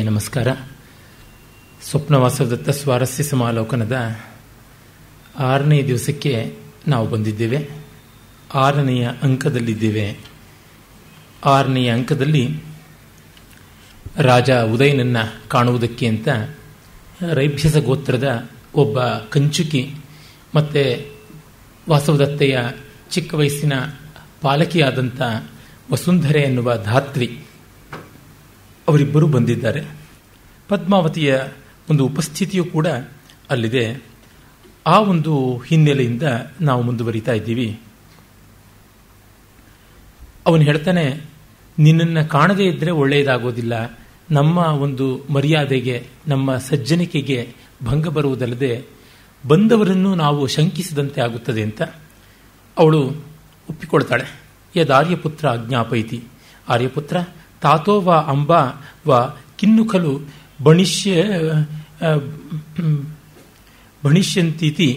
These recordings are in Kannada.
ನಮಸ್ಕಾರ ಸ್ವಪ್ನವಾಸದತ್ತ ಸ್ವಾರಸ್ಯ ಸಮಾಲೋಕನದ ಆರನೇ ದಿವಸಕ್ಕೆ ನಾವು ಬಂದಿದ್ದೇವೆ ಆರನೆಯ ಅಂಕದಲ್ಲಿದ್ದೇವೆ ಆರನೆಯ ಅಂಕದಲ್ಲಿ ರಾಜ ಉದಯನನ್ನ ಕಾಣುವುದಕ್ಕೆ ಅಂತ ರೈಭ್ಯಸ ಗೋತ್ರದ ಒಬ್ಬ ಕಂಚುಕಿ ಮತ್ತು ವಾಸವದತ್ತೆಯ ಚಿಕ್ಕ ವಯಸ್ಸಿನ ಪಾಲಕಿಯಾದಂಥ ವಸುಂಧರೆ ಎನ್ನುವ ಧಾತ್ರಿ ಅವರಿಬ್ಬರೂ ಬಂದಿದ್ದಾರೆ ಪದ್ಮಾವತಿಯ ಒಂದು ಉಪಸ್ಥಿತಿಯೂ ಕೂಡ ಅಲ್ಲಿದೆ ಆ ಒಂದು ಹಿನ್ನೆಲೆಯಿಂದ ನಾವು ಮುಂದುವರಿತಾ ಇದ್ದೀವಿ ಅವನು ಹೇಳ್ತಾನೆ ನಿನ್ನನ್ನು ಕಾಣದೇ ಇದ್ದರೆ ಒಳ್ಳೆಯದಾಗೋದಿಲ್ಲ ನಮ್ಮ ಒಂದು ಮರ್ಯಾದೆಗೆ ನಮ್ಮ ಸಜ್ಜನಿಕೆಗೆ ಭಂಗ ಬರುವುದಲ್ಲದೆ ಬಂದವರನ್ನು ನಾವು ಶಂಕಿಸಿದಂತೆ ಆಗುತ್ತದೆ ಅಂತ ಅವಳು ಒಪ್ಪಿಕೊಳ್ತಾಳೆ ಯದ್ ಆರ್ಯಪುತ್ರ ಆಜ್ಞಾಪೈತಿ ಆರ್ಯಪುತ್ರ ತಾತೋ ವ ಅಂಬ ವ ಕಿನ್ನುಖಲು ಬಣಿಷ್ಯ ಬಣಿಷ್ಯಂತೀತಿ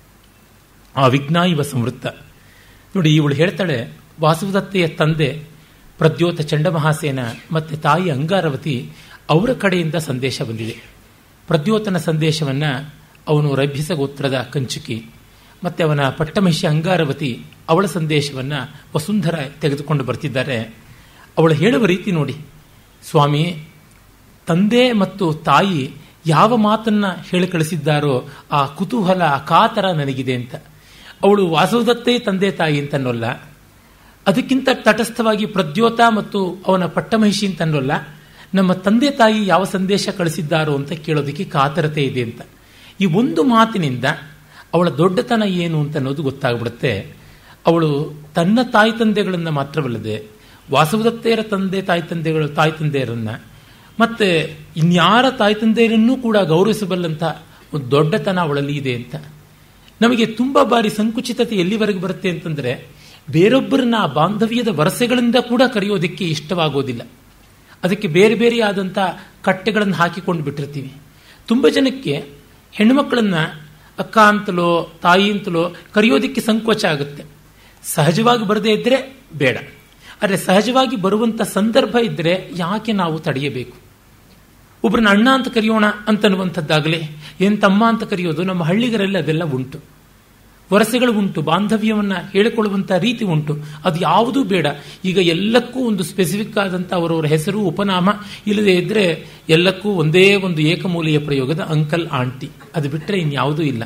ಆ ವಿಘ್ನ ಇವ ಸಂವೃತ್ತ ನೋಡಿ ಇವಳು ಹೇಳ್ತಾಳೆ ವಾಸುದತ್ತೆಯ ತಂದೆ ಪ್ರದ್ಯೋತ ಚಂಡಮಹಾಸೇನ ಮತ್ತು ತಾಯಿ ಅಂಗಾರವತಿ ಅವರ ಕಡೆಯಿಂದ ಸಂದೇಶ ಬಂದಿದೆ ಪ್ರದ್ಯೋತನ ಸಂದೇಶವನ್ನು ಅವನು ರಭ್ಯಸ ಗೋತ್ರದ ಕಂಚುಕಿ ಮತ್ತು ಅವನ ಪಟ್ಟಮಹಿಷಿ ಅಂಗಾರವತಿ ಅವಳ ಸಂದೇಶವನ್ನು ವಸುಂಧರ ತೆಗೆದುಕೊಂಡು ಬರ್ತಿದ್ದಾರೆ ಅವಳು ಹೇಳುವ ರೀತಿ ನೋಡಿ ಸ್ವಾಮಿ ತಂದೆ ಮತ್ತು ತಾಯಿ ಯಾವ ಮಾತನ್ನ ಹೇಳಿ ಕಳಿಸಿದ್ದಾರೋ ಆ ಕುತೂಹಲ ಆ ಕಾತರ ನನಗಿದೆ ಅಂತ ಅವಳು ವಾಸವದತ್ತೇ ತಂದೆ ತಾಯಿ ಅಂತನ್ನೋಲ್ಲ ಅದಕ್ಕಿಂತ ತಟಸ್ಥವಾಗಿ ಪ್ರದ್ಯೋತ ಮತ್ತು ಅವನ ಪಟ್ಟಮಹಿಷಿ ಅಂತನ್ನೋಲ್ಲ ನಮ್ಮ ತಂದೆ ತಾಯಿ ಯಾವ ಸಂದೇಶ ಕಳಿಸಿದ್ದಾರೋ ಅಂತ ಕೇಳೋದಕ್ಕೆ ಕಾತರತೆ ಇದೆ ಅಂತ ಈ ಒಂದು ಮಾತಿನಿಂದ ಅವಳ ದೊಡ್ಡತನ ಏನು ಅಂತ ಅನ್ನೋದು ಗೊತ್ತಾಗ್ಬಿಡುತ್ತೆ ಅವಳು ತನ್ನ ತಾಯಿ ತಂದೆಗಳನ್ನು ಮಾತ್ರವಲ್ಲದೆ ವಾಸವದತ್ತೆಯರ ತಂದೆ ತಾಯಿ ತಂದೆಗಳು ತಾಯಿ ತಂದೆಯರನ್ನ ಮತ್ತೆ ಇನ್ಯಾರ ತಾಯಿ ತಂದೆಯರನ್ನೂ ಕೂಡ ಗೌರವಿಸಬಲ್ಲಂಥ ಒಂದು ದೊಡ್ಡತನ ಅವಳಲ್ಲಿ ಇದೆ ಅಂತ ನಮಗೆ ತುಂಬ ಬಾರಿ ಸಂಕುಚಿತತೆ ಎಲ್ಲಿವರೆಗೆ ಬರುತ್ತೆ ಅಂತಂದರೆ ಬೇರೊಬ್ಬರನ್ನ ಆ ಬಾಂಧವ್ಯದ ವರಸೆಗಳಿಂದ ಕೂಡ ಕರೆಯೋದಕ್ಕೆ ಇಷ್ಟವಾಗೋದಿಲ್ಲ ಅದಕ್ಕೆ ಬೇರೆ ಬೇರೆ ಆದಂಥ ಕಟ್ಟೆಗಳನ್ನು ಹಾಕಿಕೊಂಡು ಬಿಟ್ಟಿರ್ತೀವಿ ತುಂಬ ಜನಕ್ಕೆ ಹೆಣ್ಣುಮಕ್ಕಳನ್ನು ಅಕ್ಕ ಅಂತಲೋ ತಾಯಿ ಅಂತಲೋ ಕರೆಯೋದಕ್ಕೆ ಸಂಕೋಚ ಆಗುತ್ತೆ ಸಹಜವಾಗಿ ಬರದೇ ಇದ್ದರೆ ಬೇಡ ಆದರೆ ಸಹಜವಾಗಿ ಬರುವಂಥ ಸಂದರ್ಭ ಇದ್ದರೆ ಯಾಕೆ ನಾವು ತಡೆಯಬೇಕು ಒಬ್ಬರನ್ನ ಅಣ್ಣ ಅಂತ ಕರೆಯೋಣ ಅಂತನ್ನುವಂಥದ್ದಾಗಲಿ ಏನು ತಮ್ಮ ಅಂತ ಕರೆಯೋದು ನಮ್ಮ ಹಳ್ಳಿಗರಲ್ಲಿ ಅದೆಲ್ಲ ಉಂಟು ವರಸೆಗಳು ಉಂಟು ಬಾಂಧವ್ಯವನ್ನು ಹೇಳಿಕೊಳ್ಳುವಂಥ ರೀತಿ ಉಂಟು ಅದು ಯಾವುದೂ ಬೇಡ ಈಗ ಎಲ್ಲಕ್ಕೂ ಒಂದು ಸ್ಪೆಸಿಫಿಕ್ ಆದಂಥ ಅವರವರ ಹೆಸರು ಉಪನಾಮ ಇಲ್ಲದೆ ಇದ್ದರೆ ಎಲ್ಲಕ್ಕೂ ಒಂದೇ ಒಂದು ಏಕಮೂಲೆಯ ಪ್ರಯೋಗದ ಅಂಕಲ್ ಆಂಟಿ ಅದು ಬಿಟ್ಟರೆ ಇನ್ಯಾವುದೂ ಇಲ್ಲ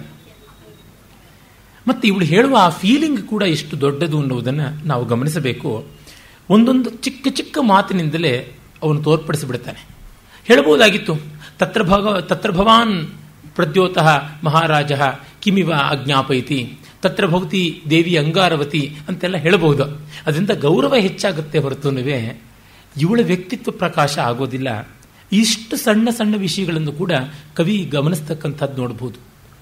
ಮತ್ತು ಇವಳು ಹೇಳುವ ಆ ಫೀಲಿಂಗ್ ಕೂಡ ಎಷ್ಟು ದೊಡ್ಡದು ಅನ್ನುವುದನ್ನು ನಾವು ಗಮನಿಸಬೇಕು ಒಂದೊಂದು ಚಿಕ್ಕ ಚಿಕ್ಕ ಮಾತಿನಿಂದಲೇ ಅವನು ತೋರ್ಪಡಿಸಿಬಿಡ್ತಾನೆ ಹೇಳಬಹುದಾಗಿತ್ತು ತತ್ರ ಭಗ ತತ್ರ ಭವಾನ್ ಪ್ರದ್ಯೋತಃ ಮಹಾರಾಜ ಕಿಮಿವ ಅಜ್ಞಾಪೈತಿ ತತ್ರ ಭವತಿ ದೇವಿ ಅಂಗಾರವತಿ ಅಂತೆಲ್ಲ ಹೇಳಬಹುದು ಅದರಿಂದ ಗೌರವ ಹೆಚ್ಚಾಗುತ್ತೆ ಹೊರತುನುವೆ ಇವಳ ವ್ಯಕ್ತಿತ್ವ ಪ್ರಕಾಶ ಆಗೋದಿಲ್ಲ ಇಷ್ಟು ಸಣ್ಣ ಸಣ್ಣ ವಿಷಯಗಳನ್ನು ಕೂಡ ಕವಿ ಗಮನಿಸ್ತಕ್ಕಂಥದ್ದು ನೋಡಬಹುದು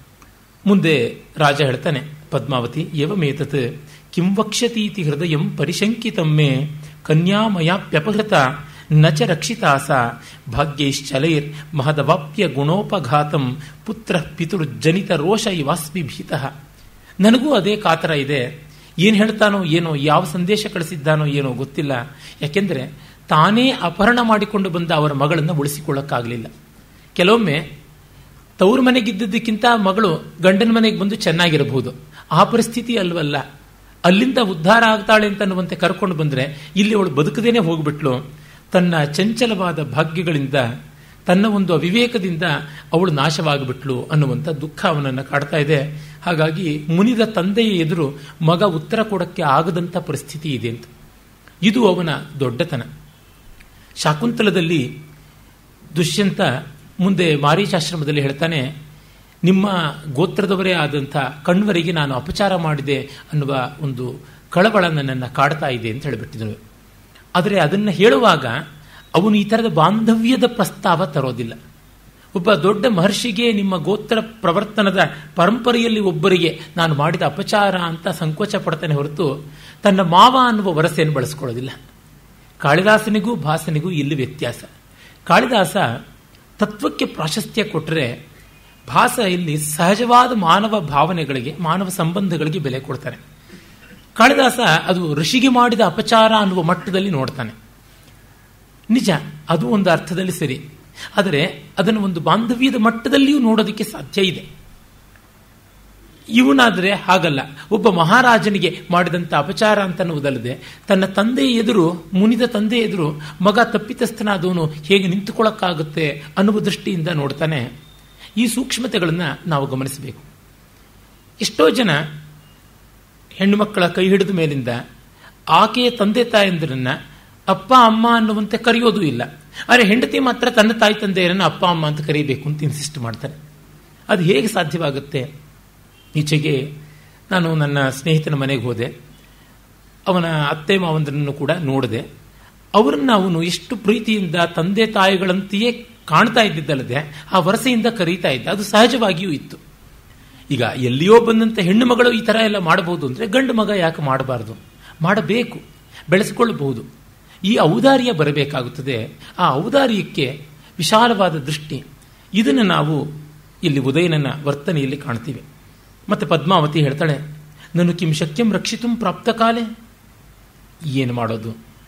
ಮುಂದೆ ರಾಜ ಹೇಳ್ತಾನೆ ಪದ್ಮಾವತಿ ಏವಮೇತತ್ ಕಿಂ ವಕ್ಷ್ಯತೀತಿ ಹೃದಯಂ ಪರಿಶಂಕಿತಮ್ಮೆ ಕನ್ಯಾಮಯಾಪ್ಯಪಹೃತ ನ ಚ ರಕ್ಷಿತಾಸ ಭಾಗ್ಯೈಶ್ಚಲೈರ್ ಮಹದವಾಪ್ಯ ಗುಣೋಪಘಾತಂ ಪುತ್ರ ಪಿತೃಜನಿತ ರೋಷ ಇವಾಸ್ಮಿ ಭೀತಃ ನನಗೂ ಅದೇ ಕಾತರ ಇದೆ ಏನು ಹೇಳ್ತಾನೋ ಏನೋ ಯಾವ ಸಂದೇಶ ಕಳಿಸಿದ್ದಾನೋ ಏನೋ ಗೊತ್ತಿಲ್ಲ ಯಾಕೆಂದರೆ ತಾನೇ ಅಪಹರಣ ಮಾಡಿಕೊಂಡು ಬಂದ ಅವರ ಮಗಳನ್ನು ಉಳಿಸಿಕೊಳ್ಳಕ್ಕಾಗಲಿಲ್ಲ ಕೆಲವೊಮ್ಮೆ ತವ್ರ ಮನೆಗಿದ್ದದಕ್ಕಿಂತ ಮಗಳು ಗಂಡನ ಮನೆಗೆ ಬಂದು ಚೆನ್ನಾಗಿರಬಹುದು ಆ ಪರಿಸ್ಥಿತಿ ಅಲ್ವಲ್ಲ ಅಲ್ಲಿಂದ ಉದ್ಧಾರ ಆಗ್ತಾಳೆ ಅಂತ ಅನ್ನುವಂತೆ ಕರ್ಕೊಂಡು ಬಂದರೆ ಇಲ್ಲಿ ಅವಳು ಬದುಕದೇನೆ ಹೋಗ್ಬಿಟ್ಲು ತನ್ನ ಚಂಚಲವಾದ ಭಾಗ್ಯಗಳಿಂದ ತನ್ನ ಒಂದು ಅವಿವೇಕದಿಂದ ಅವಳು ನಾಶವಾಗಿಬಿಟ್ಲು ಅನ್ನುವಂಥ ದುಃಖ ಅವನನ್ನು ಕಾಡ್ತಾ ಇದೆ ಹಾಗಾಗಿ ಮುನಿದ ತಂದೆಯ ಎದುರು ಮಗ ಉತ್ತರ ಕೊಡಕ್ಕೆ ಆಗದಂಥ ಪರಿಸ್ಥಿತಿ ಇದೆ ಅಂತ ಇದು ಅವನ ದೊಡ್ಡತನ ಶಾಕುಂತಲದಲ್ಲಿ ದುಷ್ಯಂತ ಮುಂದೆ ಮಾರೀಚಾಶ್ರಮದಲ್ಲಿ ಹೇಳ್ತಾನೆ ನಿಮ್ಮ ಗೋತ್ರದವರೇ ಆದಂಥ ಕಣ್ವರಿಗೆ ನಾನು ಅಪಚಾರ ಮಾಡಿದೆ ಅನ್ನುವ ಒಂದು ಕಳವಳ ನನ್ನನ್ನು ಕಾಡ್ತಾ ಇದೆ ಅಂತ ಹೇಳಿಬಿಟ್ಟಿದ್ರು ಆದರೆ ಅದನ್ನು ಹೇಳುವಾಗ ಅವನು ಈ ಥರದ ಬಾಂಧವ್ಯದ ಪ್ರಸ್ತಾವ ತರೋದಿಲ್ಲ ಒಬ್ಬ ದೊಡ್ಡ ಮಹರ್ಷಿಗೆ ನಿಮ್ಮ ಗೋತ್ರ ಪ್ರವರ್ತನದ ಪರಂಪರೆಯಲ್ಲಿ ಒಬ್ಬರಿಗೆ ನಾನು ಮಾಡಿದ ಅಪಚಾರ ಅಂತ ಸಂಕೋಚ ಪಡ್ತಾನೆ ಹೊರತು ತನ್ನ ಮಾವ ಅನ್ನುವ ವರಸೆಯನ್ನು ಬಳಸ್ಕೊಳ್ಳೋದಿಲ್ಲ ಕಾಳಿದಾಸನಿಗೂ ಭಾಸನಿಗೂ ಇಲ್ಲಿ ವ್ಯತ್ಯಾಸ ಕಾಳಿದಾಸ ತತ್ವಕ್ಕೆ ಪ್ರಾಶಸ್ತ್ಯ ಕೊಟ್ಟರೆ ಭಾಸ ಇಲ್ಲಿ ಸಹಜವಾದ ಮಾನವ ಭಾವನೆಗಳಿಗೆ ಮಾನವ ಸಂಬಂಧಗಳಿಗೆ ಬೆಲೆ ಕೊಡ್ತಾನೆ ಕಾಳಿದಾಸ ಅದು ಋಷಿಗೆ ಮಾಡಿದ ಅಪಚಾರ ಅನ್ನುವ ಮಟ್ಟದಲ್ಲಿ ನೋಡ್ತಾನೆ ನಿಜ ಅದು ಒಂದು ಅರ್ಥದಲ್ಲಿ ಸರಿ ಆದರೆ ಅದನ್ನು ಒಂದು ಬಾಂಧವ್ಯದ ಮಟ್ಟದಲ್ಲಿಯೂ ನೋಡೋದಕ್ಕೆ ಸಾಧ್ಯ ಇದೆ ಇವನಾದರೆ ಹಾಗಲ್ಲ ಒಬ್ಬ ಮಹಾರಾಜನಿಗೆ ಮಾಡಿದಂಥ ಅಪಚಾರ ಅಂತನ್ನುವುದಲ್ಲದೆ ತನ್ನ ತಂದೆ ಎದುರು ಮುನಿದ ತಂದೆ ಎದುರು ಮಗ ತಪ್ಪಿತಸ್ಥನಾದವನು ಹೇಗೆ ನಿಂತುಕೊಳ್ಳಕ್ಕಾಗುತ್ತೆ ಅನ್ನುವ ದೃಷ್ಟಿಯಿಂದ ನೋಡ್ತಾನೆ ಈ ಸೂಕ್ಷ್ಮತೆಗಳನ್ನು ನಾವು ಗಮನಿಸಬೇಕು ಎಷ್ಟೋ ಜನ ಹೆಣ್ಣು ಮಕ್ಕಳ ಕೈ ಹಿಡಿದ ಮೇಲಿಂದ ಆಕೆಯ ತಂದೆ ತಾಯಂದಿರನ್ನ ಅಪ್ಪ ಅಮ್ಮ ಅನ್ನುವಂತೆ ಕರೆಯೋದು ಇಲ್ಲ ಆದರೆ ಹೆಂಡತಿ ಮಾತ್ರ ತನ್ನ ತಾಯಿ ತಂದೆಯರನ್ನು ಅಪ್ಪ ಅಮ್ಮ ಅಂತ ಕರೀಬೇಕು ಅಂತ ಇನ್ಸಿಸ್ಟ್ ಮಾಡ್ತಾರೆ ಅದು ಹೇಗೆ ಸಾಧ್ಯವಾಗುತ್ತೆ ಈಚೆಗೆ ನಾನು ನನ್ನ ಸ್ನೇಹಿತನ ಮನೆಗೆ ಹೋದೆ ಅವನ ಅತ್ತೆ ಮಾವಂದ್ರನ್ನು ಕೂಡ ನೋಡಿದೆ ಅವರನ್ನು ಅವನು ಎಷ್ಟು ಪ್ರೀತಿಯಿಂದ ತಂದೆ ತಾಯಿಗಳಂತೆಯೇ ಕಾಣ್ತಾ ಇದ್ದಿದ್ದಲ್ಲದೆ ಆ ವರಸೆಯಿಂದ ಕರೀತಾ ಇದ್ದ ಅದು ಸಹಜವಾಗಿಯೂ ಇತ್ತು ಈಗ ಎಲ್ಲಿಯೋ ಬಂದಂಥ ಹೆಣ್ಣು ಮಗಳು ಈ ಥರ ಎಲ್ಲ ಮಾಡಬಹುದು ಅಂದರೆ ಗಂಡು ಮಗ ಯಾಕೆ ಮಾಡಬಾರ್ದು ಮಾಡಬೇಕು ಬೆಳೆಸಿಕೊಳ್ಳಬಹುದು ಈ ಔದಾರ್ಯ ಬರಬೇಕಾಗುತ್ತದೆ ಆ ಔದಾರ್ಯಕ್ಕೆ ವಿಶಾಲವಾದ ದೃಷ್ಟಿ ಇದನ್ನು ನಾವು ಇಲ್ಲಿ ಉದಯನನ ವರ್ತನೆಯಲ್ಲಿ ಕಾಣ್ತೀವಿ ಮತ್ತೆ ಪದ್ಮಾವತಿ ಹೇಳ್ತಾಳೆ ನಾನು ಕಿಂ ಶಕ್ಯಂ ರಕ್ಷಿತು ಪ್ರಾಪ್ತ ಕಾಲೆ ಏನು ಮಾಡೋದು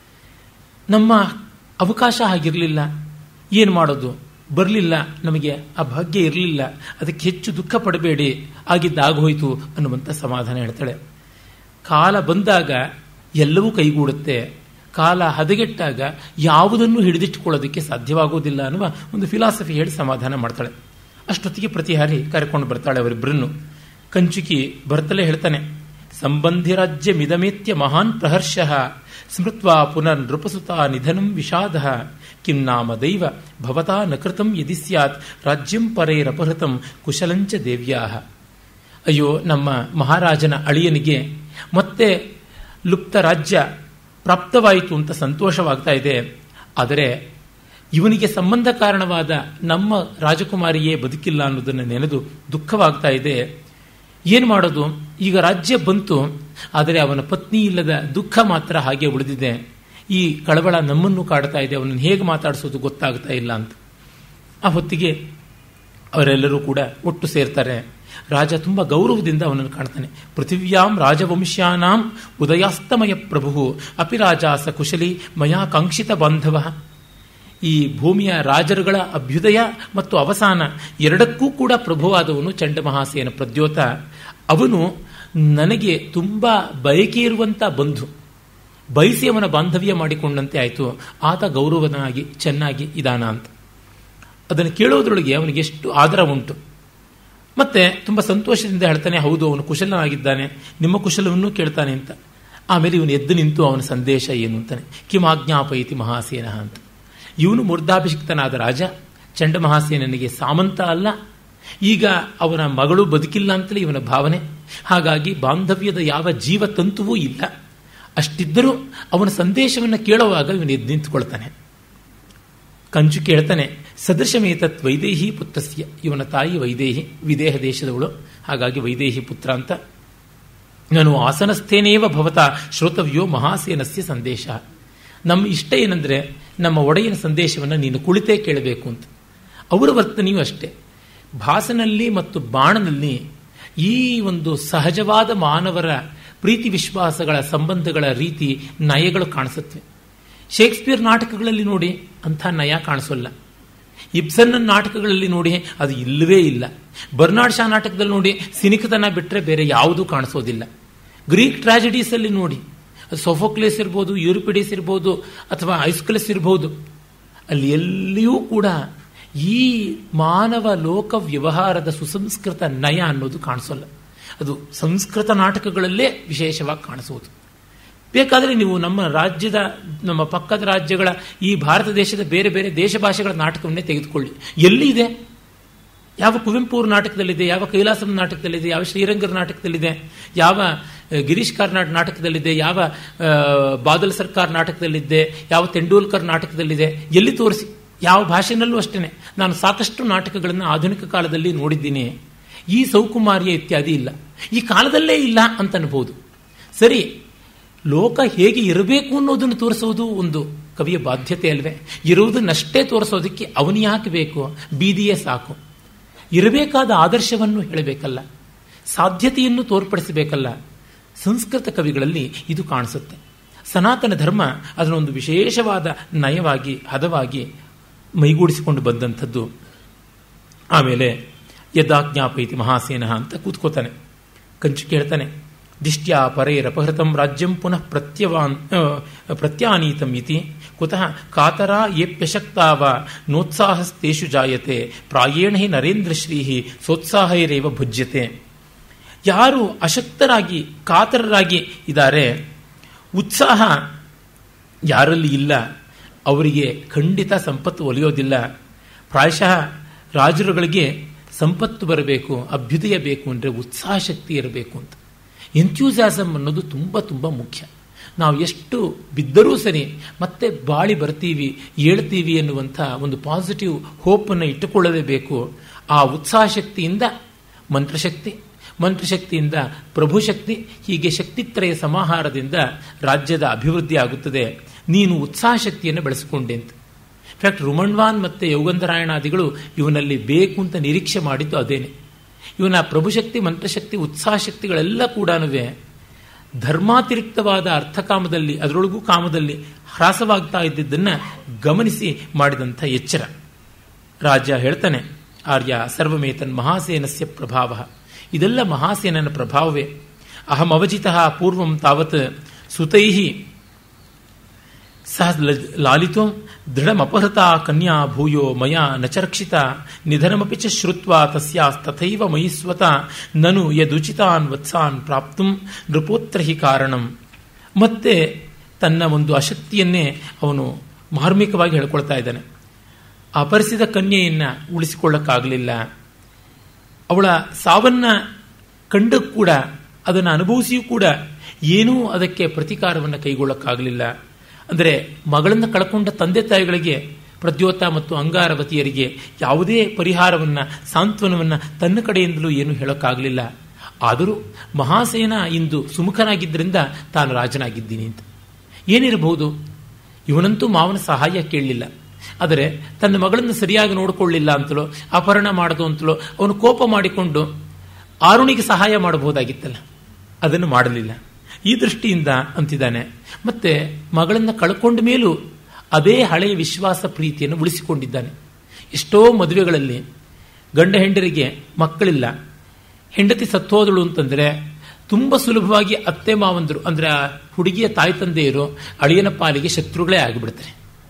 ನಮ್ಮ ಅವಕಾಶ ಆಗಿರಲಿಲ್ಲ ಏನು ಮಾಡೋದು ಬರಲಿಲ್ಲ ನಮಗೆ ಆ ಭಾಗ್ಯ ಇರಲಿಲ್ಲ ಅದಕ್ಕೆ ಹೆಚ್ಚು ದುಃಖ ಪಡಬೇಡಿ ಆಗಿದ್ದಾಗೋಯ್ತು ಅನ್ನುವಂಥ ಸಮಾಧಾನ ಹೇಳ್ತಾಳೆ ಕಾಲ ಬಂದಾಗ ಎಲ್ಲವೂ ಕೈಗೂಡುತ್ತೆ ಕಾಲ ಹದಗೆಟ್ಟಾಗ ಯಾವುದನ್ನು ಹಿಡಿದಿಟ್ಟುಕೊಳ್ಳೋದಕ್ಕೆ ಸಾಧ್ಯವಾಗುವುದಿಲ್ಲ ಅನ್ನುವ ಒಂದು ಫಿಲಾಸಫಿ ಹೇಳಿ ಸಮಾಧಾನ ಮಾಡ್ತಾಳೆ ಅಷ್ಟೊತ್ತಿಗೆ ಪ್ರತಿಹಾರಿ ಕರೆಕೊಂಡು ಬರ್ತಾಳೆ ಅವರಿಬ್ಬರನ್ನು ಕಂಚುಕಿ ಬರ್ತಲೇ ಹೇಳ್ತಾನೆ ಸಂಬಂಧಿ ರಾಜ್ಯ ಮಿದಮೇತ್ಯ ಮಹಾನ್ ಪ್ರಹರ್ಷ ಸ್ಮೃತ್ವಾ ಪುನರ್ ನೃಪಸುತ ನಿಧನಂ ವಿಷಾದ ಕಿಂ ನಾಮ ದೈವ ಭವತಾ ನಕೃತಂ ಯದಿ ಸ್ಯಾತ್ ರಾಜ್ಯಂ ಪರೇರಪಹೃತಂ ಕುಶಲಂಚ ದೇವ್ಯಾ ಅಯ್ಯೋ ನಮ್ಮ ಮಹಾರಾಜನ ಅಳಿಯನಿಗೆ ಮತ್ತೆ ಲುಪ್ತ ರಾಜ್ಯ ಪ್ರಾಪ್ತವಾಯಿತು ಅಂತ ಸಂತೋಷವಾಗ್ತಾ ಇದೆ ಆದರೆ ಇವನಿಗೆ ಸಂಬಂಧ ಕಾರಣವಾದ ನಮ್ಮ ರಾಜಕುಮಾರಿಯೇ ಬದುಕಿಲ್ಲ ಅನ್ನೋದನ್ನು ನೆನೆದು ದುಃಖವಾಗ್ತಾ ಇದೆ ಏನು ಮಾಡೋದು ಈಗ ರಾಜ್ಯ ಬಂತು ಆದರೆ ಅವನ ಪತ್ನಿ ಇಲ್ಲದ ದುಃಖ ಮಾತ್ರ ಹಾಗೆ ಉಳಿದಿದೆ ಈ ಕಳವಳ ನಮ್ಮನ್ನು ಕಾಡ್ತಾ ಇದೆ ಅವನನ್ನು ಹೇಗೆ ಮಾತಾಡಿಸೋದು ಗೊತ್ತಾಗ್ತಾ ಇಲ್ಲ ಅಂತ ಆ ಹೊತ್ತಿಗೆ ಅವರೆಲ್ಲರೂ ಕೂಡ ಒಟ್ಟು ಸೇರ್ತಾರೆ ರಾಜ ತುಂಬ ಗೌರವದಿಂದ ಅವನನ್ನು ಕಾಣ್ತಾನೆ ಪೃಥಿವ್ಯಾಂ ರಾಜವಂಶ್ಯಾನಾಂ ಉದಯಾಸ್ತಮಯ ಪ್ರಭು ಅಪಿ ರಾಜ ಸ ಕುಶಲಿ ಮಯಾ ಕಾಂಕ್ಷಿತ ಬಾಂಧವ ಈ ಭೂಮಿಯ ರಾಜರುಗಳ ಅಭ್ಯುದಯ ಮತ್ತು ಅವಸಾನ ಎರಡಕ್ಕೂ ಕೂಡ ಪ್ರಭುವಾದವನು ಚಂಡಮಹಾಸೇನ ಪ್ರದ್ಯೋತ ಅವನು ನನಗೆ ತುಂಬ ಬಯಕೆ ಇರುವಂಥ ಬಂಧು ಬಯಸಿ ಅವನ ಬಾಂಧವ್ಯ ಮಾಡಿಕೊಂಡಂತೆ ಆಯಿತು ಆತ ಗೌರವನಾಗಿ ಚೆನ್ನಾಗಿ ಇದಾನ ಅಂತ ಅದನ್ನು ಕೇಳೋದ್ರೊಳಗೆ ಅವನಿಗೆ ಎಷ್ಟು ಆದರ ಉಂಟು ಮತ್ತೆ ತುಂಬ ಸಂತೋಷದಿಂದ ಹೇಳ್ತಾನೆ ಹೌದು ಅವನು ಕುಶಲನಾಗಿದ್ದಾನೆ ನಿಮ್ಮ ಕುಶಲವನ್ನು ಕೇಳ್ತಾನೆ ಅಂತ ಆಮೇಲೆ ಇವನು ಎದ್ದು ನಿಂತು ಅವನ ಸಂದೇಶ ಏನು ಅಂತಾನೆ ಕಿಮಾಜ್ಞಾಪಯಿತಿ ಮಹಾಸೇನ ಅಂತ ಇವನು ಮೂರ್ಧಾಭಿಷಿಕ್ತನಾದ ರಾಜ ಚಂಡಮಹಾಸೇನನಿಗೆ ಸಾಮಂತ ಅಲ್ಲ ಈಗ ಅವನ ಮಗಳು ಬದುಕಿಲ್ಲ ಅಂತಲೇ ಇವನ ಭಾವನೆ ಹಾಗಾಗಿ ಬಾಂಧವ್ಯದ ಯಾವ ಜೀವತಂತುವೂ ಇಲ್ಲ ಅಷ್ಟಿದ್ದರೂ ಅವನ ಸಂದೇಶವನ್ನು ಕೇಳುವಾಗ ಇವನು ಎದ್ದು ನಿಂತುಕೊಳ್ತಾನೆ ಕಂಚು ಕೇಳ್ತಾನೆ ಸದೃಶಮೇತತ್ ವೈದೇಹಿ ಪುತ್ರಸ್ಯ ಇವನ ತಾಯಿ ವೈದೇಹಿ ವಿದೇಹ ದೇಶದವಳು ಹಾಗಾಗಿ ವೈದೇಹಿ ಪುತ್ರ ಅಂತ ನಾನು ಆಸನಸ್ಥೇನೇವ ಭವತ ಶ್ರೋತವ್ಯೋ ಮಹಾಸೇನಸ್ಯ ಸಂದೇಶ ನಮ್ಮ ಇಷ್ಟ ಏನಂದ್ರೆ ನಮ್ಮ ಒಡೆಯನ ಸಂದೇಶವನ್ನು ನೀನು ಕುಳಿತೇ ಕೇಳಬೇಕು ಅಂತ ಅವರ ವರ್ತನೆಯೂ ಅಷ್ಟೇ ಭಾಸನಲ್ಲಿ ಮತ್ತು ಬಾಣನಲ್ಲಿ ಈ ಒಂದು ಸಹಜವಾದ ಮಾನವರ ಪ್ರೀತಿ ವಿಶ್ವಾಸಗಳ ಸಂಬಂಧಗಳ ರೀತಿ ನಯಗಳು ಕಾಣಿಸುತ್ತವೆ ಶೇಕ್ಸ್ಪಿಯರ್ ನಾಟಕಗಳಲ್ಲಿ ನೋಡಿ ಅಂಥ ನಯ ಕಾಣಿಸೋಲ್ಲ ಇಬ್ಸನ್ ನಾಟಕಗಳಲ್ಲಿ ನೋಡಿ ಅದು ಇಲ್ಲವೇ ಇಲ್ಲ ಬರ್ನಾಡ್ ಶಾ ನಾಟಕದಲ್ಲಿ ನೋಡಿ ಸಿನಿಕತನ ಬಿಟ್ಟರೆ ಬೇರೆ ಯಾವುದೂ ಕಾಣಿಸೋದಿಲ್ಲ ಗ್ರೀಕ್ ಟ್ರಾಜಿಡೀಸ್ ಅಲ್ಲಿ ನೋಡಿ ಅದು ಸೊಫೋಕ್ಲೇಸ್ ಇರ್ಬೋದು ಯೂರಿಪಿಡಿಸ್ ಇರ್ಬೋದು ಅಥವಾ ಐಸ್ಕಲಸ್ ಇರ್ಬೋದು ಅಲ್ಲಿ ಎಲ್ಲಿಯೂ ಕೂಡ ಈ ಮಾನವ ಲೋಕ ವ್ಯವಹಾರದ ಸುಸಂಸ್ಕೃತ ನಯ ಅನ್ನೋದು ಕಾಣಿಸೋಲ್ಲ ಅದು ಸಂಸ್ಕೃತ ನಾಟಕಗಳಲ್ಲೇ ವಿಶೇಷವಾಗಿ ಕಾಣಿಸುವುದು ಬೇಕಾದರೆ ನೀವು ನಮ್ಮ ರಾಜ್ಯದ ನಮ್ಮ ಪಕ್ಕದ ರಾಜ್ಯಗಳ ಈ ಭಾರತ ದೇಶದ ಬೇರೆ ಬೇರೆ ದೇಶ ಭಾಷೆಗಳ ನಾಟಕವನ್ನೇ ತೆಗೆದುಕೊಳ್ಳಿ ಎಲ್ಲಿ ಇದೆ ಯಾವ ಕುವೆಂಪು ನಾಟಕದಲ್ಲಿದೆ ಯಾವ ಕೈಲಾಸಂ ನಾಟಕದಲ್ಲಿದೆ ಯಾವ ಶ್ರೀರಂಗರ ನಾಟಕದಲ್ಲಿದೆ ಯಾವ ಗಿರೀಶ್ ಕಾರ್ನಾಡ್ ನಾಟಕದಲ್ಲಿದೆ ಯಾವ ಬಾದಲ್ ಸರ್ಕಾರ್ ನಾಟಕದಲ್ಲಿದೆ ಯಾವ ತೆಂಡೂಲ್ಕರ್ ನಾಟಕದಲ್ಲಿದೆ ಎಲ್ಲಿ ತೋರಿಸಿ ಯಾವ ಭಾಷೆನಲ್ಲೂ ಅಷ್ಟೇ ನಾನು ಸಾಕಷ್ಟು ನಾಟಕಗಳನ್ನು ಆಧುನಿಕ ಕಾಲದಲ್ಲಿ ನೋಡಿದ್ದೀನಿ ಈ ಸೌಕುಮಾರಿಯ ಇತ್ಯಾದಿ ಇಲ್ಲ ಈ ಕಾಲದಲ್ಲೇ ಇಲ್ಲ ಅಂತ ಅನ್ಬೋದು ಸರಿ ಲೋಕ ಹೇಗೆ ಇರಬೇಕು ಅನ್ನೋದನ್ನು ತೋರಿಸೋದು ಒಂದು ಕವಿಯ ಬಾಧ್ಯತೆ ಅಲ್ವೇ ಇರುವುದನ್ನಷ್ಟೇ ತೋರಿಸೋದಕ್ಕೆ ಅವನು ಯಾಕೆ ಬೇಕು ಬೀದಿಯೇ ಸಾಕು ಇರಬೇಕಾದ ಆದರ್ಶವನ್ನು ಹೇಳಬೇಕಲ್ಲ ಸಾಧ್ಯತೆಯನ್ನು ತೋರ್ಪಡಿಸಬೇಕಲ್ಲ ಸಂಸ್ಕೃತ ಕವಿಗಳಲ್ಲಿ ಇದು ಕಾಣಿಸುತ್ತೆ ಸನಾತನ ಧರ್ಮ ಅದನ್ನೊಂದು ವಿಶೇಷವಾದ ನಯವಾಗಿ ಹದವಾಗಿ ಮೈಗೂಡಿಸಿಕೊಂಡು ಬಂದಂಥದ್ದು ಆಮೇಲೆ ಯದಾಜ್ಞಾಪೈತಿ ಮಹಾಸೇನ ಅಂತ ಕೂತ್ಕೋತಾನೆ ಕಂಚು ಕೇಳ್ತಾನೆ ದಿಷ್ಟ್ಯಾ ಪರೈರಪಹೃತಂ ರಾಜ್ಯಂ ಪುನಃ ಪ್ರತ್ಯವಾನ್ ಪ್ರತ್ಯಾನೀತಂ ಇತಿ ಕುತಃ ಕಾತರ ಯೇಪ್ಯಶಕ್ತಾವ ನೋತ್ಸಾಹಸ್ತೇಷು ಜಾಯತೆ ಪ್ರಾಯೇಣ ಹಿ ನರೇಂದ್ರ ಶ್ರೀ ಸೋತ್ಸಾಹೈರೇವ ಭುಜ್ಯತೆ ಯಾರು ಅಶಕ್ತರಾಗಿ ಕಾತರರಾಗಿ ಇದ್ದಾರೆ ಉತ್ಸಾಹ ಯಾರಲ್ಲಿ ಇಲ್ಲ ಅವರಿಗೆ ಖಂಡಿತ ಸಂಪತ್ತು ಒಲಿಯೋದಿಲ್ಲ ಪ್ರಾಯಶಃ ರಾಜರುಗಳಿಗೆ ಸಂಪತ್ತು ಬರಬೇಕು ಅಭ್ಯುದಯ ಬೇಕು ಅಂದರೆ ಉತ್ಸಾಹ ಶಕ್ತಿ ಇರಬೇಕು ಅಂತ ಎಂಥ್ಯೂಸಾಸಮ್ ಅನ್ನೋದು ತುಂಬ ತುಂಬ ಮುಖ್ಯ ನಾವು ಎಷ್ಟು ಬಿದ್ದರೂ ಸರಿ ಮತ್ತೆ ಬಾಳಿ ಬರ್ತೀವಿ ಏಳ್ತೀವಿ ಎನ್ನುವಂಥ ಒಂದು ಪಾಸಿಟಿವ್ ಹೋಪನ್ನು ಇಟ್ಟುಕೊಳ್ಳಲೇಬೇಕು ಆ ಉತ್ಸಾಹ ಶಕ್ತಿಯಿಂದ ಮಂತ್ರಶಕ್ತಿ ಮಂತ್ರಶಕ್ತಿಯಿಂದ ಪ್ರಭುಶಕ್ತಿ ಹೀಗೆ ಶಕ್ತಿತ್ರಯ ಸಮಾಹಾರದಿಂದ ರಾಜ್ಯದ ಅಭಿವೃದ್ಧಿ ಆಗುತ್ತದೆ ನೀನು ಉತ್ಸಾಹ ಶಕ್ತಿಯನ್ನು ಬೆಳೆಸಿಕೊಂಡೆ ಅಂತ ಇನ್ಫ್ಯಾಕ್ಟ್ ರುಮಣ್ವಾನ್ ಮತ್ತು ಯೌಗಂಧರಾಯಣಾದಿಗಳು ಇವನಲ್ಲಿ ಬೇಕು ಅಂತ ನಿರೀಕ್ಷೆ ಮಾಡಿದ್ದು ಅದೇನೆ ಇವನ ಪ್ರಭುಶಕ್ತಿ ಮಂತ್ರಶಕ್ತಿ ಉತ್ಸಾಹ ಶಕ್ತಿಗಳೆಲ್ಲ ಕೂಡ ಧರ್ಮಾತಿರಿಕ್ತವಾದ ಅರ್ಥಕಾಮದಲ್ಲಿ ಅದರೊಳಗೂ ಕಾಮದಲ್ಲಿ ಹ್ರಾಸವಾಗ್ತಾ ಇದ್ದಿದ್ದನ್ನು ಗಮನಿಸಿ ಮಾಡಿದಂಥ ಎಚ್ಚರ ರಾಜ ಹೇಳ್ತಾನೆ ಆರ್ಯ ಸರ್ವಮೇತನ್ ಮಹಾಸೇನಸ್ಯ ಪ್ರಭಾವ ಇದೆಲ್ಲ ಮಹಾಸೇನನ ಪ್ರಭಾವವೇ ಅಹಂ ಅವಜಿತ ಪೂರ್ವಂ ತಾವತ್ ಸುತೈ ಸಹ ಲಾಲಿತೋ ದೃಢಮಪಹೃತ ಕನ್ಯಾ ಭೂಯೋ ಮಯಾ ನಚರಕ್ಷಿತ ನಿಧನಮಪಿ ಚ ಶ್ರುತ್ವ ತಸ್ಯಾಸ್ತಥೈವ ಮಯಿ ಸ್ವತ ನನು ಯದುಚಿತಾನ್ ವತ್ಸಾನ್ ಪ್ರಾಪ್ತುಂ ನೃಪೋತ್ರ ಹಿ ಕಾರಣಂ ಮತ್ತೆ ತನ್ನ ಒಂದು ಅಶಕ್ತಿಯನ್ನೇ ಅವನು ಮಾರ್ಮಿಕವಾಗಿ ಹೇಳ್ಕೊಳ್ತಾ ಇದ್ದಾನೆ ಅಪರಿಸಿದ ಕನ್ಯೆಯನ್ನ ಉಳಿಸಿಕೊಳ್ಳಕ್ಕಾಗಲಿಲ್ಲ ಅವಳ ಸಾವನ್ನ ಕಂಡು ಕೂಡ ಅದನ್ನು ಅನುಭವಿಸಿಯೂ ಕೂಡ ಏನೂ ಅದಕ್ಕೆ ಪ್ರತಿಕಾರವನ್ನು ಕೈಗೊಳ್ಳಕ್ಕಾಗಲಿಲ್ಲ ಅಂದರೆ ಮಗಳನ್ನು ಕಳ್ಕೊಂಡ ತಂದೆ ತಾಯಿಗಳಿಗೆ ಪ್ರದ್ಯೋತ ಮತ್ತು ಅಂಗಾರವತಿಯರಿಗೆ ಯಾವುದೇ ಪರಿಹಾರವನ್ನು ಸಾಂತ್ವನವನ್ನು ತನ್ನ ಕಡೆಯಿಂದಲೂ ಏನು ಹೇಳೋಕ್ಕಾಗಲಿಲ್ಲ ಆದರೂ ಮಹಾಸೇನ ಇಂದು ಸುಮುಖನಾಗಿದ್ದರಿಂದ ತಾನು ರಾಜನಾಗಿದ್ದೀನಿ ಅಂತ ಏನಿರಬಹುದು ಇವನಂತೂ ಮಾವನ ಸಹಾಯ ಕೇಳಲಿಲ್ಲ ಆದರೆ ತನ್ನ ಮಗಳನ್ನು ಸರಿಯಾಗಿ ನೋಡಿಕೊಳ್ಳಿಲ್ಲ ಅಂತಲೋ ಅಪಹರಣ ಮಾಡೋದು ಅಂತಲೋ ಅವನು ಕೋಪ ಮಾಡಿಕೊಂಡು ಆರುಣಿಗೆ ಸಹಾಯ ಮಾಡಬಹುದಾಗಿತ್ತಲ್ಲ ಅದನ್ನು ಮಾಡಲಿಲ್ಲ ಈ ದೃಷ್ಟಿಯಿಂದ ಅಂತಿದ್ದಾನೆ ಮತ್ತೆ ಮಗಳನ್ನು ಕಳ್ಕೊಂಡ ಮೇಲೂ ಅದೇ ಹಳೆಯ ವಿಶ್ವಾಸ ಪ್ರೀತಿಯನ್ನು ಉಳಿಸಿಕೊಂಡಿದ್ದಾನೆ ಎಷ್ಟೋ ಮದುವೆಗಳಲ್ಲಿ ಗಂಡ ಹೆಂಡರಿಗೆ ಮಕ್ಕಳಿಲ್ಲ ಹೆಂಡತಿ ಸತ್ತೋದಳು ಅಂತಂದರೆ ತುಂಬ ಸುಲಭವಾಗಿ ಅತ್ತೆ ಮಾವಂದರು ಅಂದರೆ ಆ ಹುಡುಗಿಯ ತಾಯಿ ತಂದೆಯರು ಅಳಿಯನ ಪಾಲಿಗೆ ಶತ್ರುಗಳೇ ಆಗಿಬಿಡ್ತಾರೆ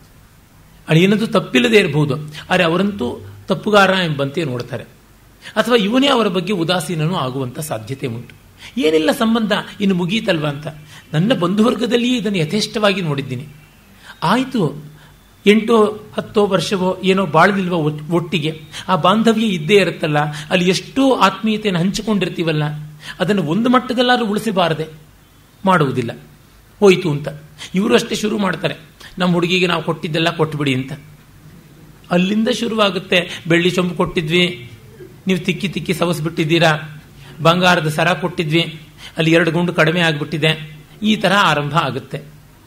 ಅಳಿಯನದು ತಪ್ಪಿಲ್ಲದೆ ಇರಬಹುದು ಆದರೆ ಅವರಂತೂ ತಪ್ಪುಗಾರ ಎಂಬಂತೆ ನೋಡ್ತಾರೆ ಅಥವಾ ಇವನೇ ಅವರ ಬಗ್ಗೆ ಉದಾಸೀನನೂ ಆಗುವಂಥ ಸಾಧ್ಯತೆ ಉಂಟು ಏನಿಲ್ಲ ಸಂಬಂಧ ಇನ್ನು ಮುಗೀತಲ್ವಾ ಅಂತ ನನ್ನ ಬಂಧುವರ್ಗದಲ್ಲಿಯೇ ಇದನ್ನು ಯಥೇಷ್ಟವಾಗಿ ನೋಡಿದ್ದೀನಿ ಆಯಿತು ಎಂಟೋ ಹತ್ತೋ ವರ್ಷವೋ ಏನೋ ಬಾಳದಿಲ್ವೋ ಒಟ್ಟಿಗೆ ಆ ಬಾಂಧವ್ಯ ಇದ್ದೇ ಇರುತ್ತಲ್ಲ ಅಲ್ಲಿ ಎಷ್ಟೋ ಆತ್ಮೀಯತೆಯನ್ನು ಹಂಚಿಕೊಂಡಿರ್ತೀವಲ್ಲ ಅದನ್ನು ಒಂದು ಮಟ್ಟದಲ್ಲಾದ್ರೂ ಉಳಿಸಬಾರದೆ ಮಾಡುವುದಿಲ್ಲ ಹೋಯಿತು ಅಂತ ಇವರು ಅಷ್ಟೇ ಶುರು ಮಾಡ್ತಾರೆ ನಮ್ಮ ಹುಡುಗಿಗೆ ನಾವು ಕೊಟ್ಟಿದ್ದೆಲ್ಲ ಕೊಟ್ಬಿಡಿ ಅಂತ ಅಲ್ಲಿಂದ ಶುರುವಾಗುತ್ತೆ ಬೆಳ್ಳಿ ಚೊಂಬು ಕೊಟ್ಟಿದ್ವಿ ನೀವು ತಿಕ್ಕಿ ತಿಕ್ಕಿ ಸವಸ್ಬಿಟ್ಟಿದ್ದೀರಾ ಬಂಗಾರದ ಸರ ಕೊಟ್ಟಿದ್ವಿ ಅಲ್ಲಿ ಎರಡು ಗುಂಡು ಕಡಿಮೆ ಆಗಿಬಿಟ್ಟಿದೆ ಈ ತರಹ ಆರಂಭ ಆಗುತ್ತೆ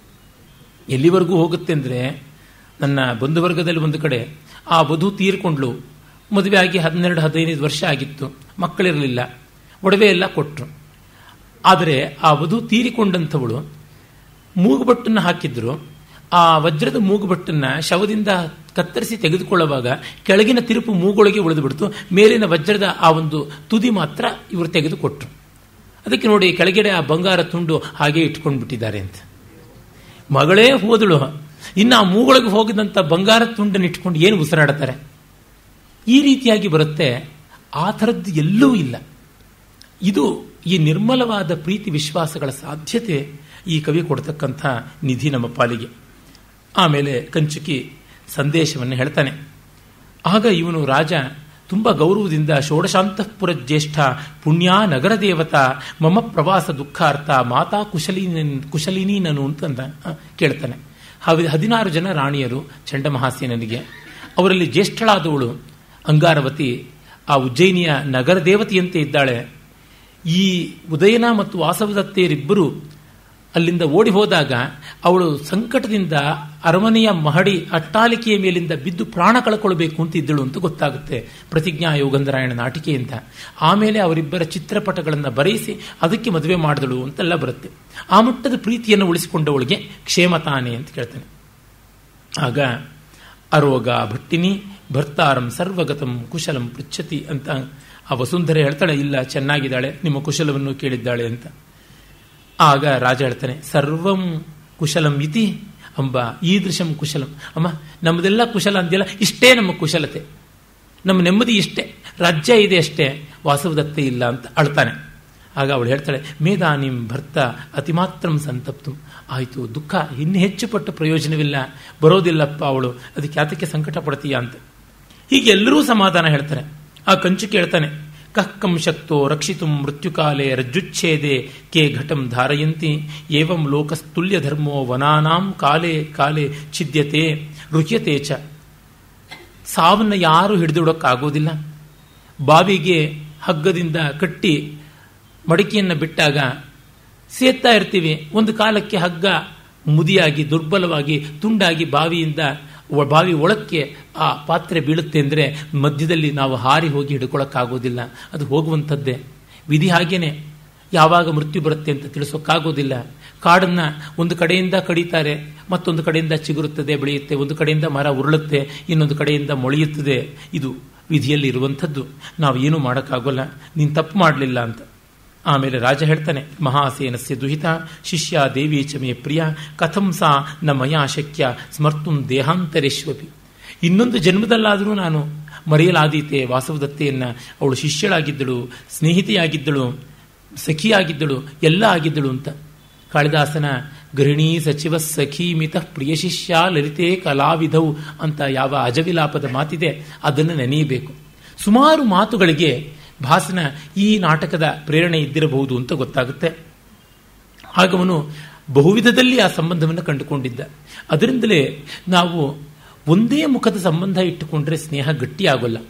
ಎಲ್ಲಿವರೆಗೂ ಹೋಗುತ್ತೆ ಅಂದರೆ ನನ್ನ ಬಂಧುವರ್ಗದಲ್ಲಿ ಒಂದು ಕಡೆ ಆ ವಧು ತೀರ್ಕೊಂಡ್ಲು ಮದುವೆ ಆಗಿ ಹನ್ನೆರಡು ಹದಿನೈದು ವರ್ಷ ಆಗಿತ್ತು ಮಕ್ಕಳಿರಲಿಲ್ಲ ಒಡವೆ ಎಲ್ಲ ಕೊಟ್ಟರು ಆದರೆ ಆ ವಧು ತೀರಿಕೊಂಡಂಥವಳು ಮೂಗುಬಟ್ಟನ್ನು ಹಾಕಿದ್ರು ಆ ವಜ್ರದ ಮೂಗುಬಟ್ಟನ್ನ ಶವದಿಂದ ಕತ್ತರಿಸಿ ತೆಗೆದುಕೊಳ್ಳುವಾಗ ಕೆಳಗಿನ ತಿರುಪು ಮೂಗೊಳಗೆ ಉಳಿದು ಬಿಡ್ತು ಮೇಲಿನ ವಜ್ರದ ಆ ಒಂದು ತುದಿ ಮಾತ್ರ ಇವರು ತೆಗೆದುಕೊಟ್ರು ಅದಕ್ಕೆ ನೋಡಿ ಕೆಳಗಡೆ ಆ ಬಂಗಾರ ತುಂಡು ಹಾಗೆ ಇಟ್ಕೊಂಡು ಬಿಟ್ಟಿದ್ದಾರೆ ಅಂತ ಮಗಳೇ ಹೋದಳು ಇನ್ನು ಆ ಮೂಗೊಳಗೆ ಹೋಗಿದಂಥ ಬಂಗಾರ ತುಂಡನ್ನು ಇಟ್ಕೊಂಡು ಏನು ಉಸಿರಾಡ್ತಾರೆ ಈ ರೀತಿಯಾಗಿ ಬರುತ್ತೆ ಆ ಥರದ್ದು ಎಲ್ಲೂ ಇಲ್ಲ ಇದು ಈ ನಿರ್ಮಲವಾದ ಪ್ರೀತಿ ವಿಶ್ವಾಸಗಳ ಸಾಧ್ಯತೆ ಈ ಕವಿ ಕೊಡ್ತಕ್ಕಂಥ ನಿಧಿ ನಮ್ಮ ಪಾಲಿಗೆ ಆಮೇಲೆ ಕಂಚುಕಿ ಸಂದೇಶವನ್ನು ಹೇಳ್ತಾನೆ ಆಗ ಇವನು ರಾಜ ತುಂಬ ಗೌರವದಿಂದ ಷೋಡಶಾಂತಃಪುರ ಜ್ಯೇಷ್ಠ ಪುಣ್ಯ ನಗರ ದೇವತಾ ಮಮ ಪ್ರವಾಸ ದುಃಖಾರ್ಥ ಮಾತಾ ಕುಶಲಿನಿ ಕುಶಲಿನಿ ನನು ಅಂತಂದ ಕೇಳ್ತಾನೆ ಹದಿನಾರು ಜನ ರಾಣಿಯರು ಚಂಡಮಹಾಸೇನನಿಗೆ ಅವರಲ್ಲಿ ಜ್ಯೇಷ್ಠಳಾದವಳು ಅಂಗಾರವತಿ ಆ ಉಜ್ಜಯಿನಿಯ ನಗರ ದೇವತೆಯಂತೆ ಇದ್ದಾಳೆ ಈ ಉದಯನ ಮತ್ತು ವಾಸವದತ್ತೆಯರಿಬ್ಬರು ಅಲ್ಲಿಂದ ಓಡಿ ಹೋದಾಗ ಅವಳು ಸಂಕಟದಿಂದ ಅರಮನೆಯ ಮಹಡಿ ಅಟ್ಟಾಲಿಕೆಯ ಮೇಲಿಂದ ಬಿದ್ದು ಪ್ರಾಣ ಕಳ್ಕೊಳ್ಬೇಕು ಅಂತ ಇದ್ದಳು ಅಂತ ಗೊತ್ತಾಗುತ್ತೆ ಪ್ರತಿಜ್ಞಾ ಯೋಗಂಧರಾಯಣ ನಾಟಿಕೆಯಿಂದ ಆಮೇಲೆ ಅವರಿಬ್ಬರ ಚಿತ್ರಪಟಗಳನ್ನು ಬರೆಯಿಸಿ ಅದಕ್ಕೆ ಮದುವೆ ಮಾಡಿದಳು ಅಂತೆಲ್ಲ ಬರುತ್ತೆ ಆ ಮಟ್ಟದ ಪ್ರೀತಿಯನ್ನು ಉಳಿಸಿಕೊಂಡವಳಿಗೆ ಕ್ಷೇಮ ತಾನೆ ಅಂತ ಕೇಳ್ತಾನೆ ಆಗ ಅರೋಗ ಭಟ್ಟಿನಿ ಭರ್ತಾರಂ ಸರ್ವಗತಂ ಕುಶಲಂ ಪೃಚ್ಛತಿ ಅಂತ ಆ ವಸುಂಧರೆ ಹೇಳ್ತಾಳೆ ಇಲ್ಲ ಚೆನ್ನಾಗಿದ್ದಾಳೆ ನಿಮ್ಮ ಕುಶಲವನ್ನು ಕೇಳಿದ್ದಾಳೆ ಅಂತ ಆಗ ರಾಜ ಹೇಳ್ತಾನೆ ಸರ್ವಂ ಕುಶಲಂ ಇತಿ ಅಂಬ ಈದೃಶಂ ಕುಶಲಂ ಅಮ್ಮ ನಮ್ಮದೆಲ್ಲ ಕುಶಲ ಅಂದಿಲ್ಲ ಇಷ್ಟೇ ನಮ್ಮ ಕುಶಲತೆ ನಮ್ಮ ನೆಮ್ಮದಿ ಇಷ್ಟೇ ರಾಜ್ಯ ಇದೆ ಅಷ್ಟೇ ವಾಸವದತ್ತೆ ಇಲ್ಲ ಅಂತ ಅಳ್ತಾನೆ ಆಗ ಅವಳು ಹೇಳ್ತಾಳೆ ಮೇದಾನಿಂ ಭರ್ತ ಅತಿಮಾತ್ರಂ ಸಂತಪ್ತು ಆಯಿತು ದುಃಖ ಇನ್ನು ಹೆಚ್ಚು ಪಟ್ಟು ಪ್ರಯೋಜನವಿಲ್ಲ ಬರೋದಿಲ್ಲಪ್ಪ ಅವಳು ಅದಕ್ಕೆ ಯಾತಕ್ಕೆ ಸಂಕಟ ಪಡ್ತೀಯ ಅಂತ ಹೀಗೆ ಎಲ್ಲರೂ ಸಮಾಧಾನ ಹೇಳ್ತಾರೆ ಆ ಕಂಚು ಕೇಳ್ತಾನೆ ಕಹ್ಕಂ ಶಕ್ತೋ ರಕ್ಷಿತು ಮೃತ್ಯುಕಾಲೆ ರಜ್ಜುಚ್ಛೇದೆ ಕೇ ಘಟಂ ಧಾರಯಂತಿ ಏವಂ ಲೋಕಸ್ತುಲ್ಯ ಧರ್ಮೋ ವನಾನಾಂ ಕಾಲೇ ಕಾಲೇ ಛಿದ್ಯತೆ ರುಹ್ಯತೆ ಚ ಸಾವನ್ನ ಯಾರು ಹಿಡಿದಿಡೋಕ್ಕಾಗೋದಿಲ್ಲ ಬಾವಿಗೆ ಹಗ್ಗದಿಂದ ಕಟ್ಟಿ ಮಡಿಕೆಯನ್ನು ಬಿಟ್ಟಾಗ ಸೇತ್ತಾ ಇರ್ತೀವಿ ಒಂದು ಕಾಲಕ್ಕೆ ಹಗ್ಗ ಮುದಿಯಾಗಿ ದುರ್ಬಲವಾಗಿ ತುಂಡಾಗಿ ಬಾವಿಯಿಂದ ಬಾವಿ ಒಳಕ್ಕೆ ಆ ಪಾತ್ರೆ ಬೀಳುತ್ತೆ ಅಂದರೆ ಮಧ್ಯದಲ್ಲಿ ನಾವು ಹಾರಿ ಹೋಗಿ ಹಿಡ್ಕೊಳ್ಳೋಕ್ಕಾಗೋದಿಲ್ಲ ಅದು ಹೋಗುವಂಥದ್ದೇ ವಿಧಿ ಹಾಗೇನೆ ಯಾವಾಗ ಮೃತ್ಯು ಬರುತ್ತೆ ಅಂತ ತಿಳಿಸೋಕ್ಕಾಗೋದಿಲ್ಲ ಕಾಡನ್ನ ಒಂದು ಕಡೆಯಿಂದ ಕಡಿತಾರೆ ಮತ್ತೊಂದು ಕಡೆಯಿಂದ ಚಿಗುರುತ್ತದೆ ಬೆಳೆಯುತ್ತೆ ಒಂದು ಕಡೆಯಿಂದ ಮರ ಉರುಳುತ್ತೆ ಇನ್ನೊಂದು ಕಡೆಯಿಂದ ಮೊಳೆಯುತ್ತದೆ ಇದು ವಿಧಿಯಲ್ಲಿ ಇರುವಂಥದ್ದು ನಾವು ಏನೂ ಮಾಡೋಕ್ಕಾಗೋಲ್ಲ ನೀನು ತಪ್ಪು ಮಾಡಲಿಲ್ಲ ಅಂತ ಆಮೇಲೆ ರಾಜ ಹೇಳ್ತಾನೆ ಮಹಾಸೇನಸ್ಯ ದುಹಿತ ಶಿಷ್ಯ ದೇವಿ ಚ ಮೇ ಪ್ರಿಯ ಕಥಂ ಸಾ ನ ಮಯಾ ಶಕ್ಯ ಸ್ಮರ್ತುಂ ದೇಹಾಂತರೇಶ್ವಪಿ ಇನ್ನೊಂದು ಜನ್ಮದಲ್ಲಾದರೂ ನಾನು ಮರೆಯಲಾದೀತೆ ವಾಸವದತ್ತೆಯನ್ನ ಅವಳು ಶಿಷ್ಯಳಾಗಿದ್ದಳು ಸ್ನೇಹಿತೆಯಾಗಿದ್ದಳು ಸಖಿಯಾಗಿದ್ದಳು ಎಲ್ಲ ಆಗಿದ್ದಳು ಅಂತ ಕಾಳಿದಾಸನ ಗೃಹಿಣಿ ಸಚಿವ ಸಖಿ ಮಿತ ಪ್ರಿಯ ಶಿಷ್ಯ ಲಲಿತೆ ಕಲಾವಿಧೌ ಅಂತ ಯಾವ ಅಜವಿಲಾಪದ ಮಾತಿದೆ ಅದನ್ನು ನೆನೆಯಬೇಕು ಸುಮಾರು ಮಾತುಗಳಿಗೆ ಭಾಸನ ಈ ನಾಟಕದ ಪ್ರೇರಣೆ ಇದ್ದಿರಬಹುದು ಅಂತ ಗೊತ್ತಾಗುತ್ತೆ ಹಾಗವನು ಬಹುವಿಧದಲ್ಲಿ ಆ ಸಂಬಂಧವನ್ನು ಕಂಡುಕೊಂಡಿದ್ದ ಅದರಿಂದಲೇ ನಾವು ಒಂದೇ ಮುಖದ ಸಂಬಂಧ ಇಟ್ಟುಕೊಂಡ್ರೆ ಸ್ನೇಹ ಗಟ್ಟಿಯಾಗೋಲ್ಲ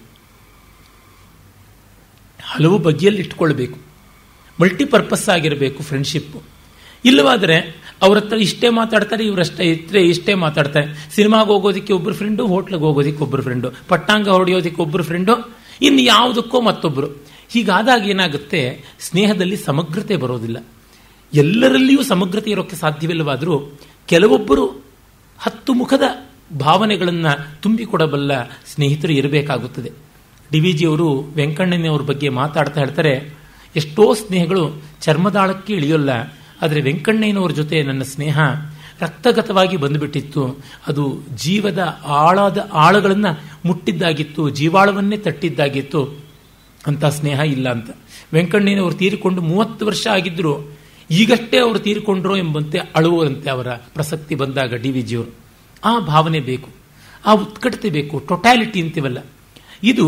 ಹಲವು ಬಗೆಯಲ್ಲಿ ಇಟ್ಕೊಳ್ಬೇಕು ಮಲ್ಟಿಪರ್ಪಸ್ ಆಗಿರಬೇಕು ಫ್ರೆಂಡ್ಶಿಪ್ ಇಲ್ಲವಾದರೆ ಅವ್ರ ಹತ್ರ ಇಷ್ಟೇ ಮಾತಾಡ್ತಾರೆ ಇವರಷ್ಟೇ ಇತ್ತರೆ ಇಷ್ಟೇ ಮಾತಾಡ್ತಾರೆ ಸಿನಿಮಾಗೆ ಹೋಗೋದಕ್ಕೆ ಒಬ್ಬರು ಫ್ರೆಂಡು ಹೋಟ್ಲಿಗೆ ಹೋಗೋದಕ್ಕೆ ಒಬ್ಬರು ಫ್ರೆಂಡು ಪಟ್ಟಾಂಗ ಹೊಡೆಯೋದಕ್ಕೆ ಒಬ್ಬರು ಫ್ರೆಂಡು ಇನ್ನು ಯಾವುದಕ್ಕೋ ಮತ್ತೊಬ್ಬರು ಹೀಗಾದಾಗ ಏನಾಗುತ್ತೆ ಸ್ನೇಹದಲ್ಲಿ ಸಮಗ್ರತೆ ಬರೋದಿಲ್ಲ ಎಲ್ಲರಲ್ಲಿಯೂ ಸಮಗ್ರತೆ ಇರೋಕ್ಕೆ ಸಾಧ್ಯವಿಲ್ಲವಾದರೂ ಕೆಲವೊಬ್ಬರು ಹತ್ತು ಮುಖದ ಭಾವನೆಗಳನ್ನು ತುಂಬಿಕೊಡಬಲ್ಲ ಸ್ನೇಹಿತರು ಇರಬೇಕಾಗುತ್ತದೆ ಡಿ ವಿ ಜಿಯವರು ವೆಂಕಣ್ಣನವ್ರ ಬಗ್ಗೆ ಮಾತಾಡ್ತಾ ಹೇಳ್ತಾರೆ ಎಷ್ಟೋ ಸ್ನೇಹಗಳು ಚರ್ಮದಾಳಕ್ಕೆ ಇಳಿಯೋಲ್ಲ ಆದರೆ ವೆಂಕಣ್ಣಯ್ಯನವ್ರ ಜೊತೆ ನನ್ನ ಸ್ನೇಹ ರಕ್ತಗತವಾಗಿ ಬಂದುಬಿಟ್ಟಿತ್ತು ಅದು ಜೀವದ ಆಳದ ಆಳಗಳನ್ನು ಮುಟ್ಟಿದ್ದಾಗಿತ್ತು ಜೀವಾಳವನ್ನೇ ತಟ್ಟಿದ್ದಾಗಿತ್ತು ಅಂತ ಸ್ನೇಹ ಇಲ್ಲ ಅಂತ ವೆಂಕಣ್ಣಯ್ಯನವರು ತೀರಿಕೊಂಡು ಮೂವತ್ತು ವರ್ಷ ಆಗಿದ್ದರು ಈಗಷ್ಟೇ ಅವರು ತೀರಿಕೊಂಡ್ರು ಎಂಬಂತೆ ಅಳುವಂತೆ ಅವರ ಪ್ರಸಕ್ತಿ ಬಂದಾಗ ಡಿ ವಿ ಜಿಯವರು ಆ ಭಾವನೆ ಬೇಕು ಆ ಉತ್ಕಟತೆ ಬೇಕು ಟೊಟ್ಯಾಲಿಟಿ ಅಂತೀವಲ್ಲ ಇದು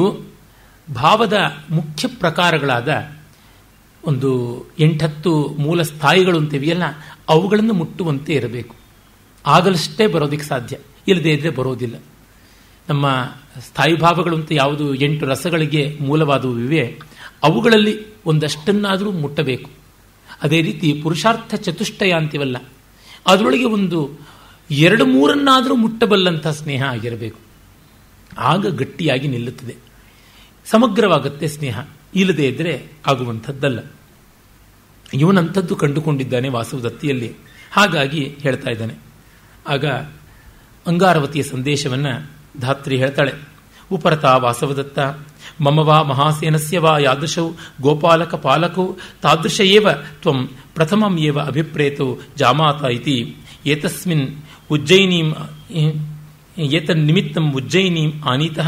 ಭಾವದ ಮುಖ್ಯ ಪ್ರಕಾರಗಳಾದ ಒಂದು ಎಂಟತ್ತು ಮೂಲ ಸ್ಥಾಯಿಗಳು ಅಂತೀವಿಯಲ್ಲ ಅವುಗಳನ್ನು ಮುಟ್ಟುವಂತೆ ಇರಬೇಕು ಆಗಲಷ್ಟೇ ಬರೋದಕ್ಕೆ ಸಾಧ್ಯ ಇಲ್ಲದೇ ಇದ್ರೆ ಬರೋದಿಲ್ಲ ನಮ್ಮ ಸ್ಥಾಯಿ ಭಾವಗಳು ಅಂತ ಯಾವುದು ಎಂಟು ರಸಗಳಿಗೆ ಮೂಲವಾದವು ಇವೆ ಅವುಗಳಲ್ಲಿ ಒಂದಷ್ಟನ್ನಾದರೂ ಮುಟ್ಟಬೇಕು ಅದೇ ರೀತಿ ಪುರುಷಾರ್ಥ ಚತುಷ್ಟಯ ಅಂತೀವಲ್ಲ ಅದರೊಳಗೆ ಒಂದು ಎರಡು ಮೂರನ್ನಾದರೂ ಮುಟ್ಟಬಲ್ಲಂಥ ಸ್ನೇಹ ಆಗಿರಬೇಕು ಆಗ ಗಟ್ಟಿಯಾಗಿ ನಿಲ್ಲುತ್ತದೆ ಸಮಗ್ರವಾಗುತ್ತೆ ಸ್ನೇಹ ಇಲ್ಲದೇ ಇದ್ದರೆ ಆಗುವಂಥದ್ದಲ್ಲ ಇವನಂಥದ್ದು ಕಂಡುಕೊಂಡಿದ್ದಾನೆ ವಾಸುದತ್ತಿಯಲ್ಲಿ ಹಾಗಾಗಿ ಹೇಳ್ತಾ ಇದ್ದಾನೆ ಆಗ ಅಂಗಾರವತಿಯ ಸಂದೇಶವನ್ನು ಧಾತ್ರಿ ಹೇಳ್ತಾಳೆ ಉಪರತ ವಾಸವದತ್ತ ಮಮ ವಾ ಮಹಾಸೇನಸ್ಯ ವಾ ಯಾದೃಶೌ ಗೋಪಾಲಕ ಪಾಲಕೌ ತಾದೃಶ ಏವ ತ್ವಂ ಪ್ರಥಮಂ ಏವ ಅಭಿಪ್ರೇತೌ ಜಾಮಾತ ಇತಿ ಏತಸ್ಮಿನ್ ಉಜ್ಜಯಿನೀಂ ಏತನ್ನಿಮಿತ್ತಂ ಉಜ್ಜಯಿನೀಂ ಆನೀತಃ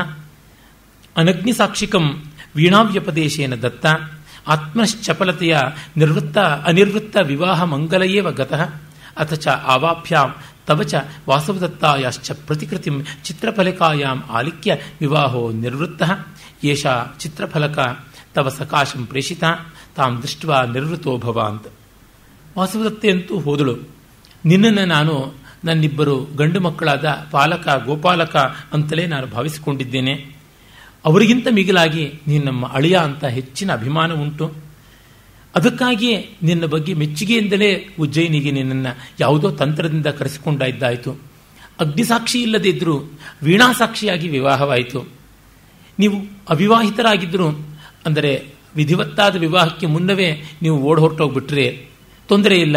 ಅನಗ್ನಿಸಾಕ್ಷಿಕಂ ವೀಣಾವ್ಯಪದೇಶೇನ ದತ್ತ ಆತ್ಮಶ್ಚಪಲತೆಯ ನಿರ್ವೃತ್ತ ಅನಿರ್ವೃತ್ತ ವಿವಾಹ ಮಂಗಲಯೇವ ಗತಃ ಅಥ ಚ ಆವಾಭ್ಯಾಂ ತವ ಚ ವಾಸವದತ್ತಾಯಾಶ್ಚ ಪ್ರತಿಕೃತಿಂ ಚಿತ್ರಫಲಕಾಯಾಂ ಆಲಿಕ್ಯ ವಿವಾಹೋ ನಿರ್ವೃತ್ತ ಏಷಾ ಚಿತ್ರಫಲಕ ತವ ಸಕಾಶಂ ಪ್ರೇಷಿತ ತಾಂ ದೃಷ್ಟ ನಿರ್ವೃತೋ ಭವ ಅಂತ ವಾಸವದತ್ತೆ ಅಂತೂ ಹೋದಳು ನಿನ್ನನ್ನು ನಾನು ನನ್ನಿಬ್ಬರು ಗಂಡು ಮಕ್ಕಳಾದ ಪಾಲಕ ಗೋಪಾಲಕ ಅಂತಲೇ ನಾನು ಭಾವಿಸಿಕೊಂಡಿದ್ದೇನೆ ಅವರಿಗಿಂತ ಮಿಗಿಲಾಗಿ ನೀನು ನಮ್ಮ ಅಳಿಯ ಅಂತ ಹೆಚ್ಚಿನ ಅಭಿಮಾನ ಉಂಟು ಅದಕ್ಕಾಗಿಯೇ ನಿನ್ನ ಬಗ್ಗೆ ಮೆಚ್ಚುಗೆಯಿಂದಲೇ ಉಜ್ಜಯಿನಿಗೆ ನಿನ್ನನ್ನು ಯಾವುದೋ ತಂತ್ರದಿಂದ ಕರೆಸಿಕೊಂಡಾಯ್ದಾಯಿತು ಅಗ್ನಿಸಾಕ್ಷಿ ಇಲ್ಲದೇ ಇದ್ದರೂ ವೀಣಾಸಾಕ್ಷಿಯಾಗಿ ವಿವಾಹವಾಯಿತು ನೀವು ಅವಿವಾಹಿತರಾಗಿದ್ದರು ಅಂದರೆ ವಿಧಿವತ್ತಾದ ವಿವಾಹಕ್ಕೆ ಮುನ್ನವೇ ನೀವು ಓಡ್ ಹೊರಟೋಗ್ಬಿಟ್ರೆ ತೊಂದರೆ ಇಲ್ಲ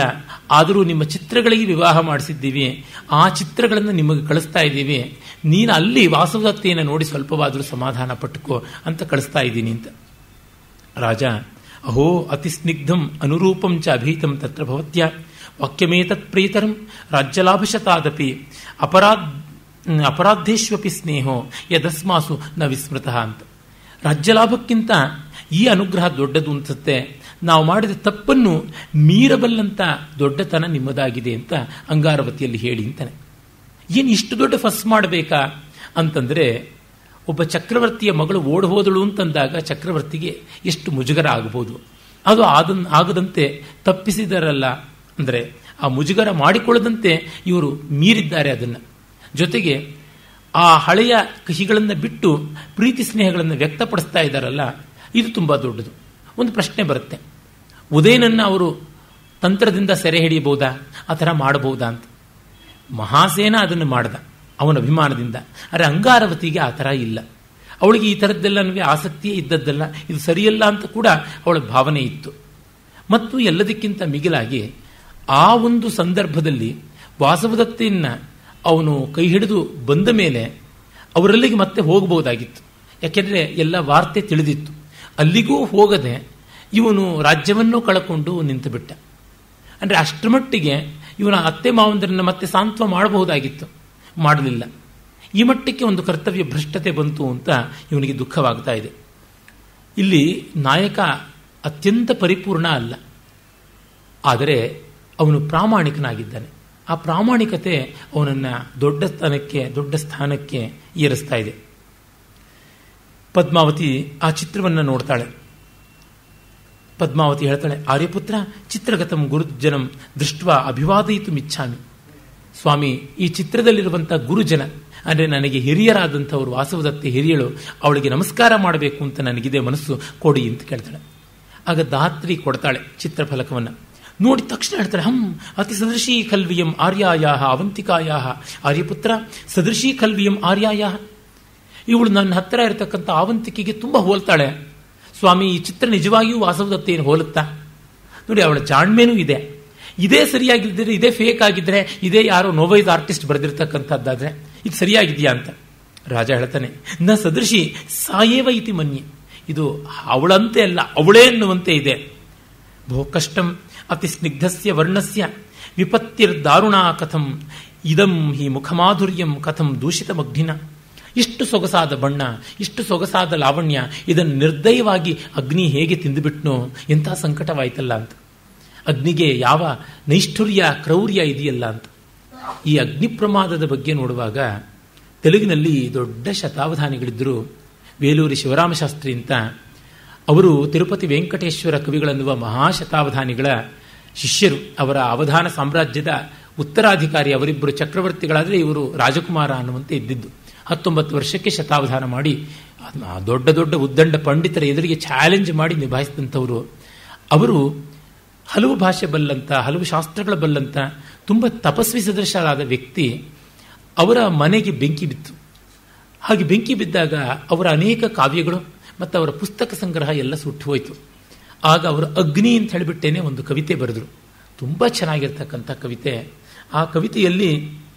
ಆದರೂ ನಿಮ್ಮ ಚಿತ್ರಗಳಿಗೆ ವಿವಾಹ ಮಾಡಿಸಿದ್ದೀವಿ ಆ ಚಿತ್ರಗಳನ್ನು ನಿಮಗೆ ಕಳಿಸ್ತಾ ಇದ್ದೀವಿ ನೀನು ಅಲ್ಲಿ ವಾಸವದತ್ತೆಯನ್ನು ನೋಡಿ ಸ್ವಲ್ಪವಾದರೂ ಸಮಾಧಾನ ಪಟ್ಟುಕೋ ಅಂತ ಕಳಿಸ್ತಾ ಇದ್ದೀನಿ ಅಂತ ರಾಜ ಅಹೋ ಅತಿ ಸ್ನಿಗ್ಧಂ ಅನುರೂಪಂ ಚ ಅಭೀತಂ ತತ್ರ ಭವತ್ಯ ವಾಕ್ಯಮೇತತ್ ಪ್ರೀತರಂ ರಾಜ್ಯಲಾಭಶತಾದಪಿ ಅಪರಾಧ್ ಅಪರಾಧೇಶ್ವಪಿ ಸ್ನೇಹೋ ಯದಸ್ಮಾಸು ನ ವಿಸ್ಮೃತಃ ಅಂತ ರಾಜ್ಯಲಾಭಕ್ಕಿಂತ ಈ ಅನುಗ್ರಹ ದೊಡ್ಡದು ಅನ್ಸುತ್ತೆ ನಾವು ಮಾಡಿದ ತಪ್ಪನ್ನು ಮೀರಬಲ್ಲಂತ ದೊಡ್ಡತನ ನಿಮ್ಮದಾಗಿದೆ ಅಂತ ಅಂಗಾರವತಿಯಲ್ಲಿ ಹೇಳಿ ಅಂತಾನೆ ಏನು ಇಷ್ಟು ದೊಡ್ಡ ಫಸ್ ಮಾಡಬೇಕಾ ಅಂತಂದರೆ ಒಬ್ಬ ಚಕ್ರವರ್ತಿಯ ಮಗಳು ಓಡ್ ಹೋದಳು ಅಂತಂದಾಗ ಚಕ್ರವರ್ತಿಗೆ ಎಷ್ಟು ಮುಜುಗರ ಆಗಬಹುದು ಅದು ಆದನ್ ಆಗದಂತೆ ತಪ್ಪಿಸಿದರಲ್ಲ ಅಂದರೆ ಆ ಮುಜುಗರ ಮಾಡಿಕೊಳ್ಳದಂತೆ ಇವರು ಮೀರಿದ್ದಾರೆ ಅದನ್ನು ಜೊತೆಗೆ ಆ ಹಳೆಯ ಕಹಿಗಳನ್ನು ಬಿಟ್ಟು ಪ್ರೀತಿ ಸ್ನೇಹಗಳನ್ನು ವ್ಯಕ್ತಪಡಿಸ್ತಾ ಇದ್ದಾರಲ್ಲ ಇದು ತುಂಬ ದೊಡ್ಡದು ಒಂದು ಪ್ರಶ್ನೆ ಬರುತ್ತೆ ಉದಯನನ್ನು ಅವರು ತಂತ್ರದಿಂದ ಸೆರೆ ಹಿಡಿಯಬಹುದಾ ಆ ಥರ ಮಾಡಬಹುದಾ ಅಂತ ಮಹಾಸೇನ ಅದನ್ನು ಮಾಡ್ದ ಅವನ ಅಭಿಮಾನದಿಂದ ಆದರೆ ಅಂಗಾರವತಿಗೆ ಆ ಥರ ಇಲ್ಲ ಅವಳಿಗೆ ಈ ಥರದ್ದೆಲ್ಲ ನನಗೆ ಆಸಕ್ತಿಯೇ ಇದ್ದದ್ದಲ್ಲ ಇದು ಸರಿಯಲ್ಲ ಅಂತ ಕೂಡ ಅವಳ ಭಾವನೆ ಇತ್ತು ಮತ್ತು ಎಲ್ಲದಕ್ಕಿಂತ ಮಿಗಿಲಾಗಿ ಆ ಒಂದು ಸಂದರ್ಭದಲ್ಲಿ ವಾಸವದತ್ತೆಯನ್ನು ಅವನು ಕೈ ಹಿಡಿದು ಬಂದ ಮೇಲೆ ಅವರಲ್ಲಿಗೆ ಮತ್ತೆ ಹೋಗಬಹುದಾಗಿತ್ತು ಯಾಕೆಂದರೆ ಎಲ್ಲ ವಾರ್ತೆ ತಿಳಿದಿತ್ತು ಅಲ್ಲಿಗೂ ಹೋಗದೆ ಇವನು ರಾಜ್ಯವನ್ನು ಕಳಕೊಂಡು ನಿಂತು ಬಿಟ್ಟ ಅಂದರೆ ಅಷ್ಟರ ಮಟ್ಟಿಗೆ ಇವನ ಅತ್ತೆ ಮಾವಂದರನ್ನ ಮತ್ತೆ ಸಾಂತ್ವ ಮಾಡಬಹುದಾಗಿತ್ತು ಮಾಡಲಿಲ್ಲ ಈ ಮಟ್ಟಕ್ಕೆ ಒಂದು ಕರ್ತವ್ಯ ಭ್ರಷ್ಟತೆ ಬಂತು ಅಂತ ಇವನಿಗೆ ದುಃಖವಾಗ್ತಾ ಇದೆ ಇಲ್ಲಿ ನಾಯಕ ಅತ್ಯಂತ ಪರಿಪೂರ್ಣ ಅಲ್ಲ ಆದರೆ ಅವನು ಪ್ರಾಮಾಣಿಕನಾಗಿದ್ದಾನೆ ಆ ಪ್ರಾಮಾಣಿಕತೆ ಅವನನ್ನು ದೊಡ್ಡ ಸ್ಥಾನಕ್ಕೆ ದೊಡ್ಡ ಸ್ಥಾನಕ್ಕೆ ಏರಿಸ್ತಾ ಇದೆ ಪದ್ಮಾವತಿ ಆ ಚಿತ್ರವನ್ನು ನೋಡ್ತಾಳೆ ಪದ್ಮಾವತಿ ಹೇಳ್ತಾಳೆ ಆರ್ಯಪುತ್ರ ಚಿತ್ರಗತಂ ಗುರುಜನಂ ದೃಷ್ಟ ಅಭಿವಾದಯಿತು ಮಿಚ್ಛಾಮಿ ಸ್ವಾಮಿ ಈ ಚಿತ್ರದಲ್ಲಿರುವಂಥ ಗುರುಜನ ಅಂದರೆ ನನಗೆ ಹಿರಿಯರಾದಂಥವ್ರು ವಾಸವದತ್ತೆ ಹಿರಿಯಳು ಅವಳಿಗೆ ನಮಸ್ಕಾರ ಮಾಡಬೇಕು ಅಂತ ನನಗಿದೆ ಮನಸ್ಸು ಕೊಡಿ ಅಂತ ಕೇಳ್ತಾಳೆ ಆಗ ಧಾತ್ರಿ ಕೊಡ್ತಾಳೆ ಚಿತ್ರಫಲಕವನ್ನು ನೋಡಿದ ತಕ್ಷಣ ಹೇಳ್ತಾಳೆ ಹಂ ಅತಿ ಸದೃಶಿ ಕಲ್ವಿಯಂ ಆರ್ಯಾಯ ಅವಂತಿಕಾಯ ಆರ್ಯಪುತ್ರ ಸದೃಶಿ ಕಲ್ವಿಯಂ ಆರ್ಯಾಯ ಇವಳು ನನ್ನ ಹತ್ತಿರ ಇರತಕ್ಕಂಥ ಆವಂತಿಕೆಗೆ ತುಂಬ ಹೋಲ್ತಾಳೆ ಸ್ವಾಮಿ ಈ ಚಿತ್ರ ನಿಜವಾಗಿಯೂ ವಾಸವದತ್ತೆಯನ್ನು ಹೋಲುತ್ತಾ ನೋಡಿ ಅವಳ ಜಾಣ್ಮೆನೂ ಇದೆ ಇದೇ ಸರಿಯಾಗಿದ್ದರೆ ಇದೇ ಫೇಕ್ ಆಗಿದ್ರೆ ಇದೇ ಯಾರೋ ನೋವೈಸ್ ಆರ್ಟಿಸ್ಟ್ ಬರೆದಿರ್ತಕ್ಕಂಥದ್ದಾದ್ರೆ ಇದು ಸರಿಯಾಗಿದೆಯಾ ಅಂತ ರಾಜ ಹೇಳ್ತಾನೆ ನ ಸದೃಶಿ ಸಾಯೇವ ಇತಿ ಮನ್ಯೆ ಇದು ಅವಳಂತೆ ಅಲ್ಲ ಅವಳೇ ಎನ್ನುವಂತೆ ಇದೆ ಬಹು ಕಷ್ಟಂ ಅತಿ ಸ್ನಿಗ್ಧಸ್ಯ ವರ್ಣಸ್ಯ ವಿಪತ್ತಿರ್ದಾರುಣಾ ಕಥಂ ಇದಂ ಹಿ ಮುಖಮಾಧುರ್ಯಂ ಕಥಂ ದೂಷಿತಮಗ್ನಿನ ಇಷ್ಟು ಸೊಗಸಾದ ಬಣ್ಣ ಇಷ್ಟು ಸೊಗಸಾದ ಲಾವಣ್ಯ ಇದನ್ನು ನಿರ್ದಯವಾಗಿ ಅಗ್ನಿ ಹೇಗೆ ತಿಂದುಬಿಟ್ನೋ ಎಂಥ ಸಂಕಟವಾಯ್ತಲ್ಲ ಅಂತ ಅಗ್ನಿಗೆ ಯಾವ ನೈಷ್ಠುರ್ಯ ಕ್ರೌರ್ಯ ಇದೆಯಲ್ಲ ಅಂತ ಈ ಅಗ್ನಿ ಪ್ರಮಾದದ ಬಗ್ಗೆ ನೋಡುವಾಗ ತೆಲುಗಿನಲ್ಲಿ ದೊಡ್ಡ ಶತಾವಧಾನಿಗಳಿದ್ದರು ಬೇಲೂರಿ ಶಿವರಾಮಶಾಸ್ತ್ರಿ ಅಂತ ಅವರು ತಿರುಪತಿ ವೆಂಕಟೇಶ್ವರ ಕವಿಗಳೆನ್ನುವ ಮಹಾಶತಾವಧಾನಿಗಳ ಶಿಷ್ಯರು ಅವರ ಅವಧಾನ ಸಾಮ್ರಾಜ್ಯದ ಉತ್ತರಾಧಿಕಾರಿ ಅವರಿಬ್ಬರು ಚಕ್ರವರ್ತಿಗಳಾದರೆ ಇವರು ರಾಜಕುಮಾರ ಅನ್ನುವಂತೆ ಇದ್ದಿದ್ದು ಹತ್ತೊಂಬತ್ತು ವರ್ಷಕ್ಕೆ ಶತಾವಧಾನ ಮಾಡಿ ದೊಡ್ಡ ದೊಡ್ಡ ಉದ್ದಂಡ ಪಂಡಿತರ ಎದುರಿಗೆ ಚಾಲೆಂಜ್ ಮಾಡಿ ನಿಭಾಯಿಸಿದಂಥವರು ಅವರು ಹಲವು ಭಾಷೆ ಬಲ್ಲಂತ ಹಲವು ಶಾಸ್ತ್ರಗಳ ಬಲ್ಲಂತ ತುಂಬ ತಪಸ್ವಿ ಸದೃಶರಾದ ವ್ಯಕ್ತಿ ಅವರ ಮನೆಗೆ ಬೆಂಕಿ ಬಿತ್ತು ಹಾಗೆ ಬೆಂಕಿ ಬಿದ್ದಾಗ ಅವರ ಅನೇಕ ಕಾವ್ಯಗಳು ಮತ್ತು ಅವರ ಪುಸ್ತಕ ಸಂಗ್ರಹ ಎಲ್ಲ ಸುಟ್ಟು ಹೋಯಿತು ಆಗ ಅವರು ಅಗ್ನಿ ಅಂತ ಹೇಳಿಬಿಟ್ಟೇನೆ ಒಂದು ಕವಿತೆ ಬರೆದರು ತುಂಬ ಚೆನ್ನಾಗಿರ್ತಕ್ಕಂಥ ಕವಿತೆ ಆ ಕವಿತೆಯಲ್ಲಿ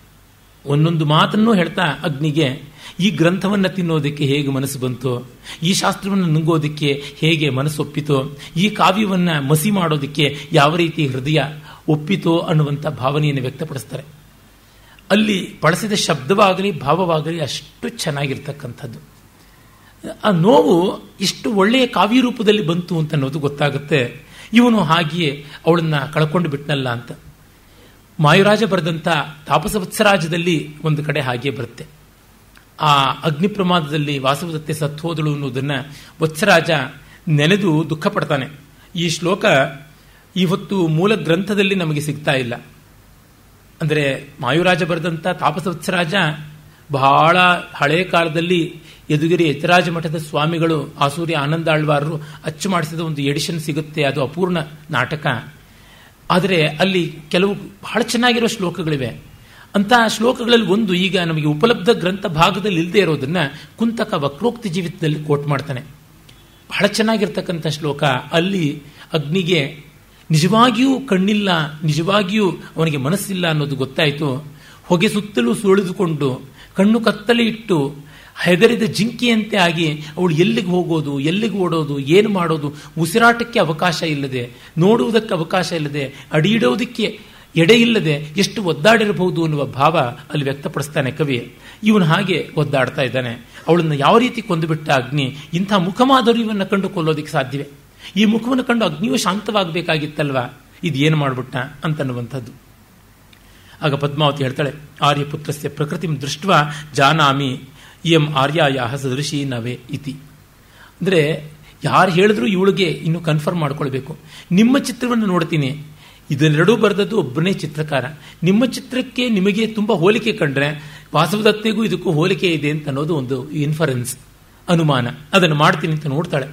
ಒಂದೊಂದು ಮಾತನ್ನು ಹೇಳ್ತಾ ಅಗ್ನಿಗೆ ಈ ಗ್ರಂಥವನ್ನು ತಿನ್ನೋದಕ್ಕೆ ಹೇಗೆ ಮನಸ್ಸು ಬಂತು ಈ ಶಾಸ್ತ್ರವನ್ನು ನುಂಗೋದಕ್ಕೆ ಹೇಗೆ ಮನಸ್ಸು ಒಪ್ಪಿತೋ ಈ ಕಾವ್ಯವನ್ನು ಮಸಿ ಮಾಡೋದಕ್ಕೆ ಯಾವ ರೀತಿ ಹೃದಯ ಒಪ್ಪಿತೋ ಅನ್ನುವಂಥ ಭಾವನೆಯನ್ನು ವ್ಯಕ್ತಪಡಿಸ್ತಾರೆ ಅಲ್ಲಿ ಬಳಸಿದ ಶಬ್ದವಾಗಲಿ ಭಾವವಾಗಲಿ ಅಷ್ಟು ಚೆನ್ನಾಗಿರ್ತಕ್ಕಂಥದ್ದು ಆ ನೋವು ಇಷ್ಟು ಒಳ್ಳೆಯ ಕಾವ್ಯ ರೂಪದಲ್ಲಿ ಬಂತು ಅಂತ ಅನ್ನೋದು ಗೊತ್ತಾಗುತ್ತೆ ಇವನು ಹಾಗೆಯೇ ಅವಳನ್ನ ಕಳ್ಕೊಂಡು ಬಿಟ್ನಲ್ಲ ಅಂತ ಮಾಯುರಾಜ ಬರೆದಂಥ ತಾಪಸವತ್ಸರಾಜದಲ್ಲಿ ಒಂದು ಕಡೆ ಹಾಗೆ ಬರುತ್ತೆ ಆ ಅಗ್ನಿ ಪ್ರಮಾದದಲ್ಲಿ ವಾಸವದತ್ತೆ ಸತ್ಹೋದಳು ಅನ್ನೋದನ್ನ ವತ್ಸರಾಜ ನೆನೆದು ದುಃಖ ಪಡ್ತಾನೆ ಈ ಶ್ಲೋಕ ಇವತ್ತು ಮೂಲ ಗ್ರಂಥದಲ್ಲಿ ನಮಗೆ ಸಿಗ್ತಾ ಇಲ್ಲ ಅಂದರೆ ಮಾಯುರಾಜ ಬರೆದಂಥ ತಾಪಸವತ್ಸರಾಜ ಬಹಳ ಹಳೆಯ ಕಾಲದಲ್ಲಿ ಯದುಗಿರಿ ಯತಿರಾಜ ಮಠದ ಸ್ವಾಮಿಗಳು ಆಸೂರ್ಯ ಆನಂದಾಳ್ವಾರರು ಅಚ್ಚು ಮಾಡಿಸಿದ ಒಂದು ಎಡಿಷನ್ ಸಿಗುತ್ತೆ ಅದು ಅಪೂರ್ಣ ನಾಟಕ ಆದರೆ ಅಲ್ಲಿ ಕೆಲವು ಬಹಳ ಚೆನ್ನಾಗಿರೋ ಶ್ಲೋಕಗಳಿವೆ ಅಂತಹ ಶ್ಲೋಕಗಳಲ್ಲಿ ಒಂದು ಈಗ ನಮಗೆ ಉಪಲಬ್ಧ ಗ್ರಂಥ ಭಾಗದಲ್ಲಿ ಇಲ್ಲದೆ ಇರೋದನ್ನ ಕುಂತಕ ವಕ್ರೋಕ್ತಿ ಜೀವಿತದಲ್ಲಿ ಕೋಟ್ ಮಾಡ್ತಾನೆ ಬಹಳ ಚೆನ್ನಾಗಿರ್ತಕ್ಕಂಥ ಶ್ಲೋಕ ಅಲ್ಲಿ ಅಗ್ನಿಗೆ ನಿಜವಾಗಿಯೂ ಕಣ್ಣಿಲ್ಲ ನಿಜವಾಗಿಯೂ ಅವನಿಗೆ ಮನಸ್ಸಿಲ್ಲ ಅನ್ನೋದು ಗೊತ್ತಾಯಿತು ಹೊಗೆ ಸುತ್ತಲೂ ಸುಳಿದುಕೊಂಡು ಕಣ್ಣು ಕತ್ತಲೆ ಇಟ್ಟು ಹೆದರಿದ ಜಿಂಕೆಯಂತೆ ಆಗಿ ಅವಳು ಎಲ್ಲಿಗೆ ಹೋಗೋದು ಎಲ್ಲಿಗೆ ಓಡೋದು ಏನು ಮಾಡೋದು ಉಸಿರಾಟಕ್ಕೆ ಅವಕಾಶ ಇಲ್ಲದೆ ನೋಡುವುದಕ್ಕೆ ಅವಕಾಶ ಇಲ್ಲದೆ ಅಡಿಯಿಡೋದಕ್ಕೆ ಎಡೆ ಇಲ್ಲದೆ ಎಷ್ಟು ಒದ್ದಾಡಿರಬಹುದು ಅನ್ನುವ ಭಾವ ಅಲ್ಲಿ ವ್ಯಕ್ತಪಡಿಸ್ತಾನೆ ಕವಿ ಇವನು ಹಾಗೆ ಒದ್ದಾಡ್ತಾ ಇದ್ದಾನೆ ಅವಳನ್ನು ಯಾವ ರೀತಿ ಕೊಂದುಬಿಟ್ಟ ಅಗ್ನಿ ಇಂಥ ಮುಖಮಾಧುರ್ಯವನ್ನು ಕಂಡು ಕೊಲ್ಲೋದಕ್ಕೆ ಸಾಧ್ಯವೇ ಈ ಮುಖವನ್ನು ಕಂಡು ಅಗ್ನಿಯು ಶಾಂತವಾಗಬೇಕಾಗಿತ್ತಲ್ವಾ ಇದು ಏನು ಮಾಡಿಬಿಟ್ಟ ಅಂತನ್ನುವಂಥದ್ದು ಆಗ ಪದ್ಮಾವತಿ ಹೇಳ್ತಾಳೆ ಆರ್ಯಪುತ್ರಸ್ಯ ಪ್ರಕೃತಿ ದೃಷ್ಟ ಜಾನಾಮಿ ಇಯಂ ಆರ್ಯಾಯ ಸದೃಶಿ ನವೇ ಇತಿ ಅಂದರೆ ಯಾರು ಹೇಳಿದ್ರು ಇವಳಿಗೆ ಇನ್ನು ಕನ್ಫರ್ಮ್ ಮಾಡ್ಕೊಳ್ಬೇಕು ನಿಮ್ಮ ಚಿತ್ರವನ್ನು ನೋಡ್ತೀನಿ ಇದನ್ನೆರಡೂ ಬರೆದದ್ದು ಒಬ್ಬನೇ ಚಿತ್ರಕಾರ ನಿಮ್ಮ ಚಿತ್ರಕ್ಕೆ ನಿಮಗೆ ತುಂಬ ಹೋಲಿಕೆ ಕಂಡ್ರೆ ವಾಸವದತ್ತೆಗೂ ಇದಕ್ಕೂ ಹೋಲಿಕೆ ಇದೆ ಅಂತ ಅನ್ನೋದು ಒಂದು ಇನ್ಫರೆನ್ಸ್ ಅನುಮಾನ ಅದನ್ನು ಮಾಡ್ತೀನಿ ಅಂತ ನೋಡ್ತಾಳೆ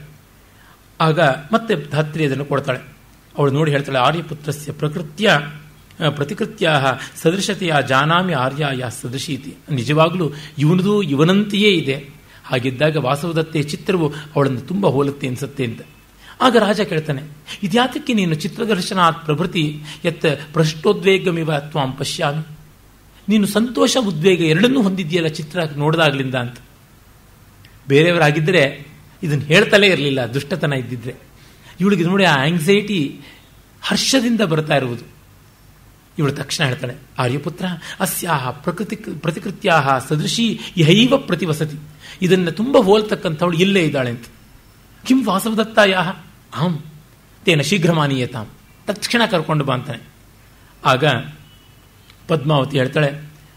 ಆಗ ಮತ್ತೆ ಧಾತ್ರಿ ಅದನ್ನು ಕೊಡ್ತಾಳೆ ಅವಳು ನೋಡಿ ಹೇಳ್ತಾಳೆ ಆರ್ಯಪುತ್ರಸ್ಯ ಪ್ರಕೃತಿಯ ಪ್ರತಿಕೃತ್ಯ ಸದೃಶತೆಯ ಜಾನಾಮಿ ಆರ್ಯಾಯ ಸದೃಶೀತಿ ನಿಜವಾಗಲೂ ಇವನದು ಇವನಂತೆಯೇ ಇದೆ ಹಾಗಿದ್ದಾಗ ವಾಸವದತ್ತೆಯ ಚಿತ್ರವು ಅವಳನ್ನು ತುಂಬ ಹೋಲುತ್ತೆ ಅನಿಸುತ್ತೆ ಅಂತ ಆಗ ರಾಜ ಕೇಳ್ತಾನೆ ಇದ್ಯಾತಕ್ಕೆ ನೀನು ಚಿತ್ರದರ್ಶನ ಪ್ರಭೃತಿ ಎತ್ತ ಪೃಷ್ಟೋದ್ವೇಗಮಿವ ತ್ವಾಂ ಪಶ್ಯಾಮಿ ನೀನು ಸಂತೋಷ ಉದ್ವೇಗ ಎರಡನ್ನೂ ಹೊಂದಿದೆಯಲ್ಲ ಚಿತ್ರ ನೋಡಿದಾಗ್ಲಿಂದ ಅಂತ ಬೇರೆಯವರಾಗಿದ್ದರೆ ಇದನ್ನು ಹೇಳ್ತಲೇ ಇರಲಿಲ್ಲ ದುಷ್ಟತನ ಇದ್ದಿದ್ರೆ ಇವಳಿಗೆ ನೋಡಿ ಆ ಆಂಗ್ಸೈಟಿ ಹರ್ಷದಿಂದ ಬರ್ತಾ ಇರುವುದು ಇವಳು ತಕ್ಷಣ ಹೇಳ್ತಾಳೆ ಆರ್ಯಪುತ್ರ ಅಸ್ಯಾಹ ಪ್ರಕೃತಿ ಪ್ರತಿಕೃತ್ಯಾ ಸದೃಶಿ ಯಹೈವ ಪ್ರತಿವಸತಿ ಇದನ್ನು ತುಂಬ ಹೋಲ್ತಕ್ಕಂಥವಳು ಇಲ್ಲೇ ಇದ್ದಾಳೆ ಅಂತ ಕಿಂ ವಾಸವದತ್ತಾಯ ಅಹಂ ತೇನ ಶೀಘ್ರಮಾನೀಯತಾಂ ತಕ್ಷಣ ಕರ್ಕೊಂಡು ಬಾ ಅಂತಾನೆ ಆಗ ಪದ್ಮಾವತಿ ಹೇಳ್ತಾಳೆ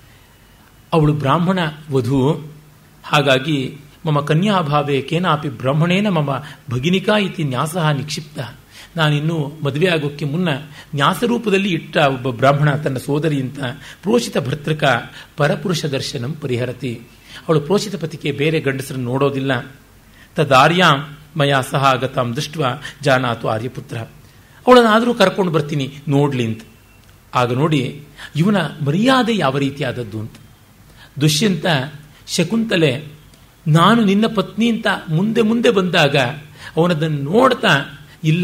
ಅವಳು ಬ್ರಾಹ್ಮಣ ವಧು ಹಾಗಾಗಿ ಮಮ ಕನ್ಯಾಭಾವೆ ಕೇನಾಪಿ ಬ್ರಾಹ್ಮಣೇನ ಮಮ ಭಗಿನಿಕಾ ಇತಿ ನ್ಯಾಸಃ ನಿಕ್ಷಿಪ್ತ ನಾನಿನ್ನೂ ಮದುವೆ ಆಗೋಕ್ಕೆ ಮುನ್ನ ನ್ಯಾಸರೂಪದಲ್ಲಿ ಇಟ್ಟ ಒಬ್ಬ ಬ್ರಾಹ್ಮಣ ತನ್ನ ಸೋದರಿ ಅಂತ ಪ್ರೋಷಿತ ಭರ್ತೃಕ ಪರಪುರುಷ ದರ್ಶನಂ ಪರಿಹರತಿ ಅವಳು ಪ್ರೋಷಿತ ಪತಿಗೆ ಬೇರೆ ಗಂಡಸರನ್ನು ನೋಡೋದಿಲ್ಲ ತದಾರ್ಯಾಂ ಮಯ ಸಹ ಆಗತಾಂ ದೃಷ್ಟ ಜಾನಾತು ಆರ್ಯಪುತ್ರ ಅವಳನ್ನಾದರೂ ಕರ್ಕೊಂಡು ಬರ್ತೀನಿ ನೋಡ್ಲಿ ಅಂತ ಆಗ ನೋಡಿ ಇವನ ಮರ್ಯಾದೆ ಯಾವ ರೀತಿಯಾದದ್ದು ಅಂತ ದುಷ್ಯಂತ ಶಕುಂತಲೆ ನಾನು ನಿನ್ನ ಪತ್ನಿ ಅಂತ ಮುಂದೆ ಮುಂದೆ ಬಂದಾಗ ಅವನದನ್ನು ನೋಡ್ತಾ ಇಲ್ಲ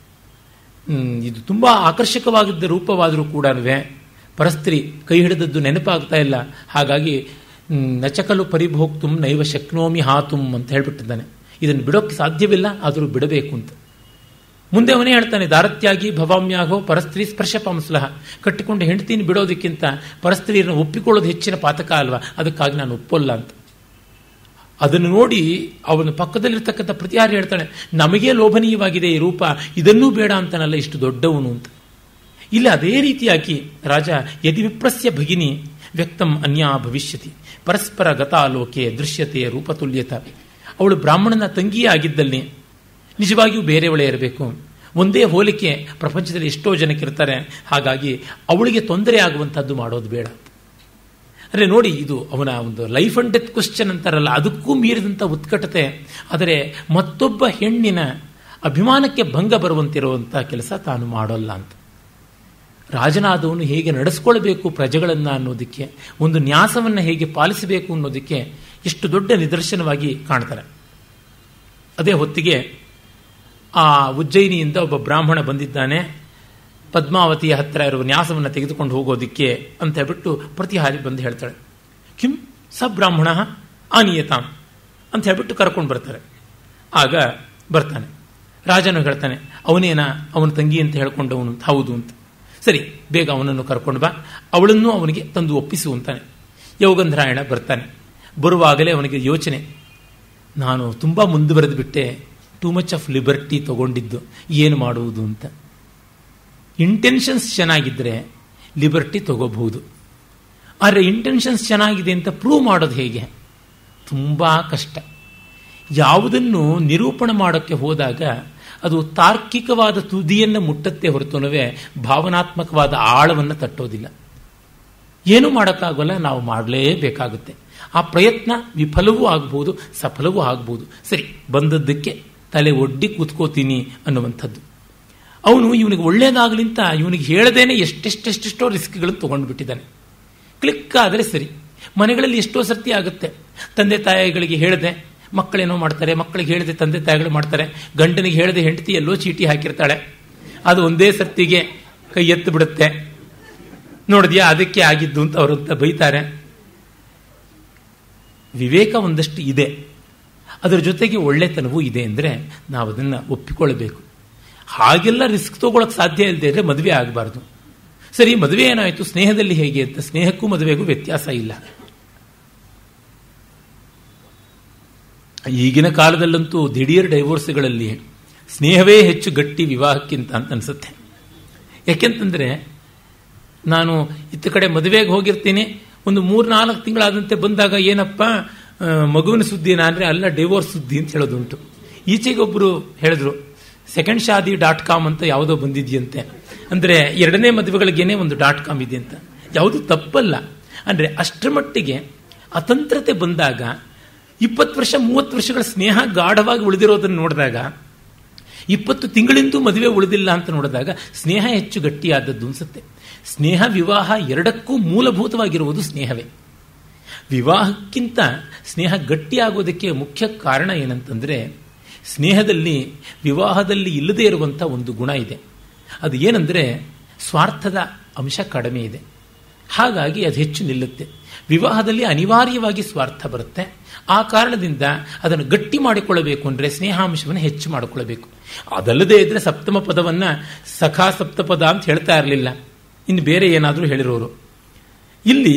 ಇದು ತುಂಬ ಆಕರ್ಷಕವಾಗಿದ್ದ ರೂಪವಾದರೂ ಕೂಡ ಪರಸ್ತ್ರೀ ಕೈ ಹಿಡಿದದ್ದು ನೆನಪಾಗ್ತಾ ಇಲ್ಲ ಹಾಗಾಗಿ ನಚಕಲು ಪರಿಭೋಕ್ತು ನೈವ ಶಕ್ನೋಮಿ ಹಾತುಂ ಅಂತ ಹೇಳ್ಬಿಟ್ಟಿದ್ದಾನೆ ಇದನ್ನು ಬಿಡೋಕ್ಕೆ ಸಾಧ್ಯವಿಲ್ಲ ಆದರೂ ಬಿಡಬೇಕು ಅಂತ ಮುಂದೆ ಅವನೇ ಹೇಳ್ತಾನೆ ದಾರತ್ಯಾಗಿ ಭವಾಮ್ಯಾಗೋ ಪರಸ್ತ್ರೀ ಸ್ಪರ್ಶ ಪಂಸ್ಲಹ ಕಟ್ಟಿಕೊಂಡು ಹೆಂಡತಿನ ಬಿಡೋದಕ್ಕಿಂತ ಪರಸ್ತ್ರೀಯರನ್ನು ಒಪ್ಪಿಕೊಳ್ಳೋದು ಹೆಚ್ಚಿನ ಪಾತಕ ಅಲ್ವಾ ಅದಕ್ಕಾಗಿ ನಾನು ಒಪ್ಪಲ್ಲ ಅಂತ ಅದನ್ನು ನೋಡಿ ಅವನ ಪಕ್ಕದಲ್ಲಿರ್ತಕ್ಕಂಥ ಪ್ರತಿಹಾರಿ ಹೇಳ್ತಾನೆ ನಮಗೆ ಲೋಭನೀಯವಾಗಿದೆ ಈ ರೂಪ ಇದನ್ನೂ ಬೇಡ ಅಂತನಲ್ಲ ಇಷ್ಟು ದೊಡ್ಡವನು ಅಂತ ಇಲ್ಲಿ ಅದೇ ರೀತಿಯಾಗಿ ರಾಜ ಯದಿ ವಿಪ್ರಸ್ಯ ಭಗಿನಿ ವ್ಯಕ್ತಂ ಅನ್ಯಾ ಭವಿಷ್ಯತಿ ಪರಸ್ಪರ ಗತಾಲೋಕೆ ದೃಶ್ಯತೆ ರೂಪತುಲ್ಯತ ಅವಳು ಬ್ರಾಹ್ಮಣನ ತಂಗಿಯೇ ಆಗಿದ್ದಲ್ಲಿ ನಿಜವಾಗಿಯೂ ಬೇರೆಯವಳೇ ಇರಬೇಕು ಒಂದೇ ಹೋಲಿಕೆ ಪ್ರಪಂಚದಲ್ಲಿ ಎಷ್ಟೋ ಜನಕ್ಕಿರ್ತಾರೆ ಹಾಗಾಗಿ ಅವಳಿಗೆ ತೊಂದರೆ ಆಗುವಂಥದ್ದು ಮಾಡೋದು ಬೇಡ ಅಂದರೆ ನೋಡಿ ಇದು ಅವನ ಒಂದು ಲೈಫ್ ಅಂಡ್ ಡೆತ್ ಕ್ವಶನ್ ಅಂತಾರಲ್ಲ ಅದಕ್ಕೂ ಮೀರಿದಂಥ ಉತ್ಕಟತೆ ಆದರೆ ಮತ್ತೊಬ್ಬ ಹೆಣ್ಣಿನ ಅಭಿಮಾನಕ್ಕೆ ಭಂಗ ಬರುವಂತಿರುವಂಥ ಕೆಲಸ ತಾನು ಮಾಡೋಲ್ಲ ಅಂತ ರಾಜನಾದವನು ಹೇಗೆ ನಡೆಸ್ಕೊಳ್ಬೇಕು ಪ್ರಜೆಗಳನ್ನು ಅನ್ನೋದಕ್ಕೆ ಒಂದು ನ್ಯಾಸವನ್ನು ಹೇಗೆ ಪಾಲಿಸಬೇಕು ಅನ್ನೋದಕ್ಕೆ ಎಷ್ಟು ದೊಡ್ಡ ನಿದರ್ಶನವಾಗಿ ಕಾಣ್ತಾರೆ ಅದೇ ಹೊತ್ತಿಗೆ ಆ ಉಜ್ಜಯಿನಿಯಿಂದ ಒಬ್ಬ ಬ್ರಾಹ್ಮಣ ಬಂದಿದ್ದಾನೆ ಪದ್ಮಾವತಿಯ ಹತ್ತಿರ ಇರುವ ನ್ಯಾಸವನ್ನು ತೆಗೆದುಕೊಂಡು ಹೋಗೋದಿಕ್ಕೆ ಅಂತ ಹೇಳ್ಬಿಟ್ಟು ಪ್ರತಿಹಾರಿ ಬಂದು ಹೇಳ್ತಾಳೆ ಕಿಂ ಸ ಬ್ರಾಹ್ಮಣ ಆನಿಯತಾಂ ಅಂತ ಹೇಳ್ಬಿಟ್ಟು ಕರ್ಕೊಂಡು ಬರ್ತಾರೆ ಆಗ ಬರ್ತಾನೆ ರಾಜನು ಹೇಳ್ತಾನೆ ಅವನೇನ ಅವನ ತಂಗಿ ಅಂತ ಹೇಳ್ಕೊಂಡವನು ಅಂತ ಹೌದು ಅಂತ ಸರಿ ಬೇಗ ಅವನನ್ನು ಕರ್ಕೊಂಡು ಬಾ ಅವಳನ್ನು ಅವನಿಗೆ ತಂದು ಒಪ್ಪಿಸು ಅಂತಾನೆ ಯೋಗಂಧರಾಯಣ ಬರ್ತಾನೆ ಬರುವಾಗಲೇ ಅವನಿಗೆ ಯೋಚನೆ ನಾನು ತುಂಬ ಮುಂದುವರೆದು ಬಿಟ್ಟೆ ಟೂ ಮಚ್ ಆಫ್ ಲಿಬರ್ಟಿ ತಗೊಂಡಿದ್ದು ಏನು ಮಾಡುವುದು ಅಂತ ಇಂಟೆನ್ಷನ್ಸ್ ಚೆನ್ನಾಗಿದ್ದರೆ ಲಿಬರ್ಟಿ ತಗೋಬಹುದು ಆದರೆ ಇಂಟೆನ್ಷನ್ಸ್ ಚೆನ್ನಾಗಿದೆ ಅಂತ ಪ್ರೂವ್ ಮಾಡೋದು ಹೇಗೆ ತುಂಬ ಕಷ್ಟ ಯಾವುದನ್ನು ನಿರೂಪಣೆ ಮಾಡೋಕ್ಕೆ ಹೋದಾಗ ಅದು ತಾರ್ಕಿಕವಾದ ತುದಿಯನ್ನು ಮುಟ್ಟತ್ತೆ ಹೊರತುನವೇ ಭಾವನಾತ್ಮಕವಾದ ಆಳವನ್ನು ತಟ್ಟೋದಿಲ್ಲ ಏನೂ ಮಾಡೋಕ್ಕಾಗಲ್ಲ ನಾವು ಮಾಡಲೇಬೇಕಾಗುತ್ತೆ ಆ ಪ್ರಯತ್ನ ವಿಫಲವೂ ಆಗ್ಬೋದು ಸಫಲವೂ ಆಗ್ಬೋದು ಸರಿ ಬಂದದ್ದಕ್ಕೆ ತಲೆ ಒಡ್ಡಿ ಕೂತ್ಕೋತೀನಿ ಅನ್ನುವಂಥದ್ದು ಅವನು ಇವನಿಗೆ ಒಳ್ಳೇದಾಗಲಿಂತ ಇವನಿಗೆ ಹೇಳದೇನೆ ಎಷ್ಟೆಷ್ಟೆಷ್ಟೆಷ್ಟೋ ರಿಸ್ಕ್ಗಳನ್ನು ತೊಗೊಂಡು ಬಿಟ್ಟಿದ್ದಾನೆ ಕ್ಲಿಕ್ ಆದರೆ ಸರಿ ಮನೆಗಳಲ್ಲಿ ಎಷ್ಟೋ ಸರ್ತಿ ಆಗುತ್ತೆ ತಂದೆ ತಾಯಿಗಳಿಗೆ ಹೇಳದೆ ಮಕ್ಕಳೇನೋ ಮಾಡ್ತಾರೆ ಮಕ್ಕಳಿಗೆ ಹೇಳದೆ ತಂದೆ ತಾಯಿಗಳು ಮಾಡ್ತಾರೆ ಗಂಡನಿಗೆ ಹೇಳದೆ ಹೆಂಡತಿ ಎಲ್ಲೋ ಚೀಟಿ ಹಾಕಿರ್ತಾಳೆ ಅದು ಒಂದೇ ಸರ್ತಿಗೆ ಕೈ ಎತ್ತು ಬಿಡುತ್ತೆ ನೋಡಿದ್ಯಾ ಅದಕ್ಕೆ ಆಗಿದ್ದು ಅಂತ ಅವರಂತ ಬೈತಾರೆ ವಿವೇಕ ಒಂದಷ್ಟು ಇದೆ ಅದರ ಜೊತೆಗೆ ಒಳ್ಳೆತನವೂ ಇದೆ ಅಂದರೆ ನಾವು ಅದನ್ನು ಒಪ್ಪಿಕೊಳ್ಳಬೇಕು ಹಾಗೆಲ್ಲ ರಿಸ್ಕ್ ತಗೊಳಕ್ ಸಾಧ್ಯ ಇಲ್ಲದೆ ಇದ್ರೆ ಮದುವೆ ಆಗಬಾರ್ದು ಸರಿ ಮದುವೆ ಏನಾಯಿತು ಸ್ನೇಹದಲ್ಲಿ ಹೇಗೆ ಅಂತ ಸ್ನೇಹಕ್ಕೂ ಮದುವೆಗೂ ವ್ಯತ್ಯಾಸ ಇಲ್ಲ ಈಗಿನ ಕಾಲದಲ್ಲಂತೂ ದಿಢೀರ್ ಡೈವೋರ್ಸ್ಗಳಲ್ಲಿ ಸ್ನೇಹವೇ ಹೆಚ್ಚು ಗಟ್ಟಿ ವಿವಾಹಕ್ಕಿಂತ ಅಂತ ಅನಿಸುತ್ತೆ ಯಾಕೆಂತಂದ್ರೆ ನಾನು ಇತ್ತ ಕಡೆ ಮದುವೆಗೆ ಹೋಗಿರ್ತೀನಿ ಒಂದು ಮೂರು ನಾಲ್ಕು ತಿಂಗಳಾದಂತೆ ಬಂದಾಗ ಏನಪ್ಪ ಮಗುವಿನ ಸುದ್ದಿನ ಅಂದರೆ ಅಲ್ಲ ಡಿವೋರ್ಸ್ ಸುದ್ದಿ ಅಂತ ಹೇಳೋದುಂಟು ಈಚೆಗೆ ಒಬ್ಬರು ಹೇಳಿದ್ರು ಸೆಕೆಂಡ್ ಶಾದಿ ಡಾಟ್ ಕಾಮ್ ಅಂತ ಯಾವುದೋ ಬಂದಿದೆಯಂತೆ ಅಂದರೆ ಎರಡನೇ ಮದುವೆಗಳಿಗೇನೆ ಒಂದು ಡಾಟ್ ಕಾಮ್ ಇದೆ ಅಂತ ಯಾವುದು ತಪ್ಪಲ್ಲ ಅಂದರೆ ಅಷ್ಟರ ಮಟ್ಟಿಗೆ ಅತಂತ್ರತೆ ಬಂದಾಗ ಇಪ್ಪತ್ತು ವರ್ಷ ಮೂವತ್ತು ವರ್ಷಗಳ ಸ್ನೇಹ ಗಾಢವಾಗಿ ಉಳಿದಿರೋದನ್ನು ನೋಡಿದಾಗ ಇಪ್ಪತ್ತು ತಿಂಗಳಿಂದೂ ಮದುವೆ ಉಳಿದಿಲ್ಲ ಅಂತ ನೋಡಿದಾಗ ಸ್ನೇಹ ಹೆಚ್ಚು ಗಟ್ಟಿಯಾದದ್ದು ಅನ್ಸುತ್ತೆ ಸ್ನೇಹ ವಿವಾಹ ಎರಡಕ್ಕೂ ಮೂಲಭೂತವಾಗಿರುವುದು ಸ್ನೇಹವೇ ವಿವಾಹಕ್ಕಿಂತ ಸ್ನೇಹ ಗಟ್ಟಿಯಾಗೋದಕ್ಕೆ ಮುಖ್ಯ ಕಾರಣ ಏನಂತಂದರೆ ಸ್ನೇಹದಲ್ಲಿ ವಿವಾಹದಲ್ಲಿ ಇಲ್ಲದೇ ಇರುವಂಥ ಒಂದು ಗುಣ ಇದೆ ಅದು ಏನಂದರೆ ಸ್ವಾರ್ಥದ ಅಂಶ ಕಡಿಮೆ ಇದೆ ಹಾಗಾಗಿ ಅದು ಹೆಚ್ಚು ನಿಲ್ಲುತ್ತೆ ವಿವಾಹದಲ್ಲಿ ಅನಿವಾರ್ಯವಾಗಿ ಸ್ವಾರ್ಥ ಬರುತ್ತೆ ಆ ಕಾರಣದಿಂದ ಅದನ್ನು ಗಟ್ಟಿ ಮಾಡಿಕೊಳ್ಳಬೇಕು ಅಂದರೆ ಸ್ನೇಹಾಂಶವನ್ನು ಹೆಚ್ಚು ಮಾಡಿಕೊಳ್ಳಬೇಕು ಅದಲ್ಲದೆ ಇದ್ರೆ ಸಪ್ತಮ ಪದವನ್ನು ಸಖಾ ಸಪ್ತಪದ ಅಂತ ಹೇಳ್ತಾ ಇರಲಿಲ್ಲ ಇನ್ನು ಬೇರೆ ಏನಾದರೂ ಹೇಳಿರೋರು ಇಲ್ಲಿ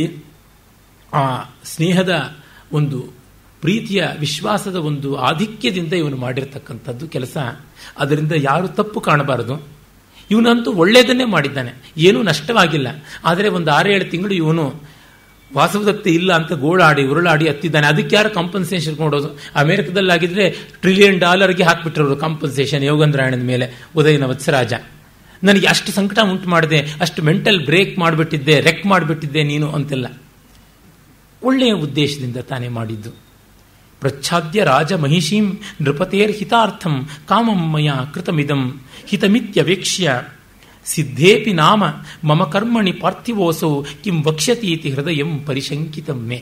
ಆ ಸ್ನೇಹದ ಒಂದು ಪ್ರೀತಿಯ ವಿಶ್ವಾಸದ ಒಂದು ಆಧಿಕ್ಯದಿಂದ ಇವನು ಮಾಡಿರ್ತಕ್ಕಂಥದ್ದು ಕೆಲಸ ಅದರಿಂದ ಯಾರು ತಪ್ಪು ಕಾಣಬಾರದು ಇವನಂತೂ ಒಳ್ಳೆಯದನ್ನೇ ಮಾಡಿದ್ದಾನೆ ಏನೂ ನಷ್ಟವಾಗಿಲ್ಲ ಆದರೆ ಒಂದು ಆರೇಳು ತಿಂಗಳು ಇವನು ವಾಸವದತ್ತೆ ಇಲ್ಲ ಅಂತ ಗೋಳಾಡಿ ಉರುಳಾಡಿ ಹತ್ತಿದ್ದಾನೆ ಅದಕ್ಕೆ ಯಾರು ಕಾಂಪನ್ಸೇಷನ್ ಕೊಡೋದು ಅಮೆರಿಕದಲ್ಲಾಗಿದ್ರೆ ಟ್ರಿಲಿಯನ್ ಡಾಲರ್ಗೆ ಹಾಕ್ಬಿಟ್ಟಿರೋರು ಕಾಂಪನ್ಸೇಷನ್ ಯೋಗೇಂದ್ರಾಯಣದ ಮೇಲೆ ಉದಯನ ವತ್ಸರಾಜ ನನಗೆ ಅಷ್ಟು ಸಂಕಟ ಉಂಟು ಮಾಡಿದೆ ಅಷ್ಟು ಮೆಂಟಲ್ ಬ್ರೇಕ್ ಮಾಡಿಬಿಟ್ಟಿದ್ದೆ ರೆಕ್ ಮಾಡಿಬಿಟ್ಟಿದ್ದೆ ನೀನು ಅಂತೆಲ್ಲ ಒಳ್ಳೆಯ ಉದ್ದೇಶದಿಂದ ತಾನೇ ಮಾಡಿದ್ದು ಪ್ರಚ್ಛಾದ್ಯ ರಾಜ ಮಹಿಷೀಂ ನೃಪತೇರ್ ಹಿತಾರ್ಥಂ ಕಾಮಂ ಮಯ ಕೃತಮಿದಂ ಹಿತಮಿತ್ಯವೇಕ್ಷ್ಯ ಸಿದ್ಧೇಪಿ ನಾಮ ಮಮ ಕರ್ಮಣಿ ಪಾರ್ಥಿವೋಸೌ ಕಿಂ ವಕ್ಷ್ಯತೀತಿ ಹೃದಯಂ ಪರಿಶಂಕಿತಂ ಮೇ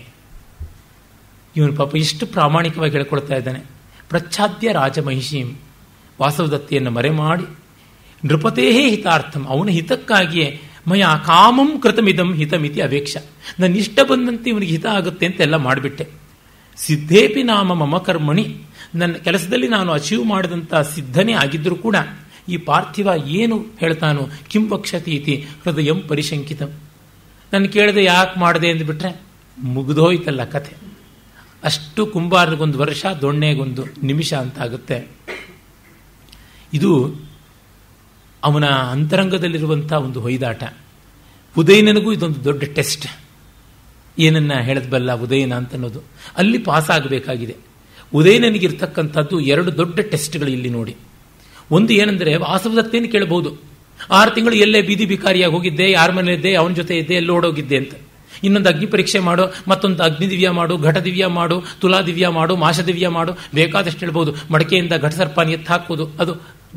ಇವನು ಪಾಪ ಇಷ್ಟು ಪ್ರಾಮಾಣಿಕವಾಗಿ ಹೇಳ್ಕೊಳ್ತಾ ಇದ್ದಾನೆ ಪ್ರಚ್ಛಾದ್ಯ ರಾಜ ಮಹಿಷೀಂ ವಾಸವದತ್ತೆಯನ್ನು ಮರೆ ಮಾಡಿ ನೃಪತೇಹೇ ಹಿತಾರ್ಥಂ ಅವನ ಹಿತಕ್ಕಾಗಿಯೇ ಮಯ ಕಾಮಂ ಕೃತಮಿದಂ ಹಿತಮಿತಿ ಅವೇಕ್ಷ ನನ್ನ ಇಷ್ಟ ಬಂದಂತೆ ಇವನಿಗೆ ಹಿತ ಆಗುತ್ತೆ ಅಂತೆಲ್ಲ ಮಾಡಿಬಿಟ್ಟೆ ಸಿದ್ಧೇಪಿ ನಾಮ ಮಮ ಕರ್ಮಣಿ ನನ್ನ ಕೆಲಸದಲ್ಲಿ ನಾನು ಅಚೀವ್ ಮಾಡಿದಂಥ ಸಿದ್ಧನೇ ಆಗಿದ್ದರೂ ಕೂಡ ಈ ಪಾರ್ಥಿವ ಏನು ಹೇಳ್ತಾನೋ ಕಿಂ ವಕ್ಷತಿ ಇತಿ ಹೃದಯಂ ಪರಿಶಂಕಿತಂ ನಾನು ಕೇಳಿದೆ ಯಾಕೆ ಮಾಡಿದೆ ಅಂದ್ಬಿಟ್ರೆ ಮುಗಿದೋಯ್ತಲ್ಲ ಕಥೆ ಅಷ್ಟು ಕುಂಬಾರನಿಗೊಂದು ವರ್ಷ ದೊಣ್ಣೆಗೊಂದು ನಿಮಿಷ ಅಂತ ಆಗುತ್ತೆ ಇದು ಅವನ ಅಂತರಂಗದಲ್ಲಿರುವಂಥ ಒಂದು ಹೊಯ್ದಾಟ ಉದಯನನಿಗೂ ಇದೊಂದು ದೊಡ್ಡ ಟೆಸ್ಟ್ ಏನನ್ನ ಹೇಳದ್ಬಲ್ಲ ಉದಯನ ಅಂತ ಅನ್ನೋದು ಅಲ್ಲಿ ಪಾಸ್ ಆಗಬೇಕಾಗಿದೆ ಉದಯನನಿಗಿರ್ತಕ್ಕಂಥದ್ದು ಎರಡು ದೊಡ್ಡ ಟೆಸ್ಟ್ಗಳು ಇಲ್ಲಿ ನೋಡಿ ಒಂದು ಏನಂದರೆ ವಾಸವದತ್ತೇನು ಕೇಳಬಹುದು ಆರು ತಿಂಗಳು ಎಲ್ಲೇ ಬೀದಿ ಬಿಕಾರಿಯಾಗಿ ಹೋಗಿದ್ದೆ ಯಾರ ಮನೆಯಿದ್ದೆ ಅವನ ಜೊತೆ ಇದ್ದೆ ಎಲ್ಲಿ ಓಡೋಗಿದ್ದೆ ಅಂತ ಇನ್ನೊಂದು ಅಗ್ನಿ ಪರೀಕ್ಷೆ ಮಾಡು ಮತ್ತೊಂದು ಅಗ್ನಿ ದಿವ್ಯ ಮಾಡು ಘಟ ದಿವ್ಯ ಮಾಡು ತುಲಾ ದಿವ್ಯ ಮಾಡು ಮಾಷ ದಿವ್ಯ ಮಾಡು ಬೇಕಾದಷ್ಟು ಹೇಳ್ಬೋದು ಮಡಕೆಯಿಂದ ಘಟಸರ್ಪಾನಿ ಎತ್ತು ಹಾಕೋದು ಅದು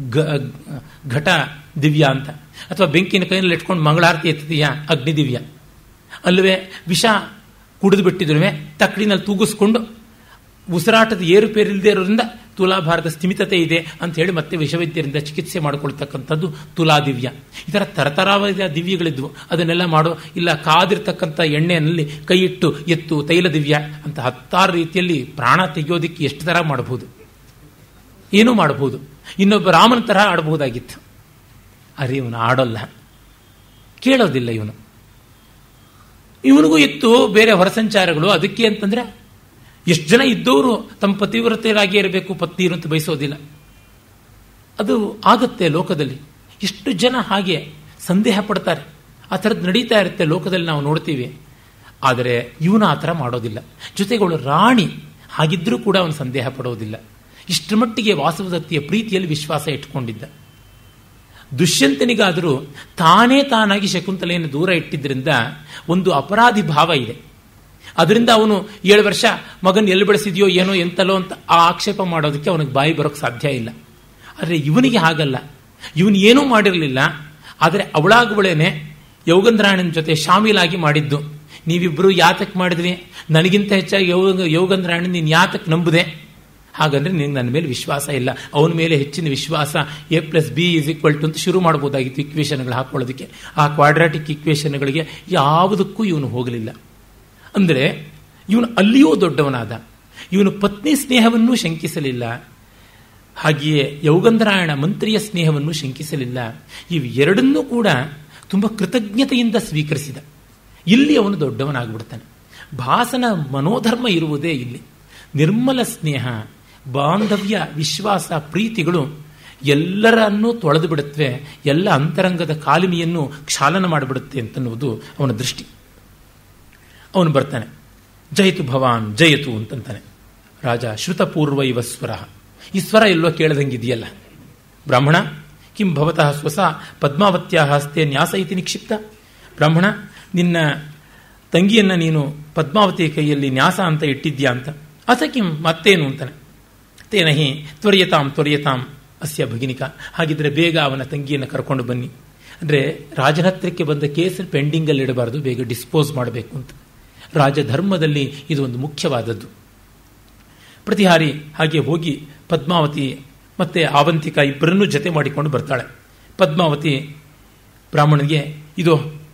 ಘಟ ದಿವ್ಯ ಅಂತ ಅಥವಾ ಬೆಂಕಿನ ಕೈಯಲ್ಲಿ ಇಟ್ಕೊಂಡು ಮಂಗಳಾರತಿ ಎತ್ತಿದೆಯಾ ಅಗ್ನಿ ದಿವ್ಯ ಅಲ್ಲವೇ ವಿಷ ಕುಡಿದು ಬಿಟ್ಟಿದ್ರು ತಕ್ಕಡಿನಲ್ಲಿ ತೂಗಿಸ್ಕೊಂಡು ಉಸಿರಾಟದ ಏರುಪೇರಿಲ್ಲದೆ ಇರೋದ್ರಿಂದ ತುಲಾಭಾರದ ಸ್ಥಿಮಿತತೆ ಇದೆ ಅಂತ ಹೇಳಿ ಮತ್ತೆ ವಿಷವೈದ್ಯರಿಂದ ಚಿಕಿತ್ಸೆ ಮಾಡಿಕೊಳ್ತಕ್ಕಂಥದ್ದು ತುಲಾ ದಿವ್ಯ ಈ ಥರ ತರತರವಾದ ದಿವ್ಯಗಳಿದ್ವು ಅದನ್ನೆಲ್ಲ ಮಾಡೋ ಇಲ್ಲ ಕಾದಿರ್ತಕ್ಕಂಥ ಎಣ್ಣೆಯಲ್ಲಿ ಕೈ ಇಟ್ಟು ಎತ್ತು ತೈಲ ದಿವ್ಯ ಅಂತ ಹತ್ತಾರು ರೀತಿಯಲ್ಲಿ ಪ್ರಾಣ ತೆಗೆಯೋದಿಕ್ಕೆ ಎಷ್ಟು ಥರ ಮಾಡಬಹುದು ಏನೂ ಮಾಡಬಹುದು ಇನ್ನೊಬ್ಬ ರಾಮನ ತರಹ ಆಡಬಹುದಾಗಿತ್ತು ಅರೆ ಇವನು ಆಡೋಲ್ಲ ಕೇಳೋದಿಲ್ಲ ಇವನು ಇವನಿಗೂ ಇತ್ತು ಬೇರೆ ಹೊರಸಂಚಾರಗಳು ಅದಕ್ಕೆ ಅಂತಂದ್ರೆ ಎಷ್ಟು ಜನ ಇದ್ದವರು ತಮ್ಮ ಪತಿವ್ರತೆಯರಾಗಿ ಇರಬೇಕು ಪತ್ನಿಯರು ಅಂತ ಬಯಸೋದಿಲ್ಲ ಅದು ಆಗುತ್ತೆ ಲೋಕದಲ್ಲಿ ಎಷ್ಟು ಜನ ಹಾಗೆ ಸಂದೇಹ ಪಡ್ತಾರೆ ಆ ಥರದ್ದು ನಡೀತಾ ಇರುತ್ತೆ ಲೋಕದಲ್ಲಿ ನಾವು ನೋಡ್ತೀವಿ ಆದರೆ ಇವನು ಆ ಥರ ಮಾಡೋದಿಲ್ಲ ಜೊತೆಗಳು ರಾಣಿ ಹಾಗಿದ್ರೂ ಕೂಡ ಅವನು ಸಂದೇಹ ಪಡೋದಿಲ್ಲ ಇಷ್ಟರ ಮಟ್ಟಿಗೆ ವಾಸವದತ್ತಿಯ ಪ್ರೀತಿಯಲ್ಲಿ ವಿಶ್ವಾಸ ಇಟ್ಕೊಂಡಿದ್ದ ದುಷ್ಯಂತನಿಗಾದರೂ ತಾನೇ ತಾನಾಗಿ ಶಕುಂತಲೆಯನ್ನು ದೂರ ಇಟ್ಟಿದ್ದರಿಂದ ಒಂದು ಅಪರಾಧಿ ಭಾವ ಇದೆ ಅದರಿಂದ ಅವನು ಏಳು ವರ್ಷ ಮಗನ್ ಎಲ್ಲಿ ಬೆಳೆಸಿದೆಯೋ ಏನೋ ಎಂತಲೋ ಅಂತ ಆ ಆಕ್ಷೇಪ ಮಾಡೋದಕ್ಕೆ ಅವನಿಗೆ ಬಾಯಿ ಬರೋಕ್ಕೆ ಸಾಧ್ಯ ಇಲ್ಲ ಆದರೆ ಇವನಿಗೆ ಹಾಗಲ್ಲ ಇವನು ಏನೂ ಮಾಡಿರಲಿಲ್ಲ ಆದರೆ ಅವಳಾಗುವಳೇನೆ ಯೋಗಂದ್ರಾಯಣನ ಜೊತೆ ಶಾಮೀಲಾಗಿ ಮಾಡಿದ್ದು ನೀವಿಬ್ಬರು ಯಾತಕ್ಕೆ ಮಾಡಿದ್ವಿ ನನಗಿಂತ ಹೆಚ್ಚಾಗಿ ಯೋಗ ಯೋಗಂದ್ರಾಯಣ ನೀನು ಯಾತಕ್ಕೆ ನಂಬುದೆ ಹಾಗಂದ್ರೆ ನಿನಗೆ ನನ್ನ ಮೇಲೆ ವಿಶ್ವಾಸ ಇಲ್ಲ ಅವನ ಮೇಲೆ ಹೆಚ್ಚಿನ ವಿಶ್ವಾಸ A plus B is equal to ಅಂತ ಶುರು ಮಾಡ್ಬೋದಾಗಿತ್ತು ಇಕ್ವೇಷನ್ಗಳು ಹಾಕೊಳ್ಳೋದಕ್ಕೆ ಆ ಕ್ವಾಡ್ರಾಟಿಕ್ ಇಕ್ವೇಷನ್ಗಳಿಗೆ ಯಾವುದಕ್ಕೂ ಇವನು ಹೋಗಲಿಲ್ಲ ಅಂದರೆ ಇವನು ಅಲ್ಲಿಯೂ ದೊಡ್ಡವನಾದ ಇವನು ಪತ್ನಿ ಸ್ನೇಹವನ್ನು ಶಂಕಿಸಲಿಲ್ಲ ಹಾಗೆಯೇ ಯೌಗಂಧರಾಯಣ ಮಂತ್ರಿಯ ಸ್ನೇಹವನ್ನು ಶಂಕಿಸಲಿಲ್ಲ ಇವೆರಡನ್ನೂ ಕೂಡ ತುಂಬ ಕೃತಜ್ಞತೆಯಿಂದ ಸ್ವೀಕರಿಸಿದ ಇಲ್ಲಿ ಅವನು ದೊಡ್ಡವನಾಗ್ಬಿಡ್ತಾನೆ ಭಾಸನ ಮನೋಧರ್ಮ ಇರುವುದೇ ಇಲ್ಲಿ ನಿರ್ಮಲ ಸ್ನೇಹ ಬಾಂಧವ್ಯ ವಿಶ್ವಾಸ ಪ್ರೀತಿಗಳು ಎಲ್ಲರನ್ನೂ ತೊಳೆದು ಬಿಡುತ್ತವೆ ಎಲ್ಲ ಅಂತರಂಗದ ಕಾಲಿಮೆಯನ್ನು ಕ್ಷಾಲನ ಮಾಡಿಬಿಡುತ್ತೆ ಅಂತನ್ನುವುದು ಅವನ ದೃಷ್ಟಿ ಅವನು ಬರ್ತಾನೆ ಜಯತು ಭವಾನ್ ಜಯತು ಅಂತಂತಾನೆ ರಾಜ ಶ್ರುತಪೂರ್ವ ಇವ ಸ್ವರ ಈ ಸ್ವರ ಎಲ್ಲೋ ಕೇಳದಂಗಿದೆಯಲ್ಲ ಬ್ರಾಹ್ಮಣ ಕಿಂ ಭವತಃ ಸ್ವಸ ಪದ್ಮಾವತ್ಯ ಹಸ್ತೆ ನ್ಯಾಸ ಇತಿ ನಿಕ್ಷಿಪ್ತ ಬ್ರಾಹ್ಮಣ ನಿನ್ನ ತಂಗಿಯನ್ನ ನೀನು ಪದ್ಮಾವತಿ ಕೈಯಲ್ಲಿ ನ್ಯಾಸ ಅಂತ ಇಟ್ಟಿದ್ಯಾ ಅಂತ ಅಥ ಕಿಂ ಮತ್ತೇನು ಅಂತಾನೆ ತೇನಹಿ ತ್ವರ್ಯತಾಂ ತ್ವರ್ಯತಾಂ ಅಸ್ಯ ಭಗಿನಿಕ ಹಾಗಿದ್ರೆ ಬೇಗ ಅವನ ತಂಗಿಯನ್ನು ಕರ್ಕೊಂಡು ಬನ್ನಿ ಅಂದರೆ ರಾಜನ ಹತ್ರಕ್ಕೆ ಬಂದ ಕೇಸ್ ಪೆಂಡಿಂಗಲ್ಲಿ ಇಡಬಾರ್ದು ಬೇಗ ಡಿಸ್ಪೋಸ್ ಮಾಡಬೇಕು ಅಂತ ರಾಜಧರ್ಮದಲ್ಲಿ ಇದು ಒಂದು ಮುಖ್ಯವಾದದ್ದು ಪ್ರತಿಹಾರಿ ಹಾಗೆ ಹೋಗಿ ಪದ್ಮಾವತಿ ಮತ್ತೆ ಆವಂತಿಕ ಇಬ್ಬರನ್ನೂ ಜತೆ ಮಾಡಿಕೊಂಡು ಬರ್ತಾಳೆ ಪದ್ಮಾವತಿ ಬ್ರಾಹ್ಮಣನಿಗೆ ಇದು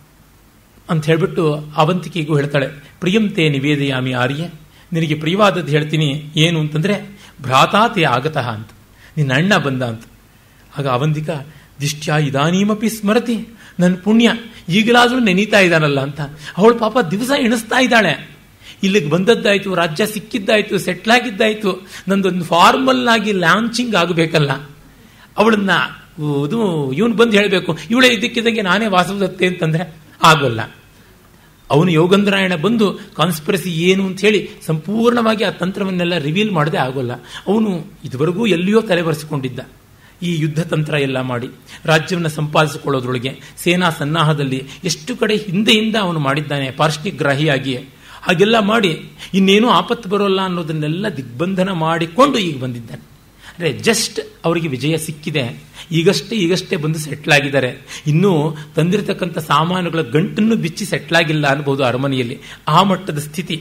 ಅಂತ ಹೇಳ್ಬಿಟ್ಟು ಅವಂತಿಕೆಗೂ ಹೇಳ್ತಾಳೆ ಪ್ರಿಯಂತೆ ನಿವೇದಯಾಮಿ ಆರ್ಯ ನಿನಗೆ ಪ್ರಿಯವಾದದ್ದು ಹೇಳ್ತೀನಿ ಏನು ಅಂತಂದ್ರೆ ಭ್ರಾತಾತೆ ಆಗತಃ ಅಂತ ನಿನ್ನ ಅಣ್ಣ ಬಂದ ಅಂತ ಆಗ ಅವಂತಿಕ ದಿಷ್ಟ್ಯ ಇದಾನೀಮಪಿ ಸ್ಮರತಿ ನನ್ನ ಪುಣ್ಯ ಈಗಲಾದರೂ ನೆನೀತಾ ಇದ್ದಾನಲ್ಲ ಅಂತ ಅವಳು ಪಾಪ ದಿವಸ ಎಣಿಸ್ತಾ ಇದ್ದಾಳೆ ಇಲ್ಲಿಗೆ ಬಂದದ್ದಾಯ್ತು ರಾಜ್ಯ ಸಿಕ್ಕಿದ್ದಾಯ್ತು ಸೆಟ್ಲ್ ಆಗಿದ್ದಾಯ್ತು ನಂದೊಂದು ಫಾರ್ಮಲ್ ಆಗಿ ಲಾಂಚಿಂಗ್ ಆಗಬೇಕಲ್ಲ ಅವಳನ್ನ ಇದು ಇವನು ಬಂದು ಹೇಳಬೇಕು ಇವಳೇ ಇದಕ್ಕಿದಂಗೆ ನಾನೇ ವಾಸವದತ್ತೆ ಅಂತಂದ್ರೆ ಆಗೋಲ್ಲ ಅವನು ಯೋಗಂಧರಾಯಣ ಬಂದು ಕಾನ್ಸ್ಪಿರಸಿ ಏನು ಅಂತ ಹೇಳಿ ಸಂಪೂರ್ಣವಾಗಿ ಆ ತಂತ್ರವನ್ನೆಲ್ಲ ರಿವೀಲ್ ಮಾಡದೆ ಆಗೋಲ್ಲ ಅವನು ಇದುವರೆಗೂ ಎಲ್ಲಿಯೋ ತಲೆಬರೆಸಿಕೊಂಡಿದ್ದ ಈ ಯುದ್ಧ ತಂತ್ರ ಎಲ್ಲ ಮಾಡಿ ರಾಜ್ಯವನ್ನು ಸಂಪಾದಿಸಿಕೊಳ್ಳೋದ್ರೊಳಗೆ ಸೇನಾ ಸನ್ನಾಹದಲ್ಲಿ ಎಷ್ಟು ಕಡೆ ಹಿಂದೆಯಿಂದ ಅವನು ಮಾಡಿದ್ದಾನೆ ಪಾರ್ಶ್ವಗ್ರಾಹಿಯಾಗಿ ಹಾಗೆಲ್ಲ ಮಾಡಿ ಇನ್ನೇನು ಆಪತ್ತು ಬರೋಲ್ಲ ಅನ್ನೋದನ್ನೆಲ್ಲ ದಿಗ್ಬಂಧನ ಮಾಡಿಕೊಂಡು ಈಗ ಬಂದಿದ್ದಾನೆ ಅಂದರೆ ಜಸ್ಟ್ ಅವರಿಗೆ ವಿಜಯ ಸಿಕ್ಕಿದೆ ಈಗಷ್ಟೇ ಈಗಷ್ಟೇ ಬಂದು ಸೆಟ್ಲ್ ಆಗಿದ್ದಾರೆ ಇನ್ನೂ ತಂದಿರತಕ್ಕಂಥ ಸಾಮಾನುಗಳ ಗಂಟನ್ನು ಬಿಚ್ಚಿ ಸೆಟ್ಲ್ ಆಗಿಲ್ಲ ಅನ್ಬೋದು ಅರಮನೆಯಲ್ಲಿ ಆ ಮಟ್ಟದ ಸ್ಥಿತಿ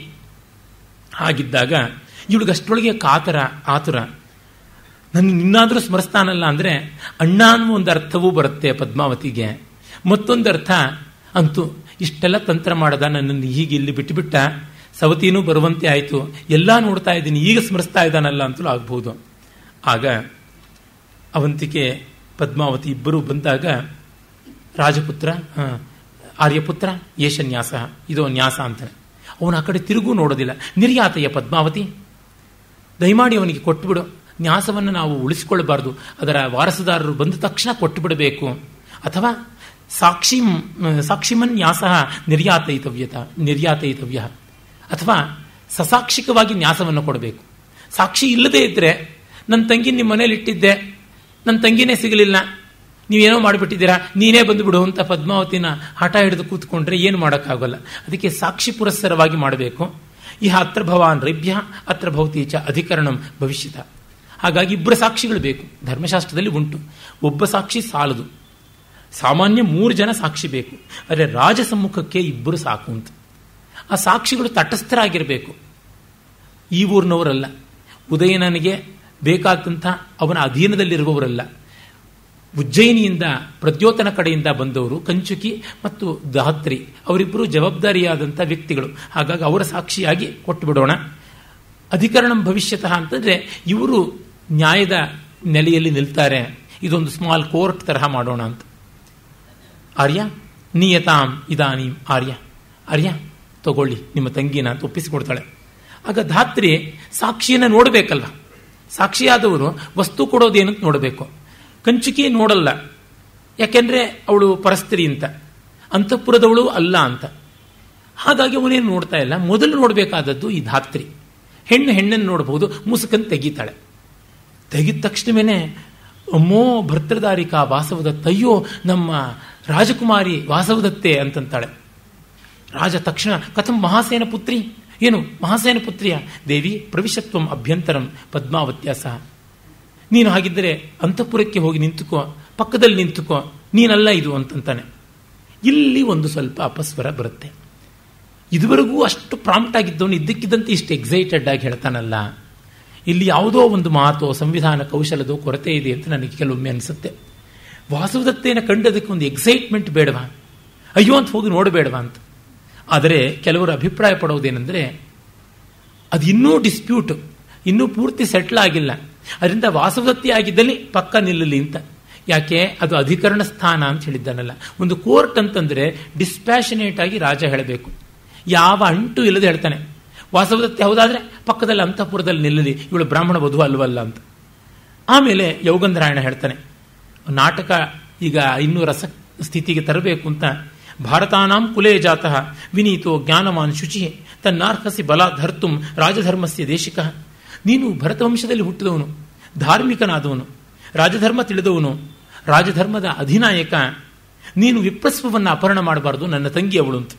ಹಾಗಿದ್ದಾಗ ಇವಳಿಗಷ್ಟರೊಳಗೆ ಕಾತರ ಆತುರ ನನ್ನ ನಿನ್ನಾದರೂ ಸ್ಮರಿಸ್ತಾನಲ್ಲ ಅಂದರೆ ಅಣ್ಣ ಅನ್ನುವ ಒಂದು ಅರ್ಥವೂ ಬರುತ್ತೆ ಪದ್ಮಾವತಿಗೆ ಮತ್ತೊಂದು ಅರ್ಥ ಅಂತೂ ಇಷ್ಟೆಲ್ಲ ತಂತ್ರ ಮಾಡದ ನನ್ನನ್ನು ಹೀಗೆ ಇಲ್ಲಿ ಬಿಟ್ಟುಬಿಟ್ಟ ಸವತಿನೂ ಬರುವಂತೆ ಆಯಿತು ಎಲ್ಲ ನೋಡ್ತಾ ಇದ್ದೀನಿ ಈಗ ಸ್ಮರಿಸ್ತಾ ಇದ್ದಾನಲ್ಲ ಅಂತಲೂ ಆಗ್ಬೋದು ಆಗ ಅವಂತಿಕೆ ಪದ್ಮಾವತಿ ಇಬ್ಬರು ಬಂದಾಗ ರಾಜಪುತ್ರ ಆರ್ಯಪುತ್ರ ಯೇಷ ನ್ಯಾಸ ಇದೋ ನ್ಯಾಸ ಅಂತಾನೆ ಅವನು ಆ ಕಡೆ ತಿರುಗೂ ನೋಡೋದಿಲ್ಲ ನಿರ್ಯಾತಯ್ಯ ಪದ್ಮಾವತಿ ದಯಮಾಡಿ ಅವನಿಗೆ ಕೊಟ್ಟುಬಿಡು ನ್ಯಾಸವನ್ನು ನಾವು ಉಳಿಸಿಕೊಳ್ಳಬಾರದು ಅದರ ವಾರಸುದಾರರು ಬಂದ ತಕ್ಷಣ ಕೊಟ್ಟು ಬಿಡಬೇಕು ಅಥವಾ ಸಾಕ್ಷಿ ಸಾಕ್ಷಿಮನ್ ನ್ಯಾಸ ನಿರ್ಯಾತಯಿತವ್ಯತ ನಿರ್ಯಾತಯಿತವ್ಯ ಅಥವಾ ಸಸಾಕ್ಷಿಕವಾಗಿ ನ್ಯಾಸವನ್ನು ಕೊಡಬೇಕು ಸಾಕ್ಷಿ ಇಲ್ಲದೇ ಇದ್ರೆ ನನ್ನ ತಂಗಿ ನಿಮ್ಮ ಮನೇಲಿ ಇಟ್ಟಿದ್ದೆ ನನ್ನ ತಂಗಿನೇ ಸಿಗಲಿಲ್ಲ ನೀವೇನೋ ಮಾಡಿಬಿಟ್ಟಿದ್ದೀರಾ ನೀನೇ ಬಂದುಬಿಡು ಅಂತ ಪದ್ಮಾವತಿನ ಹಠ ಹಿಡಿದು ಕೂತ್ಕೊಂಡ್ರೆ ಏನು ಮಾಡೋಕ್ಕಾಗಲ್ಲ ಅದಕ್ಕೆ ಸಾಕ್ಷಿ ಪುರಸ್ಸರವಾಗಿ ಮಾಡಬೇಕು ಈ ಅತ್ರ ಭವಾನ್ ರೈಭ್ಯ ಅತ್ರ ಭವತೀಚ ಅಧಿಕರಣಂ ಭವಿಷ್ಯತ ಹಾಗಾಗಿ ಇಬ್ಬರು ಸಾಕ್ಷಿಗಳು ಬೇಕು ಧರ್ಮಶಾಸ್ತ್ರದಲ್ಲಿ ಉಂಟು ಒಬ್ಬ ಸಾಕ್ಷಿ ಸಾಲದು ಸಾಮಾನ್ಯ ಮೂರು ಜನ ಸಾಕ್ಷಿ ಬೇಕು ಆದರೆ ರಾಜ ಸಮ್ಮುಖಕ್ಕೆ ಇಬ್ಬರು ಸಾಕು ಅಂತ ಆ ಸಾಕ್ಷಿಗಳು ತಟಸ್ಥರಾಗಿರಬೇಕು ಈ ಊರಿನವರಲ್ಲ ಉದಯನನಿಗೆ ಬೇಕಾದಂಥ ಅವನ ಅಧೀನದಲ್ಲಿರುವವರಲ್ಲ ಉಜ್ಜಯಿನಿಯಿಂದ ಪ್ರದ್ಯೋತನ ಕಡೆಯಿಂದ ಬಂದವರು ಕಂಚುಕಿ ಮತ್ತು ಧಾತ್ರಿ ಅವರಿಬ್ಬರು ಜವಾಬ್ದಾರಿಯಾದಂಥ ವ್ಯಕ್ತಿಗಳು ಹಾಗಾಗಿ ಅವರ ಸಾಕ್ಷಿಯಾಗಿ ಕೊಟ್ಟು ಬಿಡೋಣ ಅಧಿಕರಣಂ ಭವಿಷ್ಯತಃ ಅಂತಂದ್ರೆ ಇವರು ನ್ಯಾಯದ ನೆಲೆಯಲ್ಲಿ ನಿಲ್ತಾರೆ ಇದೊಂದು ಸ್ಮಾಲ್ ಕೋರ್ಟ್ ತರಹ ಮಾಡೋಣ ಅಂತ ಆರ್ಯ ನಿಯತಾಂ ಇದಾನೀಂ ಆರ್ಯ ಆರ್ಯ ತಗೊಳ್ಳಿ ನಿಮ್ಮ ತಂಗಿನ ಅಂತ ಒಪ್ಪಿಸಿಕೊಡ್ತಾಳೆ ಆಗ ಧಾತ್ರಿ ಸಾಕ್ಷಿಯನ್ನು ನೋಡಬೇಕಲ್ವ ಸಾಕ್ಷಿಯಾದವರು ವಸ್ತು ಕೊಡೋದೇನಂತ ನೋಡಬೇಕು ಕಂಚುಕಿ ನೋಡಲ್ಲ ಯಾಕೆಂದ್ರೆ ಅವಳು ಪರಸ್ತ್ರೀ ಅಂತ ಅಂತಃಪುರದವಳು ಅಲ್ಲ ಅಂತ ಹಾಗಾಗಿ ಅವನೇನು ನೋಡ್ತಾ ಇಲ್ಲ ಮೊದಲು ನೋಡಬೇಕಾದದ್ದು ಈ ಧಾತ್ರಿ ಹೆಣ್ಣು ಹೆಣ್ಣನ್ನು ನೋಡಬಹುದು ಮುಸುಕನ್ನು ತೆಗಿತಾಳೆ ತೆಗಿದ ತಕ್ಷಣವೇ ಅಮ್ಮೋ ಭರ್ತೃದಾರಿಕಾ ವಾಸವದತ್ತ ಅಯ್ಯೋ ನಮ್ಮ ರಾಜಕುಮಾರಿ ವಾಸವದತ್ತೆ ಅಂತಂತಾಳೆ ರಾಜ ತಕ್ಷಣ ಕಥಂ ಮಹಾಸೇನ ಪುತ್ರಿ ಏನು ಮಹಾಸೇನ ಪುತ್ರಿಯ ದೇವಿ ಪ್ರವಿಶತ್ವಂ ಅಭ್ಯಂತರಂ ಪದ್ಮಾವತ್ಯ ಸಹ ನೀನು ಹಾಗಿದ್ದರೆ ಅಂತಃಪುರಕ್ಕೆ ಹೋಗಿ ನಿಂತುಕೋ ಪಕ್ಕದಲ್ಲಿ ನಿಂತುಕೋ ನೀನಲ್ಲ ಇದು ಅಂತಂತಾನೆ ಇಲ್ಲಿ ಒಂದು ಸ್ವಲ್ಪ ಅಪಸ್ವರ ಬರುತ್ತೆ ಇದುವರೆಗೂ ಅಷ್ಟು ಪ್ರಾಂಪ್ಟ್ ಆಗಿದ್ದವನು ಇದ್ದಕ್ಕಿದ್ದಂತೆ ಇಷ್ಟು ಎಕ್ಸೈಟೆಡ್ ಆಗಿ ಹೇಳ್ತಾನಲ್ಲ ಇಲ್ಲಿ ಯಾವುದೋ ಒಂದು ಮಾತೋ ಸಂವಿಧಾನ ಕೌಶಲದೋ ಕೊರತೆ ಇದೆ ಅಂತ ನನಗೆ ಕೆಲವೊಮ್ಮೆ ಅನಿಸುತ್ತೆ ವಾಸುದತ್ತೇನ ಕಂಡದಕ್ಕೆ ಒಂದು ಎಕ್ಸೈಟ್ಮೆಂಟ್ ಬೇಡವಾ ಅಯ್ಯೋ ಅಂತ ಹೋಗಿ ನೋಡಬೇಡವಾ ಅಂತ ಆದರೆ ಕೆಲವರು ಅಭಿಪ್ರಾಯ ಪಡೋದೇನೆಂದರೆ ಅದು ಇನ್ನೂ ಡಿಸ್ಪ್ಯೂಟ್ ಇನ್ನೂ ಪೂರ್ತಿ ಸೆಟ್ಲ್ ಆಗಿಲ್ಲ ಅದರಿಂದ ವಾಸವದತ್ತಿ ಆಗಿದ್ದಲ್ಲಿ ಪಕ್ಕ ನಿಲ್ಲಲಿ ಅಂತ ಯಾಕೆ ಅದು ಅಧಿಕರಣ ಸ್ಥಾನ ಅಂತ ಹೇಳಿದ್ದಾನಲ್ಲ ಒಂದು ಕೋರ್ಟ್ ಅಂತಂದ್ರೆ ಡಿಸ್ಪ್ಯಾಷನೇಟ್ ಆಗಿ ರಾಜ ಹೇಳಬೇಕು ಯಾವ ಅಂಟು ಇಲ್ಲದೆ ಹೇಳ್ತಾನೆ ವಾಸವದತ್ತಿ ಹೌದಾದ್ರೆ ಪಕ್ಕದಲ್ಲಿ ಅಂತಃಪುರದಲ್ಲಿ ನಿಲ್ಲಲಿ ಇವಳು ಬ್ರಾಹ್ಮಣ ವಧು ಅಲ್ವಲ್ಲ ಅಂತ ಆಮೇಲೆ ಯೋಗಂಧರಾಯಣ ಹೇಳ್ತಾನೆ ನಾಟಕ ಈಗ ಇನ್ನೂ ರಸ ಸ್ಥಿತಿಗೆ ತರಬೇಕು ಅಂತ ಭಾರತಾನಾಂ ಕುಲೇ ಜಾತಃ ವಿನೀತೋ ಜ್ಞಾನವಾನ್ ಶುಚಿ ತನ್ನಾರ್ಹಸಿ ಬಲ ಧರ್ತುಂ ರಾಜಧರ್ಮಸ್ಯ ದೇಶಿಕ ನೀನು ಭರತವಂಶದಲ್ಲಿ ಹುಟ್ಟಿದವನು ಧಾರ್ಮಿಕನಾದವನು ರಾಜಧರ್ಮ ತಿಳಿದವನು ರಾಜಧರ್ಮದ ಅಧಿನಾಯಕ ನೀನು ವಿಪ್ರಸ್ವವನ್ನು ಅಪಹರಣ ಮಾಡಬಾರದು ನನ್ನ ತಂಗಿ ಅವಳು ಅಂತ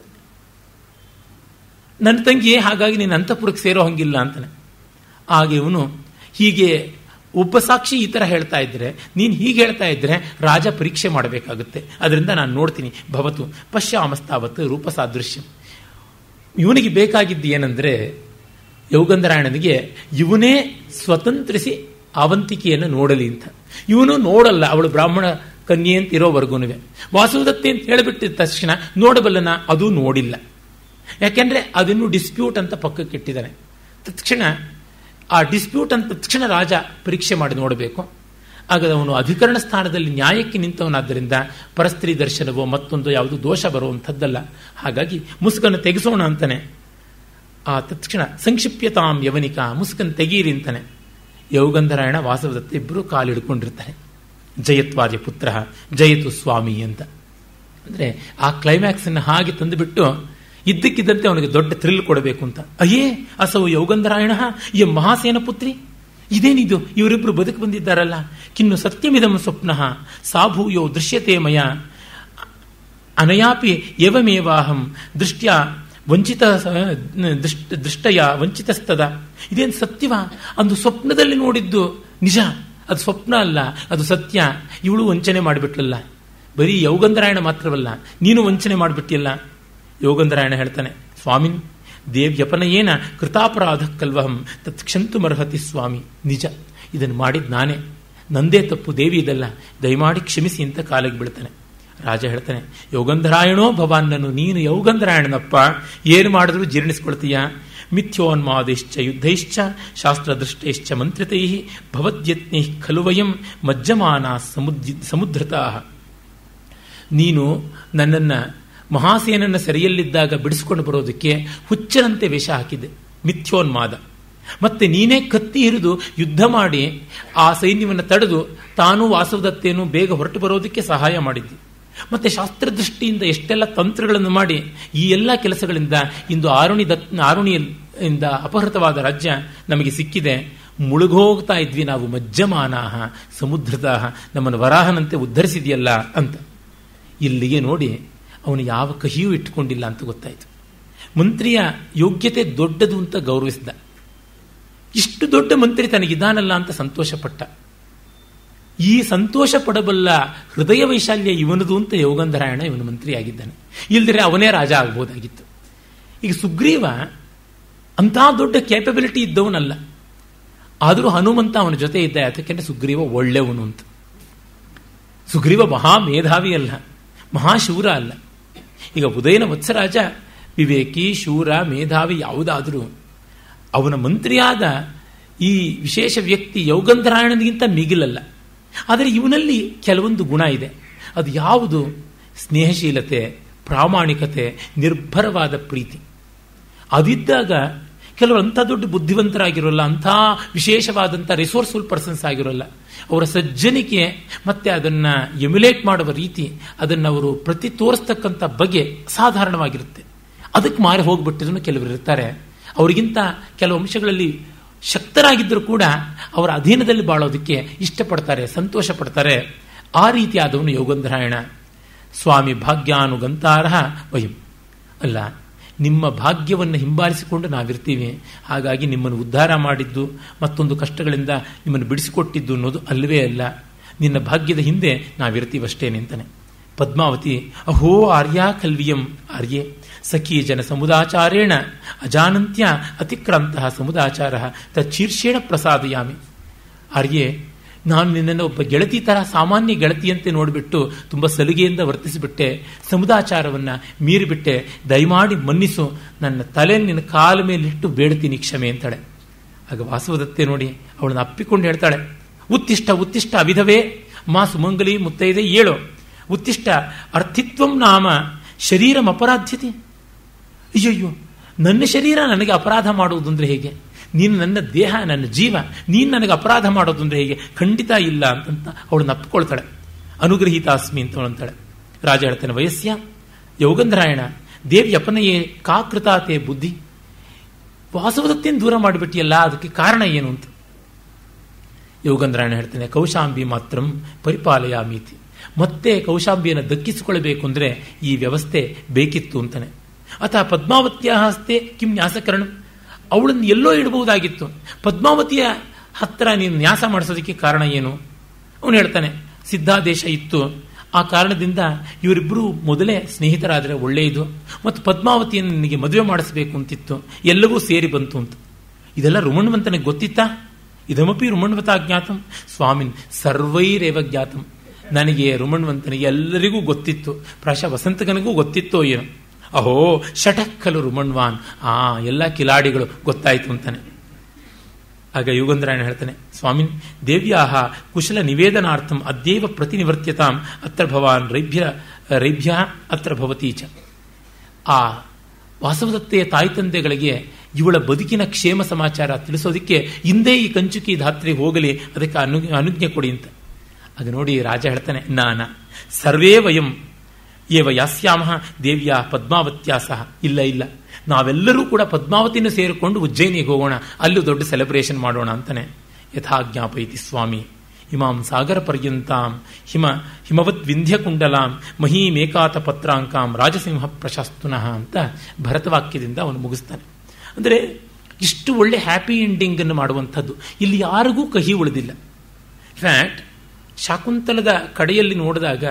ನನ್ನ ತಂಗಿ ಹಾಗಾಗಿ ನೀನು ಅಂತಪುರಕ್ಕೆ ಸೇರೋ ಹಂಗಿಲ್ಲ ಅಂತಾನೆ ಹಾಗೆ ಇವನು ಹೀಗೆ ಒಬ್ಬ ಸಾಕ್ಷಿ ಈ ಥರ ಹೇಳ್ತಾ ಇದ್ರೆ ನೀನು ಹೀಗೆ ಹೇಳ್ತಾ ಇದ್ರೆ ರಾಜ ಪರೀಕ್ಷೆ ಮಾಡಬೇಕಾಗುತ್ತೆ ಅದರಿಂದ ನಾನು ನೋಡ್ತೀನಿ ಭವತು ಪಶ್ಯಾಮಸ್ತಾವತ್ತು ರೂಪ ಸಾದೃಶ್ಯ ಇವನಿಗೆ ಬೇಕಾಗಿದ್ದು ಏನಂದ್ರೆ ಯೋಗಂಧರಾಯಣನಿಗೆ ಇವನೇ ಸ್ವತಂತ್ರಿಸಿ ಅವಂತಿಕೆಯನ್ನು ನೋಡಲಿ ಅಂತ ಇವನು ನೋಡಲ್ಲ ಅವಳು ಬ್ರಾಹ್ಮಣ ಕನ್ಯೆ ಅಂತ ಇರೋವರೆಗೂ ವಾಸುದತ್ತೆ ಅಂತ ಹೇಳಿಬಿಟ್ಟಿದ ತಕ್ಷಣ ನೋಡಬಲ್ಲನ ಅದು ನೋಡಿಲ್ಲ ಯಾಕೆಂದ್ರೆ ಅದಿನ್ನೂ ಡಿಸ್ಪ್ಯೂಟ್ ಅಂತ ಪಕ್ಕಕ್ಕೆ ಇಟ್ಟಿದ್ದಾನೆ ತಕ್ಷಣ ಆ ಡಿಸ್ಪ್ಯೂಟ್ ಅಂತ ತಕ್ಷಣ ರಾಜ ಪರೀಕ್ಷೆ ಮಾಡಿ ನೋಡಬೇಕು ಆಗ ಅವನು ಅಧಿಕರಣ ಸ್ಥಾನದಲ್ಲಿ ನ್ಯಾಯಕ್ಕೆ ನಿಂತವನಾದ್ದರಿಂದ ಪರಸ್ತ್ರೀ ದರ್ಶನವೋ ಮತ್ತೊಂದು ಯಾವುದು ದೋಷ ಬರುವಂಥದ್ದಲ್ಲ ಹಾಗಾಗಿ ಮುಸುಕನ್ನು ತೆಗೆಸೋಣ ಅಂತಾನೆ ಆ ತಕ್ಷಣ ಸಂಕ್ಷಿಪ್ಯತಾಂ ಯವನಿಕ ಮುಸುಕನ್ನು ತೆಗೀರಿ ಅಂತಾನೆ ಯೋಗಂಧರಾಯಣ ವಾಸವದತ್ತ ಇಬ್ಬರು ಕಾಲಿಡ್ಕೊಂಡಿರ್ತಾರೆ ಜಯತ್ವಾರ್ಯ ಪುತ್ರ ಜಯತು ಸ್ವಾಮಿ ಅಂತ ಅಂದ್ರೆ ಆ ಕ್ಲೈಮ್ಯಾಕ್ಸ್ ಅನ್ನು ಹಾಗೆ ತಂದುಬಿಟ್ಟು ಇದ್ದಕ್ಕಿದ್ದಂತೆ ಅವನಿಗೆ ದೊಡ್ಡ ಥ್ರಿಲ್ ಕೊಡಬೇಕು ಅಂತ ಅಯ್ಯೇ ಅಸವು ಯೋಗಂಧರಾಯಣ ಈ ಮಹಾಸೇನ ಪುತ್ರಿ ಇದೇನಿದು ಇವರಿಬ್ರು ಬದುಕು ಬಂದಿದ್ದಾರಲ್ಲ ಕಿನ್ನು ಸತ್ಯಮಿದಂ ಸ್ವಪ್ನ ಸಾಭೂಯೋ ದೃಶ್ಯತೆ ಮಯ ಅನಯಾಪಿ ಏವಮೇವಾಹಂ ದೃಷ್ಟ್ಯ ವಂಚಿತ ದೃಷ್ಟಯ ವಂಚಿತಸ್ತದ ಇದೇನು ಸತ್ಯವ ಅಂದು ಸ್ವಪ್ನದಲ್ಲಿ ನೋಡಿದ್ದು ನಿಜ ಅದು ಸ್ವಪ್ನ ಅಲ್ಲ ಅದು ಸತ್ಯ ಇವಳು ವಂಚನೆ ಮಾಡಿಬಿಟ್ಲಲ್ಲ ಬರೀ ಯೋಗಂಧರಾಯಣ ಮಾತ್ರವಲ್ಲ ನೀನು ವಂಚನೆ ಮಾಡಿಬಿಟ್ಟಿಯಲ್ಲ ಯೋಗಂಧರಾಯಣ ಹೇಳ್ತಾನೆ ಸ್ವಾಮಿನ್ ದೇವ್ಯಪನಯೇನ ಕೃತಾಪರಾಧ ಕಲ್ವಹಂ ತತ್ ಕ್ಷಂತುಮರ್ಹತಿ ಸ್ವಾಮಿ ನಿಜ ಇದನ್ನು ಮಾಡಿದ್ ನಾನೇ ನಂದೇ ತಪ್ಪು ದೇವಿ ಇದಲ್ಲ ದಯಮಾಡಿ ಕ್ಷಮಿಸಿ ಅಂತ ಕಾಲಿಗೆ ಬೀಳ್ತಾನೆ ರಾಜ ಹೇಳ್ತಾನೆ ಯೋಗಂಧರಾಯಣೋ ಭವಾನ್ನನು ನೀನು ಯೋಗಂಧರಾಯಣನಪ್ಪ ಏನು ಮಾಡಿದ್ರು ಜೀರ್ಣಿಸ್ಕೊಳ್ತೀಯ ಮಿಥ್ಯೋನ್ಮಾದಿಶ್ಚ ಯುದ್ಧೈಶ್ಚ ಶಾಸ್ತ್ರದೃಷ್ಟೈಶ್ಚ ಮಂತ್ರಿತೈ ಭವದ್ಯತ್ನೈ ಖಲು ವಯಂ ಮಜ್ಜಮಾನ ಸಮುದ್ಯ ಸಮುದ್ರತಾ ನೀನು ನನ್ನನ್ನು ಮಹಾಸೇನನ್ನ ಸೆರೆಯಲ್ಲಿದ್ದಾಗ ಬಿಡಿಸ್ಕೊಂಡು ಬರೋದಕ್ಕೆ ಹುಚ್ಚರಂತೆ ವೇಷ ಹಾಕಿದೆ ಮಿಥ್ಯೋನ್ಮಾದ ಮತ್ತೆ ನೀನೇ ಕತ್ತಿ ಹಿರಿದು ಯುದ್ಧ ಮಾಡಿ ಆ ಸೈನ್ಯವನ್ನು ತಡೆದು ತಾನು ವಾಸವದತ್ತೇನು ಬೇಗ ಹೊರಟು ಬರೋದಕ್ಕೆ ಸಹಾಯ ಮಾಡಿದ್ದಿ ಮತ್ತೆ ಶಾಸ್ತ್ರದೃಷ್ಟಿಯಿಂದ ಎಷ್ಟೆಲ್ಲ ತಂತ್ರಗಳನ್ನು ಮಾಡಿ ಈ ಎಲ್ಲ ಕೆಲಸಗಳಿಂದ ಇಂದು ಆರುಣಿ ದತ್ ಆರುಣಿಯಿಂದ ಅಪಹೃತವಾದ ರಾಜ್ಯ ನಮಗೆ ಸಿಕ್ಕಿದೆ ಮುಳುಗೋಗ್ತಾ ಇದ್ವಿ ನಾವು ಮಜ್ಜಮಾನಾಹ ಸಮುದ್ರದಾಹ ನಮ್ಮನ್ನು ವರಾಹನಂತೆ ಉದ್ಧರಿಸಿದೆಯಲ್ಲ ಅಂತ ಇಲ್ಲಿಗೆ ನೋಡಿ ಅವನು ಯಾವ ಕಹಿಯೂ ಇಟ್ಟುಕೊಂಡಿಲ್ಲ ಅಂತ ಗೊತ್ತಾಯಿತು ಮಂತ್ರಿಯ ಯೋಗ್ಯತೆ ದೊಡ್ಡದು ಅಂತ ಗೌರವಿಸಿದ ಇಷ್ಟು ದೊಡ್ಡ ಮಂತ್ರಿ ತನಗಿದ್ದಾನಲ್ಲ ಅಂತ ಸಂತೋಷಪಟ್ಟ ಈ ಸಂತೋಷ ಪಡಬಲ್ಲ ಹೃದಯ ವೈಶಾಲ್ಯ ಇವನದು ಅಂತ ಯೋಗಂಧರಾಯಣ ಇವನು ಮಂತ್ರಿಯಾಗಿದ್ದಾನೆ ಇಲ್ದಿರೆ ಅವನೇ ರಾಜ ಆಗ್ಬೋದಾಗಿತ್ತು ಈಗ ಸುಗ್ರೀವ ಅಂಥ ದೊಡ್ಡ ಕ್ಯಾಪಬಿಲಿಟಿ ಇದ್ದವನಲ್ಲ ಆದರೂ ಹನುಮಂತ ಅವನ ಜೊತೆ ಇದ್ದ ಯಾತಕ್ಕೆ ಸುಗ್ರೀವ ಒಳ್ಳೆಯವನು ಅಂತ ಸುಗ್ರೀವ ಮಹಾ ಮೇಧಾವಿ ಅಲ್ಲ ಮಹಾಶೂರ ಅಲ್ಲ ಈಗ ಉದಯನ ವತ್ಸರಾಜ ವಿವೇಕಿ ಶೂರ ಮೇಧಾವಿ ಯಾವುದಾದರೂ ಅವನ ಮಂತ್ರಿಯಾದ ಈ ವಿಶೇಷ ವ್ಯಕ್ತಿ ಯೋಗಂಧರಾಯಣನಿಗಿಂತ ಮಿಗಿಲಲ್ಲ ಆದರೆ ಇವನಲ್ಲಿ ಕೆಲವೊಂದು ಗುಣ ಇದೆ ಅದು ಯಾವುದು ಸ್ನೇಹಶೀಲತೆ ಪ್ರಾಮಾಣಿಕತೆ ನಿರ್ಭರವಾದ ಪ್ರೀತಿ ಅದಿದ್ದಾಗ ಕೆಲವರು ಅಂಥ ದೊಡ್ಡ ಬುದ್ಧಿವಂತರಾಗಿರೋಲ್ಲ ಅಂಥ ವಿಶೇಷವಾದಂಥ ರಿಸೋರ್ಸ್ಫುಲ್ ಪರ್ಸನ್ಸ್ ಆಗಿರೋಲ್ಲ ಅವರ ಸಜ್ಜನಿಕೆ ಮತ್ತೆ ಅದನ್ನ ಎಮ್ಯುಲೇಟ್ ಮಾಡುವ ರೀತಿ ಅದನ್ನು ಅವರು ಪ್ರತಿ ತೋರಿಸ್ತಕ್ಕಂಥ ಬಗೆ ಸಾಧಾರಣವಾಗಿರುತ್ತೆ ಅದಕ್ಕೆ ಮಾರಿ ಹೋಗ್ಬಿಟ್ಟಿದ್ರು ಕೆಲವರು ಇರ್ತಾರೆ ಅವರಿಗಿಂತ ಕೆಲವು ಅಂಶಗಳಲ್ಲಿ ಶಕ್ತರಾಗಿದ್ದರೂ ಕೂಡ ಅವರ ಅಧೀನದಲ್ಲಿ ಬಾಳೋದಕ್ಕೆ ಇಷ್ಟಪಡ್ತಾರೆ ಸಂತೋಷ ಪಡ್ತಾರೆ ಆ ರೀತಿಯಾದವನು ಯೋಗಂಧರಾಯಣ ಸ್ವಾಮಿ ಭಾಗ್ಯಾನುಗಂತಾರ ವಯಂ ಅಲ್ಲ ನಿಮ್ಮ ಭಾಗ್ಯವನ್ನು ಹಿಂಬಾಲಿಸಿಕೊಂಡು ನಾವಿರ್ತೀವಿ ಹಾಗಾಗಿ ನಿಮ್ಮನ್ನು ಉದ್ಧಾರ ಮಾಡಿದ್ದು ಮತ್ತೊಂದು ಕಷ್ಟಗಳಿಂದ ನಿಮ್ಮನ್ನು ಬಿಡಿಸಿಕೊಟ್ಟಿದ್ದು ಅನ್ನೋದು ಅಲ್ಲವೇ ಅಲ್ಲ ನಿನ್ನ ಭಾಗ್ಯದ ಹಿಂದೆ ನಾವಿರ್ತೀವಷ್ಟೇನೆ ಅಂತಾನೆ ಪದ್ಮಾವತಿ ಅಹೋ ಆರ್ಯ ಕಲ್ವಿಯಂ ಆರ್ಯೆ ಸಖಿ ಜನ ಸಮುದಾಚಾರೇಣ ಅಜಾನಂತ್ಯ ಅತಿಕ್ರಾಂತ ಸಮುದಾಚಾರ ತಚ್ಛೀರ್ಷೇಣ ಪ್ರಸಾದಯಾಮಿ ಆರ್ಯೆ ನಾನು ನಿನ್ನನ್ನು ಒಬ್ಬ ಗೆಳತಿ ತರ ಸಾಮಾನ್ಯ ಗೆಳತಿಯಂತೆ ನೋಡಿಬಿಟ್ಟು ತುಂಬ ಸಲಿಗೆಯಿಂದ ವರ್ತಿಸಿಬಿಟ್ಟೆ ಸಮುದಾಚಾರವನ್ನು ಮೀರಿಬಿಟ್ಟೆ ದಯಮಾಡಿ ಮನ್ನಿಸು ನನ್ನ ತಲೆ ನಿನ್ನ ಕಾಲ ಮೇಲಿಟ್ಟು ಬೇಡ್ತೀನಿ ಕ್ಷಮೆ ಅಂತಾಳೆ ಆಗ ವಾಸವದತ್ತೆ ನೋಡಿ ಅವಳನ್ನು ಅಪ್ಪಿಕೊಂಡು ಹೇಳ್ತಾಳೆ ಉತ್ತಿಷ್ಟ ಉತ್ತಿಷ್ಟ ವಿಧವೇ ಮಾ ಸುಮಂಗಲಿ ಮುತ್ತೈದೆ ಏಳು ಉತ್ತಿಷ್ಟ ಅರ್ಥಿತ್ವಂ ನಾಮ ಶರೀರಂ ಅಪರಾಧ್ಯತೆ ಅಯ್ಯಯ್ಯೋ ನನ್ನ ಶರೀರ ನನಗೆ ಅಪರಾಧ ಮಾಡುವುದು ಅಂದ್ರೆ ಹೇಗೆ ನೀನು ನನ್ನ ದೇಹ ನನ್ನ ಜೀವ ನೀನು ನನಗೆ ಅಪರಾಧ ಮಾಡೋದು ಅಂದ್ರೆ ಹೇಗೆ ಖಂಡಿತ ಇಲ್ಲ ಅಂತಂತ ಅವಳನ್ನ ಅಪ್ಪಿಕೊಳ್ತಾಳೆ ಅನುಗ್ರಹೀತಾಸ್ಮಿ ಅಂತ ಅಂತಾಳೆ ರಾಜ ಹೇಳ್ತಾನೆ ವಯಸ್ಸ್ಯ ಯೋಗಂಧರಾಯಣ ದೇವಿ ಅಪನಯೇ ಕಾಕೃತಾತೆ ಬುದ್ಧಿ ವಾಸವದತ್ತೇನು ದೂರ ಮಾಡಿಬಿಟ್ಟಿಯಲ್ಲ ಅದಕ್ಕೆ ಕಾರಣ ಏನು ಅಂತ ಯೋಗಂದ್ರಾಯಣ ಹೇಳ್ತಾನೆ ಕೌಶಾಂಬಿ ಮಾತ್ರಂ ಪರಿಪಾಲಯಾಮೀತಿ ಮತ್ತೆ ಕೌಶಾಂಬಿಯನ್ನು ದಕ್ಕಿಸಿಕೊಳ್ಳಬೇಕು ಅಂದರೆ ಈ ವ್ಯವಸ್ಥೆ ಬೇಕಿತ್ತು ಅಂತಾನೆ ಅಥವಾ ಪದ್ಮಾವತಿಯ ಹಸ್ತೆ ಕಿಂ ನ್ಯಾಸಕರಣ ಅವಳನ್ನು ಎಲ್ಲೋ ಇಡಬಹುದಾಗಿತ್ತು ಪದ್ಮಾವತಿಯ ಹತ್ತಿರ ನೀನು ನ್ಯಾಸ ಮಾಡಿಸೋದಕ್ಕೆ ಕಾರಣ ಏನು ಅವನು ಹೇಳ್ತಾನೆ ಸಿದ್ಧಾದೇಶ ಇತ್ತು ಆ ಕಾರಣದಿಂದ ಇವರಿಬ್ಬರು ಮೊದಲೇ ಸ್ನೇಹಿತರಾದರೆ ಒಳ್ಳೆಯದು ಮತ್ತು ಪದ್ಮಾವತಿಯನ್ನು ನಿನಗೆ ಮದುವೆ ಮಾಡಿಸಬೇಕು ಅಂತಿತ್ತು ಎಲ್ಲವೂ ಸೇರಿ ಬಂತು ಅಂತ ಇದೆಲ್ಲ ರುಮಣ್ವಂತನಿಗೆ ಗೊತ್ತಿತ್ತಾ ಇದಮಪಿ ರುಮಣ್ವತ ಜ್ಞಾತಂ ಸ್ವಾಮಿನ್ ಸರ್ವೈರೇವ ಜ್ಞಾತಂ ನನಗೆ ರುಮಣ್ವಂತನಿಗೆ ಎಲ್ಲರಿಗೂ ಗೊತ್ತಿತ್ತು ಪ್ರಾಶ ವಸಂತಕನಿಗೂ ಗೊತ್ತಿತ್ತೋ ಏನು ಅಹೋ ಶಟಕ್ಕಲು ರುಮಣ್ವಾನ್ ಆ ಎಲ್ಲ ಕಿಲಾಡಿಗಳು ಗೊತ್ತಾಯ್ತು ಅಂತಾನೆ ಆಗ ಯುಗಂಧರಾಯಣ ಹೇಳ್ತಾನೆ ಸ್ವಾಮಿನ್ ದೇವ್ಯಾಹ ಕುಶಲ ನಿವೇದನಾರ್ಥಂ ಅದ್ಯೇವ ಪ್ರತಿನಿವರ್ತ್ಯತಾಂ ಅತ್ರ ಭವಾನ್ ರೈಭ್ಯ ರೈಭ್ಯ ಅತ್ರ ಭವತೀಚ ಆ ವಾಸವದತ್ತೆಯ ತಾಯಿ ತಂದೆಗಳಿಗೆ ಇವಳ ಬದುಕಿನ ಕ್ಷೇಮ ಸಮಾಚಾರ ತಿಳಿಸೋದಕ್ಕೆ ಹಿಂದೆ ಈ ಕಂಚುಕಿ ಧಾತ್ರಿ ಹೋಗಲಿ ಅದಕ್ಕೆ ಅನು ಅನುಜ್ಞೆ ಕೊಡಿ ಅಂತ ಆಗ ನೋಡಿ ರಾಜ ಹೇಳ್ತಾನೆ ನಾನ ಸರ್ವೇ ವಯಂ ಏವ ಯಾಸ್ಯಾಮ ದೇವ್ಯ ಪದ್ಮಾವತ್ಯ ಸಹ ಇಲ್ಲ ಇಲ್ಲ ನಾವೆಲ್ಲರೂ ಕೂಡ ಪದ್ಮಾವತಿನ ಸೇರಿಕೊಂಡು ಉಜ್ಜಯಿನಿಗೆ ಹೋಗೋಣ ಅಲ್ಲೂ ದೊಡ್ಡ ಸೆಲೆಬ್ರೇಷನ್ ಮಾಡೋಣ ಅಂತಾನೆ ಯಥಾ ಜ್ಞಾಪಯತಿ ಸ್ವಾಮಿ ಹಿಮಾಂ ಸಾಗರ ಪರ್ಯಂತಾಂ ಹಿಮ ಹಿಮವತ್ ವಿಂಧ್ಯ ಕುಂಡಲಾಂ ಮಹೀಮೇಕಾತ ಪತ್ರಾಂಕಾಂ ರಾಜಸಿಂಹ ಪ್ರಶಸ್ತುನಃ ಅಂತ ಭರತವಾಕ್ಯದಿಂದ ಅವನು ಮುಗಿಸ್ತಾನೆ ಅಂದರೆ ಇಷ್ಟು ಒಳ್ಳೆ ಹ್ಯಾಪಿ ಎಂಡಿಂಗ್ ಅನ್ನು ಮಾಡುವಂಥದ್ದು ಇಲ್ಲಿ ಯಾರಿಗೂ ಕಹಿ ಉಳಿದಿಲ್ಲ ಫ್ಯಾಕ್ಟ್ ಶಾಕುಂತಲದ ಕಡೆಯಲ್ಲಿ ನೋಡಿದಾಗ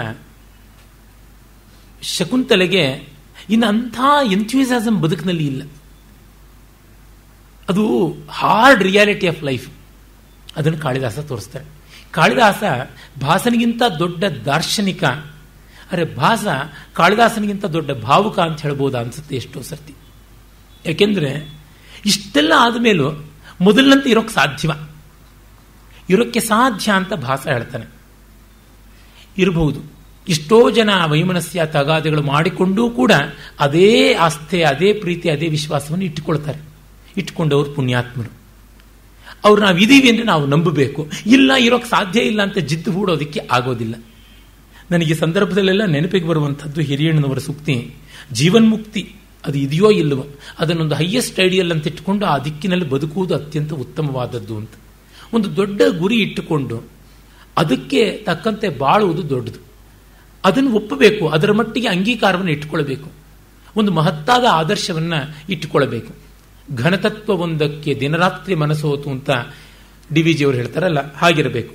ಶಕುಂತಲೆಗೆ ಇನ್ನು ಅಂಥ ಎಂಥ್ಯೂಸಾಸಮ್ ಬದುಕಿನಲ್ಲಿ ಇಲ್ಲ ಅದು ಹಾರ್ಡ್ ರಿಯಾಲಿಟಿ ಆಫ್ ಲೈಫ್ ಅದನ್ನು ಕಾಳಿದಾಸ ತೋರಿಸ್ತಾರೆ ಕಾಳಿದಾಸ ಭಾಸನಿಗಿಂತ ದೊಡ್ಡ ದಾರ್ಶನಿಕ ಅರೆ ಭಾಸ ಕಾಳಿದಾಸನಿಗಿಂತ ದೊಡ್ಡ ಭಾವುಕ ಅಂತ ಹೇಳ್ಬೋದಾ ಅನ್ಸುತ್ತೆ ಎಷ್ಟೋ ಸರ್ತಿ ಯಾಕೆಂದ್ರೆ ಇಷ್ಟೆಲ್ಲ ಆದಮೇಲೂ ಮೊದಲಿನಂತೆ ಇರೋಕ್ಕೆ ಸಾಧ್ಯವ ಇರೋಕ್ಕೆ ಸಾಧ್ಯ ಅಂತ ಭಾಸ ಹೇಳ್ತಾನೆ ಇರಬಹುದು ಇಷ್ಟೋ ಜನ ವೈಮನಸ್ಯ ತಗಾದೆಗಳು ಮಾಡಿಕೊಂಡೂ ಕೂಡ ಅದೇ ಆಸ್ಥೆ ಅದೇ ಪ್ರೀತಿ ಅದೇ ವಿಶ್ವಾಸವನ್ನು ಇಟ್ಟುಕೊಳ್ತಾರೆ ಇಟ್ಕೊಂಡವ್ರು ಪುಣ್ಯಾತ್ಮರು ಅವ್ರು ನಾವು ಇದೀವಿ ಅಂದರೆ ನಾವು ನಂಬಬೇಕು ಇಲ್ಲ ಇರೋಕ್ಕೆ ಸಾಧ್ಯ ಇಲ್ಲ ಅಂತ ಜಿದ್ದು ಹೂಡೋದಕ್ಕೆ ಆಗೋದಿಲ್ಲ ನನಗೆ ಸಂದರ್ಭದಲ್ಲೆಲ್ಲ ನೆನಪಿಗೆ ಬರುವಂಥದ್ದು ಹಿರಿಯಣ್ಣನವರ ಸೂಕ್ತಿ ಜೀವನ್ಮುಕ್ತಿ ಅದು ಇದೆಯೋ ಇಲ್ಲವೋ ಅದನ್ನೊಂದು ಹೈಯೆಸ್ಟ್ ಐಡಿಯಲ್ ಅಂತ ಇಟ್ಟುಕೊಂಡು ಆ ದಿಕ್ಕಿನಲ್ಲಿ ಬದುಕುವುದು ಅತ್ಯಂತ ಉತ್ತಮವಾದದ್ದು ಅಂತ ಒಂದು ದೊಡ್ಡ ಗುರಿ ಇಟ್ಟುಕೊಂಡು ಅದಕ್ಕೆ ತಕ್ಕಂತೆ ಬಾಳುವುದು ದೊಡ್ಡದು ಅದನ್ನು ಒಪ್ಪಬೇಕು ಅದರ ಮಟ್ಟಿಗೆ ಅಂಗೀಕಾರವನ್ನು ಇಟ್ಟುಕೊಳ್ಬೇಕು ಒಂದು ಮಹತ್ತಾದ ಆದರ್ಶವನ್ನು ಇಟ್ಟುಕೊಳ್ಬೇಕು ಘನತತ್ವ ಒಂದಕ್ಕೆ ದಿನರಾತ್ರಿ ಮನಸ್ಸೋತು ಅಂತ ಡಿ ವಿ ಜಿಯವರು ಹೇಳ್ತಾರಲ್ಲ ಹಾಗಿರಬೇಕು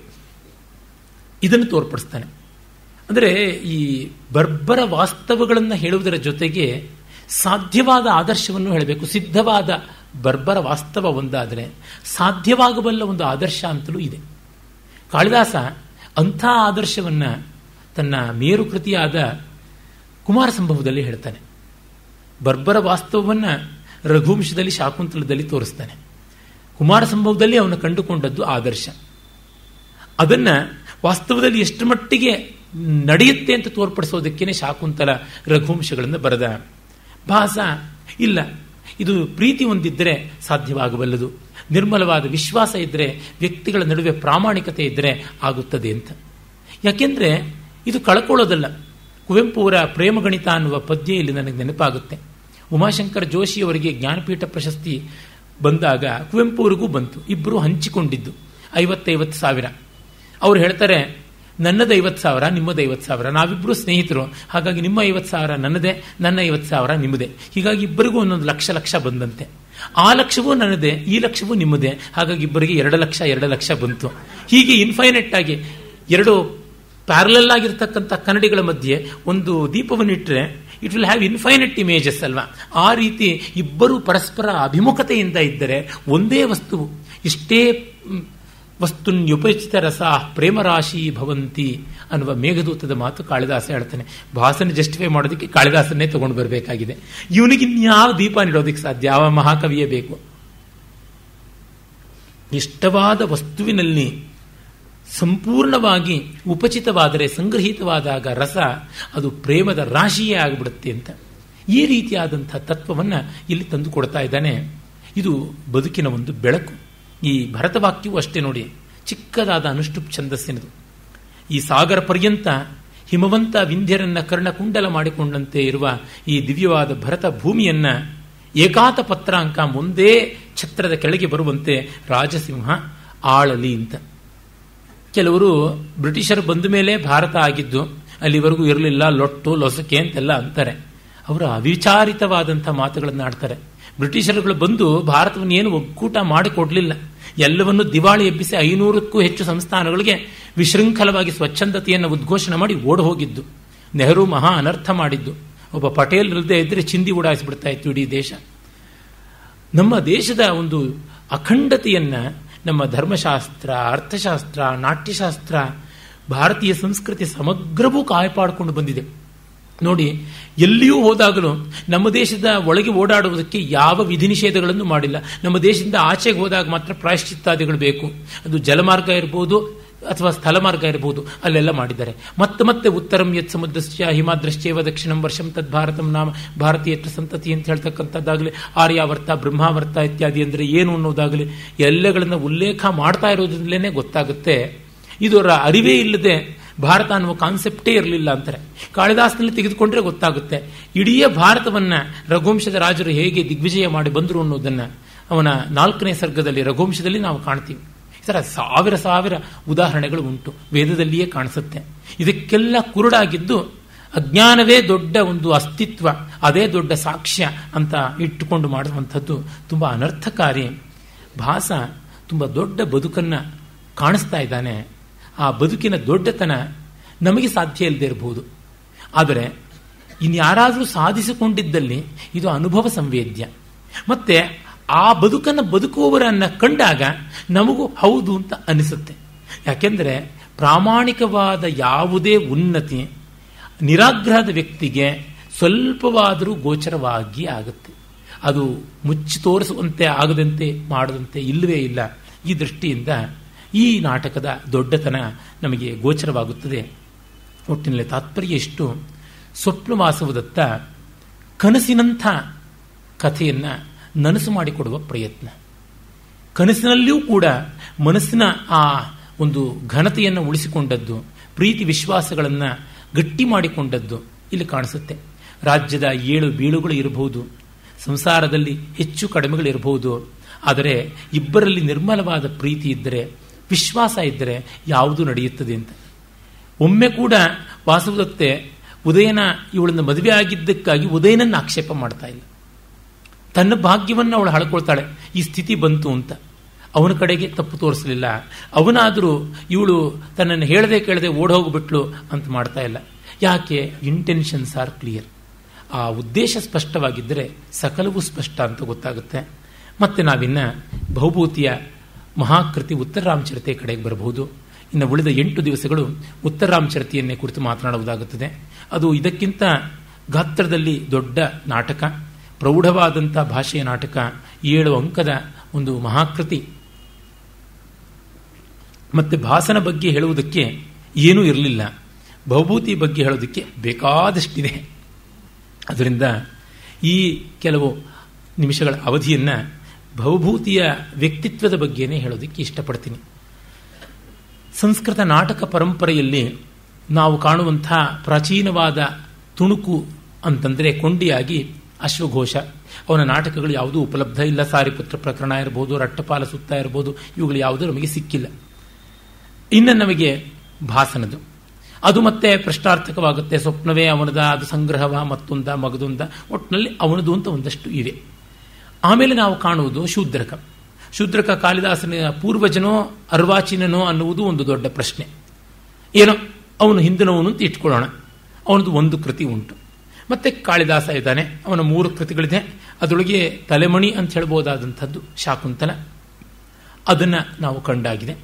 ಇದನ್ನು ತೋರ್ಪಡಿಸ್ತಾನೆ ಅಂದರೆ ಈ ಬರ್ಬರ ವಾಸ್ತವಗಳನ್ನು ಹೇಳುವುದರ ಜೊತೆಗೆ ಸಾಧ್ಯವಾದ ಆದರ್ಶವನ್ನು ಹೇಳಬೇಕು ಸಿದ್ಧವಾದ ಬರ್ಬರ ವಾಸ್ತವ ಒಂದಾದರೆ ಸಾಧ್ಯವಾಗಬಲ್ಲ ಒಂದು ಆದರ್ಶ ಅಂತಲೂ ಇದೆ ಕಾಳಿದಾಸ ಅಂಥ ಆದರ್ಶವನ್ನು ತನ್ನ ಮೇರುಕೃತಿಯಾದ ಕುಮಾರ ಸಂಭವದಲ್ಲಿ ಹೇಳ್ತಾನೆ ಬರ್ಬರ ವಾಸ್ತವವನ್ನು ರಘುವಂಶದಲ್ಲಿ ಶಾಕುಂತಲದಲ್ಲಿ ತೋರಿಸ್ತಾನೆ ಕುಮಾರ ಸಂಭವದಲ್ಲಿ ಅವನು ಕಂಡುಕೊಂಡದ್ದು ಆದರ್ಶ ಅದನ್ನ ವಾಸ್ತವದಲ್ಲಿ ಎಷ್ಟು ಮಟ್ಟಿಗೆ ನಡೆಯುತ್ತೆ ಅಂತ ತೋರ್ಪಡಿಸೋದಕ್ಕೇನೆ ಶಾಕುಂತಲ ರಘುವಂಶಗಳನ್ನು ಬರೆದ ಭಾಸ ಇಲ್ಲ ಇದು ಪ್ರೀತಿ ಹೊಂದಿದ್ದರೆ ಸಾಧ್ಯವಾಗಬಲ್ಲದು ನಿರ್ಮಲವಾದ ವಿಶ್ವಾಸ ಇದ್ದರೆ ವ್ಯಕ್ತಿಗಳ ನಡುವೆ ಪ್ರಾಮಾಣಿಕತೆ ಇದ್ದರೆ ಆಗುತ್ತದೆ ಅಂತ ಯಾಕೆಂದ್ರೆ ಇದು ಕಳ್ಕೊಳ್ಳೋದಲ್ಲ ಕುವೆಂಪು ಅವರ ಪ್ರೇಮಗಣಿತ ಅನ್ನುವ ಪದ್ಯ ಇಲ್ಲಿ ನನಗೆ ನೆನಪಾಗುತ್ತೆ ಉಮಾಶಂಕರ್ ಜೋಶಿಯವರಿಗೆ ಜ್ಞಾನಪೀಠ ಪ್ರಶಸ್ತಿ ಬಂದಾಗ ಕುವೆಂಪು ಅವರಿಗೂ ಬಂತು ಇಬ್ಬರು ಹಂಚಿಕೊಂಡಿದ್ದು ಐವತ್ತೈವತ್ತು ಸಾವಿರ ಅವ್ರು ಹೇಳ್ತಾರೆ ನನ್ನದು ಐವತ್ತು ಸಾವಿರ ನಿಮ್ಮದು ಐವತ್ತು ಸಾವಿರ ನಾವಿಬ್ಬರು ಸ್ನೇಹಿತರು ಹಾಗಾಗಿ ನಿಮ್ಮ ಐವತ್ತು ಸಾವಿರ ನನ್ನದೇ ನನ್ನ ಐವತ್ತು ಸಾವಿರ ನಿಮ್ಮದೇ ಹೀಗಾಗಿ ಇಬ್ಬರಿಗೂ ಒಂದೊಂದು ಲಕ್ಷ ಲಕ್ಷ ಬಂದಂತೆ ಆ ಲಕ್ಷವೂ ನನ್ನದೇ ಈ ಲಕ್ಷವೂ ನಿಮ್ಮದೇ ಹಾಗಾಗಿ ಇಬ್ಬರಿಗೆ ಎರಡು ಲಕ್ಷ ಎರಡು ಲಕ್ಷ ಬಂತು ಹೀಗೆ ಇನ್ಫೈನೆಟ್ ಆಗಿ ಎರಡು ಪ್ಯಾರಲಲ್ ಆಗಿರ್ತಕ್ಕಂಥ ಕನ್ನಡಿಗಳ ಮಧ್ಯೆ ಒಂದು ದೀಪವನ್ನಿಟ್ಟರೆ it will have infinite images ಅಲ್ವಾ ಆ ರೀತಿ ಇಬ್ಬರು ಪರಸ್ಪರ ಅಭಿಮುಖತೆಯಿಂದ ಇದ್ದರೆ ಒಂದೇ ವಸ್ತು ಇಷ್ಟೇ ವಸ್ತುನ್ಯುಪಚಿತ ರಸ ಪ್ರೇಮರಾಶಿ ಭವಂತಿ ಅನ್ನುವ ಮೇಘದೂತದ ಮಾತು ಕಾಳಿದಾಸ ಹೇಳ್ತಾನೆ ಭಾಸನ ಜಸ್ಟಿಫೈ ಮಾಡೋದಕ್ಕೆ ಕಾಳಿದಾಸನ್ನೇ ತಗೊಂಡು ಬರಬೇಕಾಗಿದೆ ಇವನಿಗಿನ್ಯಾವ ದೀಪ ನೀಡೋದಕ್ಕೆ ಸಾಧ್ಯ ಯಾವ ಮಹಾಕವಿಯೇ ಬೇಕು ಇಷ್ಟವಾದ ವಸ್ತುವಿನಲ್ಲಿ ಸಂಪೂರ್ಣವಾಗಿ ಉಪಚಿತವಾದರೆ ಸಂಗ್ರಹಿತವಾದಾಗ ರಸ ಅದು ಪ್ರೇಮದ ರಾಶಿಯೇ ಆಗಿಬಿಡುತ್ತೆ ಅಂತ ಈ ರೀತಿಯಾದಂಥ ತತ್ವವನ್ನು ಇಲ್ಲಿ ತಂದು ಕೊಡ್ತಾ ಇದ್ದಾನೆ ಇದು ಬದುಕಿನ ಒಂದು ಬೆಳಕು ಈ ಭರತವಾಕ್ಯವೂ ಅಷ್ಟೇ ನೋಡಿ ಚಿಕ್ಕದಾದ ಅನುಷ್ಠುಪ್ ಛಂದಸ್ಸಿನದು ಈ ಸಾಗರ ಪರ್ಯಂತ ಹಿಮವಂತ ವಿಂಧ್ಯರನ್ನ ಕರ್ಣಕುಂಡಲ ಮಾಡಿಕೊಂಡಂತೆ ಇರುವ ಈ ದಿವ್ಯವಾದ ಭರತ ಭೂಮಿಯನ್ನ ಏಕಾತ ಪತ್ರಾಂಕ ಮುಂದೇ ಛತ್ರದ ಕೆಳಗೆ ಬರುವಂತೆ ರಾಜಸಿಂಹ ಆಳಲಿ ಅಂತ ಕೆಲವರು ಬ್ರಿಟಿಷರು ಬಂದ ಮೇಲೆ ಭಾರತ ಆಗಿದ್ದು ಅಲ್ಲಿವರೆಗೂ ಇರಲಿಲ್ಲ ಲೊಟ್ಟು ಲೊಸಕೆ ಅಂತೆಲ್ಲ ಅಂತಾರೆ ಅವರು ಅವಿಚಾರಿತವಾದಂಥ ಮಾತುಗಳನ್ನು ಆಡ್ತಾರೆ ಬ್ರಿಟಿಷರುಗಳು ಬಂದು ಭಾರತವನ್ನು ಏನು ಒಕ್ಕೂಟ ಮಾಡಿಕೊಡ್ಲಿಲ್ಲ ಎಲ್ಲವನ್ನು ದಿವಾಳಿ ಎಬ್ಬಿಸಿ ಐನೂರಕ್ಕೂ ಹೆಚ್ಚು ಸಂಸ್ಥಾನಗಳಿಗೆ ವಿಶೃಂಖಲವಾಗಿ ಸ್ವಚ್ಛಂದತೆಯನ್ನು ಉದ್ಘೋಷಣೆ ಮಾಡಿ ಓಡ್ ಹೋಗಿದ್ದು ನೆಹರು ಮಹಾ ಅನರ್ಥ ಮಾಡಿದ್ದು ಒಬ್ಬ ಪಟೇಲ್ ಇಲ್ಲದೆ ಇದ್ರೆ ಚಿಂದಿ ಉಡಾಯಿಸ್ಬಿಡ್ತಾ ಇತ್ತು ಇಡೀ ದೇಶ ನಮ್ಮ ದೇಶದ ಒಂದು ಅಖಂಡತೆಯನ್ನ ನಮ್ಮ ಧರ್ಮಶಾಸ್ತ್ರ ಅರ್ಥಶಾಸ್ತ್ರ ನಾಟ್ಯಶಾಸ್ತ್ರ ಭಾರತೀಯ ಸಂಸ್ಕೃತಿ ಸಮಗ್ರವೂ ಕಾಯ್ಪಾಡಿಕೊಂಡು ಬಂದಿದೆ ನೋಡಿ ಎಲ್ಲಿಯೂ ಹೋದಾಗಲೂ ನಮ್ಮ ದೇಶದ ಒಳಗೆ ಓಡಾಡುವುದಕ್ಕೆ ಯಾವ ವಿಧಿ ನಿಷೇಧಗಳನ್ನು ಮಾಡಿಲ್ಲ ನಮ್ಮ ದೇಶದಿಂದ ಆಚೆಗೆ ಹೋದಾಗ ಮಾತ್ರ ಪ್ರಾಯಶ್ಚಿತ್ತಾದಿಗಳು ಬೇಕು ಅದು ಜಲಮಾರ್ಗ ಇರ್ಬೋದು ಅಥವಾ ಸ್ಥಳ ಮಾರ್ಗ ಇರಬಹುದು ಅಲ್ಲೆಲ್ಲ ಮಾಡಿದ್ದಾರೆ ಮತ್ತೆ ಮತ್ತೆ ಉತ್ತರಂ ಯತ್ ಸಮುದ್ರಶ್ಚ ಹಿಮಾದ್ರಶ್ಚೇವ ದಕ್ಷಿಣಂ ವರ್ಷಂ ತದ್ ಭಾರತಂ ನಾಮ ಭಾರತೀಯ ಸಂತತಿ ಅಂತ ಹೇಳ್ತಕ್ಕಂಥದ್ದಾಗಲಿ ಆರ್ಯಾವರ್ತ ಬ್ರಹ್ಮಾವರ್ತ ಇತ್ಯಾದಿ ಅಂದರೆ ಏನು ಅನ್ನೋದಾಗಲಿ ಎಲ್ಲಗಳನ್ನು ಉಲ್ಲೇಖ ಮಾಡ್ತಾ ಇರೋದ್ರಿಂದಲೇ ಗೊತ್ತಾಗುತ್ತೆ ಇದರ ಅರಿವೇ ಇಲ್ಲದೆ ಭಾರತ ಅನ್ನುವ ಕಾನ್ಸೆಪ್ಟೇ ಇರಲಿಲ್ಲ ಅಂತಾರೆ ಕಾಳಿದಾಸನಲ್ಲಿ ತೆಗೆದುಕೊಂಡ್ರೆ ಗೊತ್ತಾಗುತ್ತೆ ಇಡೀ ಭಾರತವನ್ನ ರಘುವಂಶದ ರಾಜರು ಹೇಗೆ ದಿಗ್ವಿಜಯ ಮಾಡಿ ಬಂದರು ಅನ್ನೋದನ್ನ ಅವನ ನಾಲ್ಕನೇ ಸರ್ಗದಲ್ಲಿ ರಘುವಂಶದಲ್ಲಿ ನಾವು ಕಾಣ್ತೀವಿ ಈ ಥರ ಸಾವಿರ ಸಾವಿರ ಉದಾಹರಣೆಗಳು ಉಂಟು ವೇದದಲ್ಲಿಯೇ ಕಾಣಿಸುತ್ತೆ ಇದಕ್ಕೆಲ್ಲ ಕುರುಡಾಗಿದ್ದು ಅಜ್ಞಾನವೇ ದೊಡ್ಡ ಒಂದು ಅಸ್ತಿತ್ವ ಅದೇ ದೊಡ್ಡ ಸಾಕ್ಷ್ಯ ಅಂತ ಇಟ್ಟುಕೊಂಡು ಮಾಡುವಂಥದ್ದು ತುಂಬ ಅನರ್ಥಕಾರಿ ಭಾಸ ತುಂಬ ದೊಡ್ಡ ಬದುಕನ್ನು ಕಾಣಿಸ್ತಾ ಇದ್ದಾನೆ ಆ ಬದುಕಿನ ದೊಡ್ಡತನ ನಮಗೆ ಸಾಧ್ಯ ಇಲ್ಲದೆ ಇರಬಹುದು ಆದರೆ ಇನ್ಯಾರಾದರೂ ಸಾಧಿಸಿಕೊಂಡಿದ್ದಲ್ಲಿ ಇದು ಅನುಭವ ಸಂವೇದ್ಯ ಮತ್ತೆ ಆ ಬದುಕನ್ನು ಬದುಕುವವರನ್ನ ಕಂಡಾಗ ನಮಗೂ ಹೌದು ಅಂತ ಅನಿಸುತ್ತೆ ಯಾಕೆಂದರೆ ಪ್ರಾಮಾಣಿಕವಾದ ಯಾವುದೇ ಉನ್ನತಿ ನಿರಾಗ್ರಹದ ವ್ಯಕ್ತಿಗೆ ಸ್ವಲ್ಪವಾದರೂ ಗೋಚರವಾಗಿ ಆಗುತ್ತೆ ಅದು ಮುಚ್ಚಿ ತೋರಿಸುವಂತೆ ಆಗದಂತೆ ಮಾಡದಂತೆ ಇಲ್ಲವೇ ಇಲ್ಲ ಈ ದೃಷ್ಟಿಯಿಂದ ಈ ನಾಟಕದ ದೊಡ್ಡತನ ನಮಗೆ ಗೋಚರವಾಗುತ್ತದೆ ಒಟ್ಟಿನಲ್ಲಿ ತಾತ್ಪರ್ಯ ಎಷ್ಟು ಸ್ವಪ್ನವಾಸವದತ್ತ ಕನಸಿನಂಥ ಕಥೆಯನ್ನು ನನಸು ಮಾಡಿಕೊಡುವ ಪ್ರಯತ್ನ ಕನಸಿನಲ್ಲಿಯೂ ಕೂಡ ಮನಸ್ಸಿನ ಆ ಒಂದು ಘನತೆಯನ್ನು ಉಳಿಸಿಕೊಂಡದ್ದು ಪ್ರೀತಿ ವಿಶ್ವಾಸಗಳನ್ನು ಗಟ್ಟಿ ಮಾಡಿಕೊಂಡದ್ದು ಇಲ್ಲಿ ಕಾಣಿಸುತ್ತೆ ರಾಜ್ಯದ ಏಳು ಬೀಳುಗಳು ಇರಬಹುದು ಸಂಸಾರದಲ್ಲಿ ಹೆಚ್ಚು ಕಡಿಮೆಗಳಿರಬಹುದು ಆದರೆ ಇಬ್ಬರಲ್ಲಿ ನಿರ್ಮಲವಾದ ಪ್ರೀತಿ ಇದ್ದರೆ ವಿಶ್ವಾಸ ಇದ್ದರೆ ಯಾವುದು ನಡೆಯುತ್ತದೆ ಅಂತ ಒಮ್ಮೆ ಕೂಡ ವಾಸವದತ್ತೆ ಉದಯನ ಇವಳನ್ನು ಮದುವೆ ಆಗಿದ್ದಕ್ಕಾಗಿ ಉದಯನನ್ನು ಆಕ್ಷೇಪ ಮಾಡ್ತಾ ಇಲ್ಲ ತನ್ನ ಭಾಗ್ಯವನ್ನು ಅವಳು ಹಳ್ಕೊಳ್ತಾಳೆ ಈ ಸ್ಥಿತಿ ಬಂತು ಅಂತ ಅವನ ಕಡೆಗೆ ತಪ್ಪು ತೋರಿಸಲಿಲ್ಲ ಅವನಾದರೂ ಇವಳು ತನ್ನನ್ನು ಹೇಳದೆ ಕೇಳದೆ ಓಡೋಗ್ಬಿಟ್ಲು ಅಂತ ಮಾಡ್ತಾ ಇಲ್ಲ ಯಾಕೆ ಇಂಟೆನ್ಷನ್ಸ್ ಆರ್ ಕ್ಲಿಯರ್ ಆ ಉದ್ದೇಶ ಸ್ಪಷ್ಟವಾಗಿದ್ದರೆ ಸಕಲವೂ ಸ್ಪಷ್ಟ ಅಂತ ಗೊತ್ತಾಗುತ್ತೆ ಮತ್ತೆ ನಾವಿನ್ನ ಬಹುಭೂತಿಯ ಮಹಾಕೃತಿ ಉತ್ತರ ರಾಮಚರಿತೆ ಕಡೆಗೆ ಬರಬಹುದು ಇನ್ನು ಉಳಿದ ಎಂಟು ದಿವಸಗಳು ಉತ್ತರ ರಾಮಚರಿತೆಯನ್ನೇ ಕುರಿತು ಮಾತನಾಡುವುದಾಗುತ್ತದೆ ಅದು ಇದಕ್ಕಿಂತ ಗಾತ್ರದಲ್ಲಿ ದೊಡ್ಡ ನಾಟಕ ಪ್ರೌಢವಾದಂಥ ಭಾಷೆಯ ನಾಟಕ ಏಳು ಅಂಕದ ಒಂದು ಮಹಾಕೃತಿ ಮತ್ತೆ ಭಾಸನ ಬಗ್ಗೆ ಹೇಳುವುದಕ್ಕೆ ಏನೂ ಇರಲಿಲ್ಲ ಬಹುಭೂತಿ ಬಗ್ಗೆ ಹೇಳೋದಕ್ಕೆ ಬೇಕಾದಷ್ಟಿದೆ ಅದರಿಂದ ಈ ಕೆಲವು ನಿಮಿಷಗಳ ಅವಧಿಯನ್ನು ಬಹುಭೂತಿಯ ವ್ಯಕ್ತಿತ್ವದ ಬಗ್ಗೆನೇ ಹೇಳೋದಕ್ಕೆ ಇಷ್ಟಪಡ್ತೀನಿ ಸಂಸ್ಕೃತ ನಾಟಕ ಪರಂಪರೆಯಲ್ಲಿ ನಾವು ಕಾಣುವಂಥ ಪ್ರಾಚೀನವಾದ ತುಣುಕು ಅಂತಂದರೆ ಕೊಂಡಿಯಾಗಿ ಅಶ್ವಘೋಷ ಅವನ ನಾಟಕಗಳು ಯಾವುದೂ ಉಪಲಬ್ಧ ಇಲ್ಲ ಸಾರಿಪುತ್ರ ಪ್ರಕರಣ ಇರಬಹುದು ರಟ್ಟಪಾಲ ಸುತ್ತ ಇರಬಹುದು ಇವುಗಳು ಯಾವುದೂ ನಮಗೆ ಸಿಕ್ಕಿಲ್ಲ ಇನ್ನು ನಮಗೆ ಭಾಸನದು ಅದು ಮತ್ತೆ ಪ್ರಶ್ನಾರ್ಥಕವಾಗುತ್ತೆ ಸ್ವಪ್ನವೇ ಅವನದ ಅದು ಸಂಗ್ರಹವ ಮತ್ತೊಂದ ಮಗದೊಂದ ಒಟ್ಟಿನಲ್ಲಿ ಅವನದು ಅಂತ ಒಂದಷ್ಟು ಇವೆ ಆಮೇಲೆ ನಾವು ಕಾಣುವುದು ಶೂದ್ರಕ ಶೂದ್ರಕ ಕಾಳಿದಾಸನ ಪೂರ್ವಜನೋ ಅರ್ವಾಚೀನನೋ ಅನ್ನುವುದು ಒಂದು ದೊಡ್ಡ ಪ್ರಶ್ನೆ ಏನೋ ಅವನು ಹಿಂದಿನವನು ಅಂತ ಇಟ್ಕೊಳ್ಳೋಣ ಅವನದು ಒಂದು ಕೃತಿ ಉಂಟು ಮತ್ತೆ ಕಾಳಿದಾಸ ಇದ್ದಾನೆ ಅವನ ಮೂರು ಕೃತಿಗಳಿದೆ ಅದರೊಳಗೆ ತಲೆಮಣಿ ಅಂತ ಹೇಳ್ಬೋದಾದಂಥದ್ದು ಶಾಕುಂತಲ ಅದನ್ನು ನಾವು ಕಂಡಾಗಿದೆ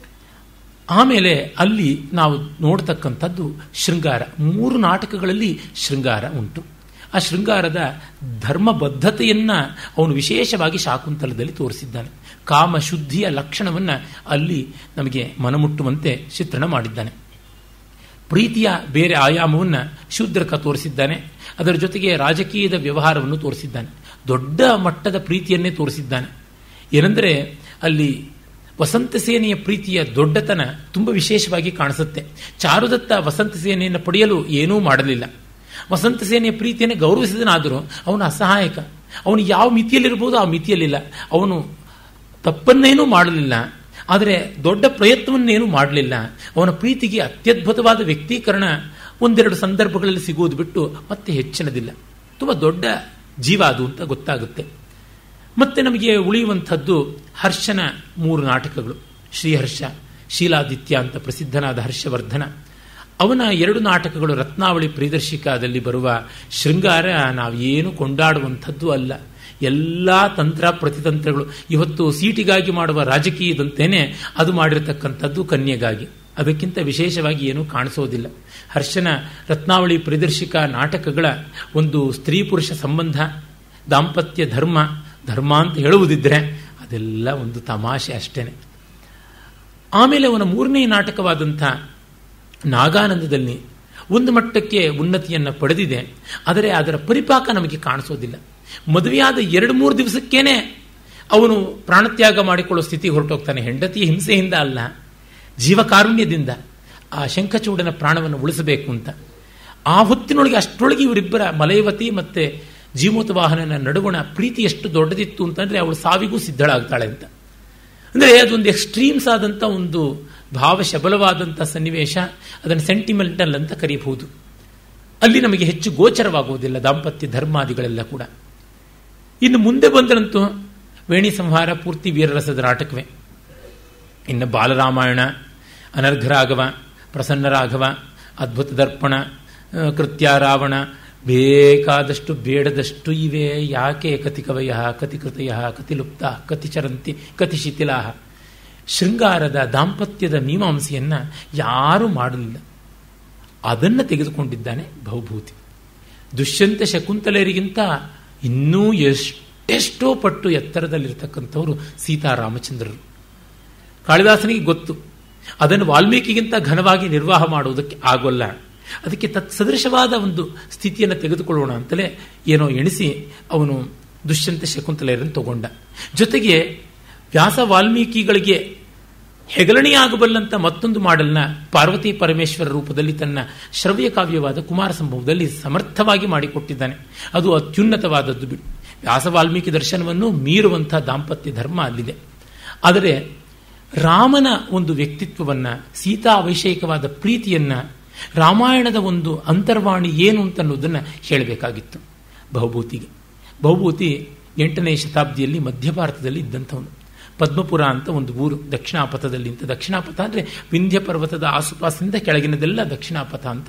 ಆಮೇಲೆ ಅಲ್ಲಿ ನಾವು ನೋಡ್ತಕ್ಕಂಥದ್ದು ಶೃಂಗಾರ ಮೂರು ನಾಟಕಗಳಲ್ಲಿ ಶೃಂಗಾರ ಉಂಟು ಆ ಶೃಂಗಾರದ ಧರ್ಮಬದ್ಧತೆಯನ್ನ ಅವನು ವಿಶೇಷವಾಗಿ ಶಾಕುಂತಲದಲ್ಲಿ ತೋರಿಸಿದ್ದಾನೆ ಕಾಮ ಶುದ್ಧಿಯ ಲಕ್ಷಣವನ್ನ ಅಲ್ಲಿ ನಮಗೆ ಮನಮುಟ್ಟುವಂತೆ ಚಿತ್ರಣ ಮಾಡಿದ್ದಾನೆ ಪ್ರೀತಿಯ ಬೇರೆ ಆಯಾಮವನ್ನು ಶೂದ್ರಕ ತೋರಿಸಿದ್ದಾನೆ ಅದರ ಜೊತೆಗೆ ರಾಜಕೀಯದ ವ್ಯವಹಾರವನ್ನು ತೋರಿಸಿದ್ದಾನೆ ದೊಡ್ಡ ಮಟ್ಟದ ಪ್ರೀತಿಯನ್ನೇ ತೋರಿಸಿದ್ದಾನೆ ಏನೆಂದರೆ ಅಲ್ಲಿ ವಸಂತ ಸೇನೆಯ ಪ್ರೀತಿಯ ದೊಡ್ಡತನ ತುಂಬ ವಿಶೇಷವಾಗಿ ಕಾಣಿಸುತ್ತೆ ಚಾರುದತ್ತ ವಸಂತ ಸೇನೆಯನ್ನು ಪಡೆಯಲು ಏನೂ ಮಾಡಲಿಲ್ಲ ವಸಂತ ಸೇನೆಯ ಪ್ರೀತಿಯನ್ನು ಗೌರವಿಸಿದನಾದರೂ ಅವನು ಅಸಹಾಯಕ ಅವನು ಯಾವ ಮಿತಿಯಲ್ಲಿರ್ಬೋದು ಆ ಮಿತಿಯಲ್ಲಿಲ್ಲ ಅವನು ತಪ್ಪನ್ನೇನೂ ಮಾಡಲಿಲ್ಲ ಆದರೆ ದೊಡ್ಡ ಪ್ರಯತ್ನವನ್ನೇನು ಮಾಡಲಿಲ್ಲ ಅವನ ಪ್ರೀತಿಗೆ ಅತ್ಯದ್ಭುತವಾದ ವ್ಯಕ್ತೀಕರಣ ಒಂದೆರಡು ಸಂದರ್ಭಗಳಲ್ಲಿ ಸಿಗುವುದು ಬಿಟ್ಟು ಮತ್ತೆ ಹೆಚ್ಚಿನದಿಲ್ಲ ತುಂಬ ದೊಡ್ಡ ಜೀವ ಅದು ಅಂತ ಗೊತ್ತಾಗುತ್ತೆ ಮತ್ತೆ ನಮಗೆ ಉಳಿಯುವಂಥದ್ದು ಹರ್ಷನ ಮೂರು ನಾಟಕಗಳು ಶ್ರೀಹರ್ಷ ಶೀಲಾದಿತ್ಯ ಅಂತ ಪ್ರಸಿದ್ಧನಾದ ಹರ್ಷವರ್ಧನ ಅವನ ಎರಡು ನಾಟಕಗಳು ರತ್ನಾವಳಿ ಪ್ರಿಯದರ್ಶಿಕಾದಲ್ಲಿ ಬರುವ ಶೃಂಗಾರ ನಾವೇನು ಕೊಂಡಾಡುವಂಥದ್ದು ಅಲ್ಲ ಎಲ್ಲ ತಂತ್ರ ಪ್ರತಿತಂತ್ರಗಳು ಇವತ್ತು ಸೀಟಿಗಾಗಿ ಮಾಡುವ ರಾಜಕೀಯದಂತೇನೆ ಅದು ಮಾಡಿರತಕ್ಕಂಥದ್ದು ಕನ್ಯೆಗಾಗಿ ಅದಕ್ಕಿಂತ ವಿಶೇಷವಾಗಿ ಏನೂ ಕಾಣಿಸೋದಿಲ್ಲ ಹರ್ಷನ ರತ್ನಾವಳಿ ಪ್ರಿದರ್ಶಿಕ ನಾಟಕಗಳ ಒಂದು ಸ್ತ್ರೀ ಪುರುಷ ಸಂಬಂಧ ದಾಂಪತ್ಯ ಧರ್ಮ ಧರ್ಮ ಅಂತ ಹೇಳುವುದಿದ್ರೆ ಅದೆಲ್ಲ ಒಂದು ತಮಾಷೆ ಅಷ್ಟೇನೆ ಆಮೇಲೆ ಅವನ ಮೂರನೇ ನಾಟಕವಾದಂಥ ನಾಗಾನಂದದಲ್ಲಿ ಒಂದು ಮಟ್ಟಕ್ಕೆ ಉನ್ನತಿಯನ್ನು ಪಡೆದಿದೆ ಆದರೆ ಅದರ ಪರಿಪಾಕ ನಮಗೆ ಕಾಣಿಸೋದಿಲ್ಲ ಮದುವೆಯಾದ ಎರಡು ಮೂರು ದಿವಸಕ್ಕೇನೆ ಅವನು ಪ್ರಾಣತ್ಯಾಗ ಮಾಡಿಕೊಳ್ಳೋ ಸ್ಥಿತಿ ಹೊರಟೋಗ್ತಾನೆ ಹೆಂಡತಿಯ ಹಿಂಸೆಯಿಂದ ಅಲ್ಲ ಜೀವಕಾರುಣ್ಯದಿಂದ ಆ ಶಂಖಚೂಡನ ಪ್ರಾಣವನ್ನು ಉಳಿಸಬೇಕು ಅಂತ ಆ ಹೊತ್ತಿನೊಳಗೆ ಅಷ್ಟರೊಳಗೆ ಇವರಿಬ್ಬರ ಮಲಯವತಿ ಮತ್ತೆ ಜೀಮೂತ ವಾಹನನ ನಡುವಣ ಪ್ರೀತಿ ಎಷ್ಟು ದೊಡ್ಡದಿತ್ತು ಅಂತಂದ್ರೆ ಅವಳು ಸಾವಿಗೂ ಸಿದ್ಧಳಾಗ್ತಾಳೆ ಅಂತ ಅಂದರೆ ಅದೊಂದು ಎಕ್ಸ್ಟ್ರೀಮ್ಸ್ ಆದಂಥ ಒಂದು ಭಾವಶಬಲವಾದಂಥ ಸನ್ನಿವೇಶ ಅದನ್ನು ಸೆಂಟಿಮೆಂಟಲ್ ಅಂತ ಕರೀಬಹುದು ಅಲ್ಲಿ ನಮಗೆ ಹೆಚ್ಚು ಗೋಚರವಾಗುವುದಿಲ್ಲ ದಾಂಪತ್ಯ ಧರ್ಮಾದಿಗಳೆಲ್ಲ ಕೂಡ ಇನ್ನು ಮುಂದೆ ಬಂದರಂತೂ ವೇಣಿ ಸಂಹಾರ ಪೂರ್ತಿ ವೀರರಸದ ನಾಟಕವೇ ಇನ್ನು ಬಾಲರಾಮಾಯಣ ಅನರ್ಘರಾಘವ ಪ್ರಸನ್ನರಾಘವ ಅದ್ಭುತ ದರ್ಪಣ ಕೃತ್ಯ ರಾವಣ ಬೇಕಾದಷ್ಟು ಬೇಡದಷ್ಟು ಇವೆ ಯಾಕೆ ಕತಿ ಕವಯ ಕತಿ ಕೃತಯ ಕತಿ ಲುಪ್ತ ಕತಿ ಚರಂತಿ ಕತಿ ಶಿಥಿಲಾ ಶೃಂಗಾರದ ದಾಂಪತ್ಯದ ಮೀಮಾಂಸೆಯನ್ನ ಯಾರೂ ಮಾಡಲಿಲ್ಲ ಅದನ್ನು ತೆಗೆದುಕೊಂಡಿದ್ದಾನೆ ಭೌಭೂತಿ ದುಷ್ಯಂತ ಶಕುಂತಲೆಯರಿಗಿಂತ ಇನ್ನೂ ಎಷ್ಟೆಷ್ಟೋ ಪಟ್ಟು ಎತ್ತರದಲ್ಲಿರ್ತಕ್ಕಂಥವರು ಸೀತಾರಾಮಚಂದ್ರರು ಕಾಳಿದಾಸನಿಗೆ ಗೊತ್ತು ಅದನ್ನು ವಾಲ್ಮೀಕಿಗಿಂತ ಘನವಾಗಿ ನಿರ್ವಾಹ ಮಾಡುವುದಕ್ಕೆ ಆಗೋಲ್ಲ ಅದಕ್ಕೆ ತತ್ಸದೃಶವಾದ ಒಂದು ಸ್ಥಿತಿಯನ್ನು ತೆಗೆದುಕೊಳ್ಳೋಣ ಅಂತಲೇ ಏನೋ ಎಣಿಸಿ ಅವನು ದುಷ್ಯಂತ ಶಕುಂತಲೆಯರನ್ನು ತಗೊಂಡ ಜೊತೆಗೆ ವ್ಯಾಸ ವಾಲ್ಮೀಕಿಗಳಿಗೆ ಹೆಗಲಣಿಯಾಗಬಲ್ಲಂತ ಮತ್ತೊಂದು ಮಾಡಲ್ನ ಪಾರ್ವತಿ ಪರಮೇಶ್ವರ ರೂಪದಲ್ಲಿ ತನ್ನ ಶ್ರವ್ಯ ಕಾವ್ಯವಾದ ಕುಮಾರ ಸಂಭವದಲ್ಲಿ ಸಮರ್ಥವಾಗಿ ಮಾಡಿಕೊಟ್ಟಿದ್ದಾನೆ ಅದು ಅತ್ಯುನ್ನತವಾದದ್ದು ಬಿಟ್ಟು ವ್ಯಾಸ ವಾಲ್ಮೀಕಿ ದರ್ಶನವನ್ನು ಮೀರುವಂತಹ ದಾಂಪತ್ಯ ಧರ್ಮ ಅಲ್ಲಿದೆ ಆದರೆ ರಾಮನ ಒಂದು ವ್ಯಕ್ತಿತ್ವವನ್ನ ಸೀತಾ ವೈಷಯಿಕವಾದ ಪ್ರೀತಿಯನ್ನ ರಾಮಾಯಣದ ಒಂದು ಅಂತರ್ವಾಣಿ ಏನು ಅಂತ ಅನ್ನೋದನ್ನ ಹೇಳಬೇಕಾಗಿತ್ತು ಬಹುಭೂತಿಗೆ ಬಹುಭೂತಿ ಎಂಟನೇ ಶತಾಬ್ದಿಯಲ್ಲಿ ಮಧ್ಯ ಭಾರತದಲ್ಲಿ ಇದ್ದಂಥವನು ಪದ್ಮಪುರ ಅಂತ ಒಂದು ಊರು ದಕ್ಷಿಣಾಪಥದಲ್ಲಿ ಅಂತ ದಕ್ಷಿಣಾಪಥ ಅಂದರೆ ವಿಂಧ್ಯ ಪರ್ವತದ ಆಸುಪಾಸಿನಿಂದ ಕೆಳಗಿನದೆಲ್ಲ ದಕ್ಷಿಣಾಪಥ ಅಂತ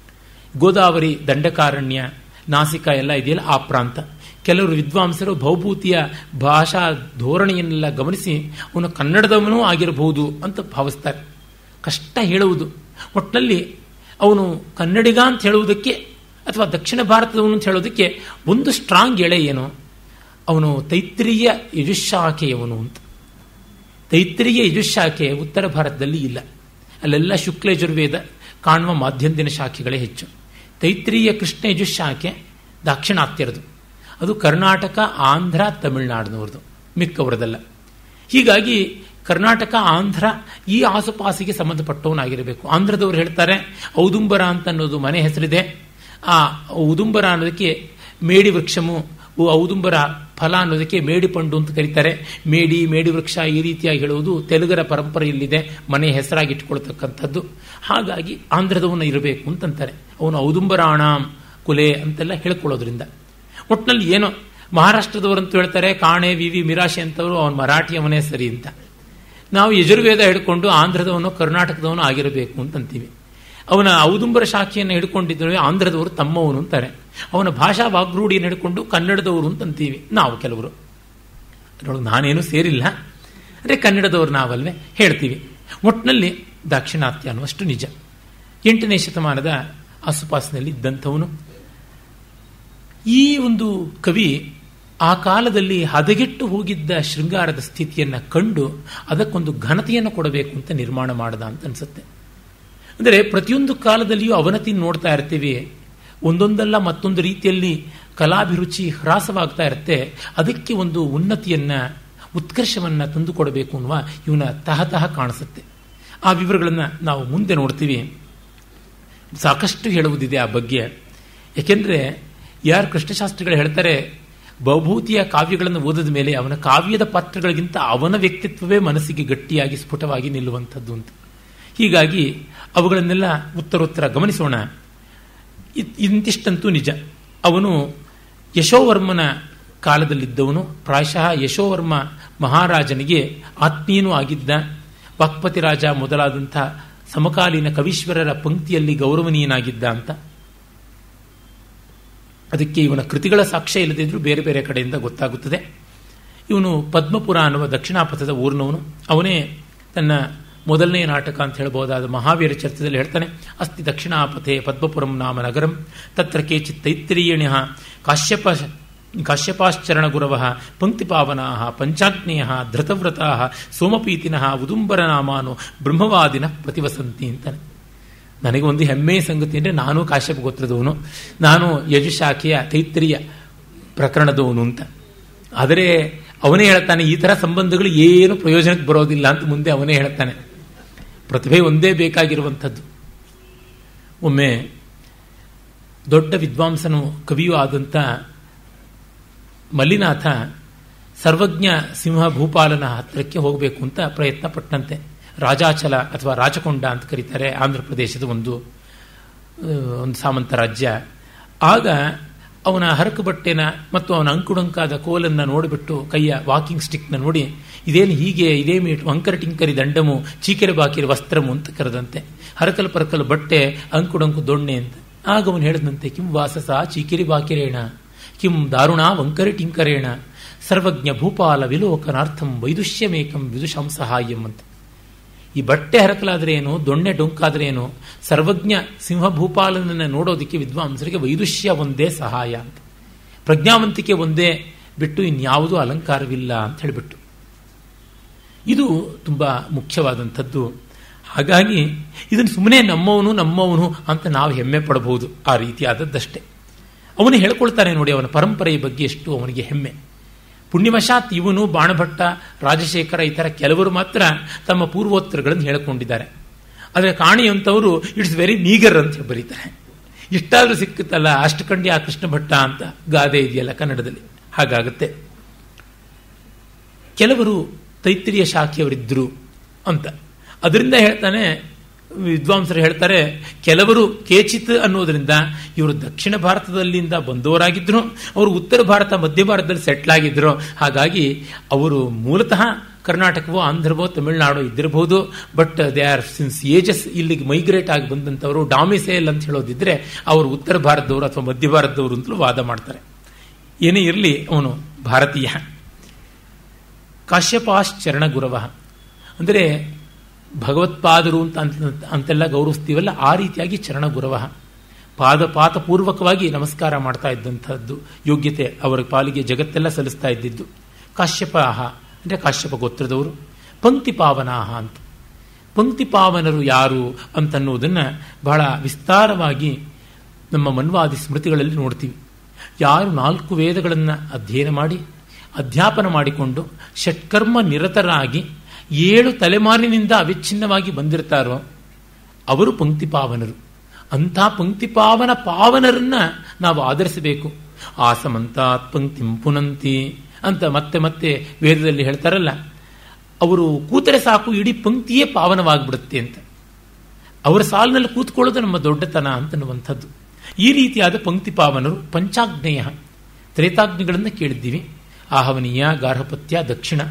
ಗೋದಾವರಿ ದಂಡಕಾರಣ್ಯ ನಾಸಿಕ ಎಲ್ಲ ಇದೆಯಲ್ಲ ಆ ಪ್ರಾಂತ ಕೆಲವರು ವಿದ್ವಾಂಸರು ಭೌಭೂತಿಯ ಭಾಷಾ ಧೋರಣೆಯನ್ನೆಲ್ಲ ಗಮನಿಸಿ ಅವನು ಕನ್ನಡದವನೂ ಆಗಿರಬಹುದು ಅಂತ ಭಾವಿಸ್ತಾರೆ ಕಷ್ಟ ಹೇಳುವುದು ಒಟ್ಟಿನಲ್ಲಿ ಅವನು ಕನ್ನಡಿಗ ಅಂತ ಹೇಳುವುದಕ್ಕೆ ಅಥವಾ ದಕ್ಷಿಣ ಭಾರತದವನು ಅಂತ ಹೇಳೋದಕ್ಕೆ ಒಂದು ಸ್ಟ್ರಾಂಗ್ ಎಳೆ ಏನು ಅವನು ತೈತ್ರಿಯ ಯಜುಶಾಖೆಯವನು ಅಂತ ತೈತ್ರಿಯ ಯಜುಶಾಖೆ ಉತ್ತರ ಭಾರತದಲ್ಲಿ ಇಲ್ಲ ಅಲ್ಲೆಲ್ಲ ಶುಕ್ಲ ಯಜುರ್ವೇದ ಕಾಣುವ ಮಾಧ್ಯಂದಿನ ಶಾಖೆಗಳೇ ಹೆಚ್ಚು ತೈತ್ರಿಯ ಕೃಷ್ಣ ಯಜುಶಾಖೆ ದಾಕ್ಷಿಣಾತ್ಯರದು ಅದು ಕರ್ನಾಟಕ ಆಂಧ್ರ ತಮಿಳುನಾಡಿನವ್ರದ್ದು ಮಿಕ್ಕವರದಲ್ಲ ಹೀಗಾಗಿ ಕರ್ನಾಟಕ ಆಂಧ್ರ ಈ ಆಸುಪಾಸಿಗೆ ಸಂಬಂಧಪಟ್ಟವನಾಗಿರಬೇಕು ಆಂಧ್ರದವರು ಹೇಳ್ತಾರೆ ಔದುಂಬರ ಅಂತ ಅನ್ನೋದು ಮನೆ ಹೆಸರಿದೆ ಆ ಔದುಂಬರ ಅನ್ನೋದಕ್ಕೆ ಮೇಡಿ ವೃಕ್ಷಮು ಔದುಂಬರ ಫಲ ಅನ್ನೋದಕ್ಕೆ ಮೇಡಿ ಪಂಡು ಅಂತ ಕರೀತಾರೆ ಮೇಡಿ ಮೇಡಿ ವೃಕ್ಷ ಈ ರೀತಿಯಾಗಿ ಹೇಳುವುದು ತೆಲುಗರ ಪರಂಪರೆಯಲ್ಲಿದೆ ಮನೆ ಹೆಸರಾಗಿ ಇಟ್ಕೊಳ್ತಕ್ಕಂಥದ್ದು ಹಾಗಾಗಿ ಆಂಧ್ರದವನು ಇರಬೇಕು ಅಂತಂತಾರೆ ಅವನು ಔದುಂಬರಾಣಾಂ ಕುಲೆ ಅಂತೆಲ್ಲ ಹೇಳ್ಕೊಳ್ಳೋದ್ರಿಂದ ಒಟ್ಟಿನಲ್ಲಿ ಏನೋ ಮಹಾರಾಷ್ಟ್ರದವರಂತೂ ಹೇಳ್ತಾರೆ ಕಾಣೆ ವಿ ವಿ ಮಿರಾಶಿ ಅಂತವರು ಅವನ ಮರಾಠಿಯವನೇ ಸರಿ ಅಂತ ನಾವು ಯಜುರ್ವೇದ ಹಿಡ್ಕೊಂಡು ಆಂಧ್ರದವನು ಕರ್ನಾಟಕದವನು ಆಗಿರಬೇಕು ಅಂತಂತೀವಿ ಅವನ ಔದುಂಬರ ಶಾಖೆಯನ್ನು ಹಿಡ್ಕೊಂಡಿದ್ದೇವೆ ಆಂಧ್ರದವರು ತಮ್ಮವನು ಅಂತಾರೆ ಅವನ ಭಾಷಾ ವಾಗ್ರೂಢಿಯನ್ನು ಹಿಡ್ಕೊಂಡು ಕನ್ನಡದವರು ಅಂತಂತೀವಿ ನಾವು ಕೆಲವರು ಅದರೊಳಗೆ ನಾನೇನು ಸೇರಿಲ್ಲ ಅಂದರೆ ಕನ್ನಡದವರು ನಾವಲ್ವೇ ಹೇಳ್ತೀವಿ ಒಟ್ಟಿನಲ್ಲಿ ದಾಕ್ಷಿಣಾತ್ಯ ಅನ್ನುವಷ್ಟು ನಿಜ ಎಂಟನೇ ಶತಮಾನದ ಆಸುಪಾಸಿನಲ್ಲಿ ಇದ್ದಂಥವನು ಈ ಒಂದು ಕವಿ ಆ ಕಾಲದಲ್ಲಿ ಹದಗೆಟ್ಟು ಹೋಗಿದ್ದ ಶೃಂಗಾರದ ಸ್ಥಿತಿಯನ್ನು ಕಂಡು ಅದಕ್ಕೊಂದು ಘನತೆಯನ್ನು ಕೊಡಬೇಕು ಅಂತ ನಿರ್ಮಾಣ ಮಾಡದ ಅಂತ ಅನ್ಸುತ್ತೆ ಅಂದರೆ ಪ್ರತಿಯೊಂದು ಕಾಲದಲ್ಲಿಯೂ ಅವನತಿ ನೋಡ್ತಾ ಇರ್ತೀವಿ ಒಂದೊಂದಲ್ಲ ಮತ್ತೊಂದು ರೀತಿಯಲ್ಲಿ ಕಲಾಭಿರುಚಿ ಹ್ರಾಸವಾಗ್ತಾ ಇರುತ್ತೆ ಅದಕ್ಕೆ ಒಂದು ಉನ್ನತಿಯನ್ನ ಉತ್ಕರ್ಷವನ್ನ ತಂದುಕೊಡಬೇಕು ಅನ್ನುವ ಇವನ ತಹತಃ ಕಾಣಿಸುತ್ತೆ ಆ ವಿವರಗಳನ್ನು ನಾವು ಮುಂದೆ ನೋಡ್ತೀವಿ ಸಾಕಷ್ಟು ಹೇಳುವುದಿದೆ ಆ ಬಗ್ಗೆ ಯಾಕೆಂದ್ರೆ ಯಾರು ಕೃಷ್ಣಶಾಸ್ತ್ರಿಗಳು ಹೇಳ್ತಾರೆ ಬಹುಭೂತಿಯ ಕಾವ್ಯಗಳನ್ನು ಓದಿದ ಮೇಲೆ ಅವನ ಕಾವ್ಯದ ಪಾತ್ರಗಳಿಗಿಂತ ಅವನ ವ್ಯಕ್ತಿತ್ವವೇ ಮನಸ್ಸಿಗೆ ಗಟ್ಟಿಯಾಗಿ ಸ್ಫುಟವಾಗಿ ನಿಲ್ಲುವಂಥದ್ದು ಅಂತ ಹೀಗಾಗಿ ಅವುಗಳನ್ನೆಲ್ಲ ಉತ್ತರೋತ್ತರ ಗಮನಿಸೋಣ ಇಂತಿಷ್ಟಂತೂ ನಿಜ ಅವನು ಯಶೋವರ್ಮನ ಕಾಲದಲ್ಲಿದ್ದವನು ಪ್ರಾಯಶಃ ಯಶೋವರ್ಮ ಮಹಾರಾಜನಿಗೆ ಆತ್ಮೀಯನೂ ಆಗಿದ್ದ ವಾಕ್ಪತಿ ರಾಜ ಮೊದಲಾದಂಥ ಸಮಕಾಲೀನ ಕವೀಶ್ವರರ ಪಂಕ್ತಿಯಲ್ಲಿ ಗೌರವನೀಯನಾಗಿದ್ದ ಅಂತ ಅದಕ್ಕೆ ಇವನ ಕೃತಿಗಳ ಸಾಕ್ಷ್ಯ ಇಲ್ಲದಿದ್ರೂ ಬೇರೆ ಬೇರೆ ಕಡೆಯಿಂದ ಗೊತ್ತಾಗುತ್ತದೆ ಇವನು ಪದ್ಮಪುರ ಅನ್ನುವ ದಕ್ಷಿಣಾಪಥದ ಊರಿನವನು ಅವನೇ ತನ್ನ ಮೊದಲನೇ ನಾಟಕ ಅಂತ ಹೇಳಬಹುದಾದ ಮಹಾವೀರ ಚರಿತ್ರದಲ್ಲಿ ಹೇಳ್ತಾನೆ ಅಸ್ತಿ ದಕ್ಷಿಣಾಪಥೆ ಪದ್ಮಪುರಂ ನಾಮ ನಗರಂ ತತ್ರ ಕೇಚಿತ್ ತೈತ್ರಿಯಣ್ಯ ಕಾಶ್ಯಪ ಕಾಶ್ಯಪಾಶ್ಚರಣ ಗುರವ ಪಂಕ್ತಿಪಾವನಾ ಪಂಚಾಗ್ನೇಯ ಧೃತವ್ರತಾ ಸೋಮಪೀತಿನ ಉದುಂಬರ ನಾಮಾನು ಬ್ರಹ್ಮವಾದಿನ ಪ್ರತಿವಸಂತಿ ಅಂತಾನೆ ನನಗೆ ಒಂದು ಹೆಮ್ಮೆಯ ಸಂಗತಿ ಅಂದರೆ ನಾನು ಕಾಶ್ಯಪ ಗೋತ್ರದವನು ನಾನು ಯಜುಶಾಖೆಯ ತೈತ್ರಿಯ ಪ್ರಕರಣದವನು ಅಂತ ಆದರೆ ಅವನೇ ಹೇಳ್ತಾನೆ ಈ ಥರ ಸಂಬಂಧಗಳು ಏನು ಪ್ರಯೋಜನಕ್ಕೆ ಬರೋದಿಲ್ಲ ಅಂತ ಮುಂದೆ ಅವನೇ ಹೇಳ್ತಾನೆ ಪ್ರತಿಭೆ ಒಂದೇ ಬೇಕಾಗಿರುವಂಥದ್ದು ಒಮ್ಮೆ ದೊಡ್ಡ ವಿದ್ವಾಂಸನು ಕವಿಯೂ ಆದಂಥ ಮಲ್ಲಿನಾಥ ಸರ್ವಜ್ಞ ಸಿಂಹ ಭೂಪಾಲನ ಹತ್ತಿರಕ್ಕೆ ಹೋಗಬೇಕು ಅಂತ ಪ್ರಯತ್ನ ಪಟ್ಟಂತೆ ರಾಜಾಚಲ ಅಥವಾ ರಾಚಕೊಂಡ ಅಂತ ಕರೀತಾರೆ ಆಂಧ್ರ ಪ್ರದೇಶದ ಒಂದು ಒಂದು ಸಾಮಂತ ರಾಜ್ಯ ಆಗ ಅವನ ಹರಕು ಬಟ್ಟೆನ ಮತ್ತು ಅವನ ಅಂಕುಡಂಕಾದ ಕೋಲನ್ನು ನೋಡಿಬಿಟ್ಟು ಕೈಯ ವಾಕಿಂಗ್ ಸ್ಟಿಕ್ನ ನೋಡಿ ಇದೇನು ಹೀಗೆ ಇದೇ ಮೀಟು ಅಂಕರ ಟಿಂಕರಿ ದಂಡಮು ಚೀಕೆರೆ ಬಾಕಿರಿ ವಸ್ತ್ರಮು ಅಂತ ಕರೆದಂತೆ ಹರಕಲ್ ಪರಕಲ್ ಬಟ್ಟೆ ಅಂಕುಡಂಕು ದೊಣ್ಣೆ ಅಂತ ಆಗ ಅವನು ಹೇಳಿದಂತೆ ಕಿಂ ವಾಸಸ ಚೀಕಿರಿ ಬಾಕಿರೇಣ ಕಿಂ ದಾರುಣ ವಂಕರಿ ಟಿಂಕರೇಣ ಸರ್ವಜ್ಞ ಭೂಪಾಲ ವಿಲೋಕನಾರ್ಥಂ ವೈದುಷ್ಯಮೇಕಂ ವಿದುಷಾಂ ಸಹಾಯಂ ಅಂತ ಈ ಬಟ್ಟೆ ಹರಕಲಾದ್ರೆ ಏನು ದೊಣ್ಣೆ ಡೊಂಕಾದ್ರೆ ಏನು ಸರ್ವಜ್ಞ ಸಿಂಹ ಭೂಪಾಲನನ್ನು ನೋಡೋದಕ್ಕೆ ವಿದ್ವಾಂಸರಿಗೆ ವೈದುಷ್ಯ ಒಂದೇ ಸಹಾಯ ಅಂತ ಪ್ರಜ್ಞಾವಂತಿಕೆ ಒಂದೇ ಬಿಟ್ಟು ಇನ್ಯಾವುದೂ ಅಲಂಕಾರವಿಲ್ಲ ಅಂತ ಹೇಳಿಬಿಟ್ಟು ಇದು ತುಂಬ ಮುಖ್ಯವಾದಂಥದ್ದು ಹಾಗಾಗಿ ಇದನ್ನು ಸುಮ್ಮನೆ ನಮ್ಮವನು ನಮ್ಮವನು ಅಂತ ನಾವು ಹೆಮ್ಮೆ ಪಡಬಹುದು ಆ ರೀತಿಯಾದದ್ದಷ್ಟೇ ಅವನು ಹೇಳ್ಕೊಳ್ತಾನೆ ನೋಡಿ ಅವನ ಪರಂಪರೆಯ ಬಗ್ಗೆ ಎಷ್ಟು ಅವನಿಗೆ ಹೆಮ್ಮೆ ಪುಣ್ಯವಶಾತ್ ಇವನು ಬಾಣಭಟ್ಟ ರಾಜಶೇಖರ ಈ ಥರ ಕೆಲವರು ಮಾತ್ರ ತಮ್ಮ ಪೂರ್ವೋತ್ತರಗಳನ್ನು ಹೇಳಿಕೊಂಡಿದ್ದಾರೆ ಆದರೆ ಕಾಣಿಯಂಥವರು ಇಟ್ಸ್ ವೆರಿ ನೀಗರ್ ಅಂತ ಬರೀತಾರೆ ಇಷ್ಟಾದರೂ ಸಿಕ್ಕುತ್ತಲ್ಲ ಅಷ್ಟು ಕಂಡಿ ಆ ಕೃಷ್ಣ ಭಟ್ಟ ಅಂತ ಗಾದೆ ಇದೆಯಲ್ಲ ಕನ್ನಡದಲ್ಲಿ ಹಾಗಾಗುತ್ತೆ ಕೆಲವರು ತೈತ್ರಿಯ ಶಾಖೆಯವರಿದ್ದರು ಅಂತ ಅದರಿಂದ ಹೇಳ್ತಾನೆ ವಿದ್ವಾಂಸರು ಹೇಳ್ತಾರೆ ಕೆಲವರು ಕೇಚಿತ್ ಅನ್ನೋದರಿಂದ ಇವರು ದಕ್ಷಿಣ ಭಾರತದಲ್ಲಿಂದ ಬಂದವರಾಗಿದ್ರು ಅವರು ಉತ್ತರ ಭಾರತ ಮಧ್ಯ ಭಾರತದಲ್ಲಿ ಸೆಟ್ಲ್ ಆಗಿದ್ರು ಹಾಗಾಗಿ ಅವರು ಮೂಲತಃ ಕರ್ನಾಟಕವೋ ಆಂಧ್ರವೋ ತಮಿಳುನಾಡು ಇದ್ದಿರಬಹುದು but they are since ages ಇಲ್ಲಿಗೆ ಮೈಗ್ರೇಟ್ ಆಗಿ ಬಂದಂಥವರು ಡಾಮಿಸೇಲ್ ಅಂತ ಹೇಳೋದಿದ್ರೆ ಅವರು ಉತ್ತರ ಭಾರತದವರು ಅಥವಾ ಮಧ್ಯ ಭಾರತದವರು ಅಂತಲೂ ವಾದ ಮಾಡ್ತಾರೆ ಏನೇ ಇರಲಿ ಅವನು ಭಾರತೀಯ ಕಾಶ್ಯಪಾಶ್ಚರಣ ಗುರವ ಅಂದರೆ ಭಗವತ್ಪಾದರು ಅಂತ ಅಂತೆಲ್ಲ ಗೌರವಿಸ್ತೀವಲ್ಲ ಆ ರೀತಿಯಾಗಿ ಚರಣ ಗುರವ ಪಾದ ಪಾತಪೂರ್ವಕವಾಗಿ ನಮಸ್ಕಾರ ಮಾಡ್ತಾ ಇದ್ದಂಥದ್ದು ಯೋಗ್ಯತೆ ಅವರ ಪಾಲಿಗೆ ಜಗತ್ತೆಲ್ಲ ಸಲ್ಲಿಸ್ತಾ ಇದ್ದಿದ್ದು ಕಾಶ್ಯಪಾಹ ಅಂದರೆ ಕಾಶ್ಯಪ ಗೋತ್ರದವರು ಪಂಕ್ತಿ ಪಾವನಾಹ ಅಂತ ಪಂಕ್ತಿ ಪಾವನರು ಯಾರು ಅಂತನ್ನುವುದನ್ನು ಬಹಳ ವಿಸ್ತಾರವಾಗಿ ನಮ್ಮ ಮನ್ವಾದಿ ಸ್ಮೃತಿಗಳಲ್ಲಿ ನೋಡ್ತೀವಿ ಯಾರು ನಾಲ್ಕು ವೇದಗಳನ್ನು ಅಧ್ಯಯನ ಮಾಡಿ ಅಧ್ಯಾಪನ ಮಾಡಿಕೊಂಡು ಷಟ್ಕರ್ಮ ನಿರತರಾಗಿ ಏಳು ತಲೆಮಾರಿನಿಂದ ಅವಿಚ್ಛಿನ್ನವಾಗಿ ಬಂದಿರ್ತಾರೋ ಅವರು ಪಂಕ್ತಿ ಪಾವನರು ಅಂಥ ಪಂಕ್ತಿ ಪಾವನ ಪಾವನರನ್ನ ನಾವು ಆಧರಿಸಬೇಕು ಆಸಮಂತಾತ್ ಪಂಕ್ತಿಂ ಪುನಂತಿ ಅಂತ ಮತ್ತೆ ಮತ್ತೆ ವೇದದಲ್ಲಿ ಹೇಳ್ತಾರಲ್ಲ ಅವರು ಕೂತರೆ ಸಾಕು ಇಡೀ ಪಂಕ್ತಿಯೇ ಪಾವನವಾಗಿಬಿಡುತ್ತೆ ಅಂತ ಅವರ ಸಾಲಿನಲ್ಲಿ ಕೂತ್ಕೊಳ್ಳೋದು ನಮ್ಮ ದೊಡ್ಡತನ ಅಂತನ್ನುವಂಥದ್ದು ಈ ರೀತಿಯಾದ ಪಂಕ್ತಿ ಪಾವನರು ಪಂಚಾಗ್ನೇಯ ತ್ರೇತಾಗ್ನಿಗಳನ್ನು ಕೇಳಿದ್ದೀವಿ ಆಹವನೀಯ ಗಾರ್ಹಪತ್ಯ ದಕ್ಷಿಣ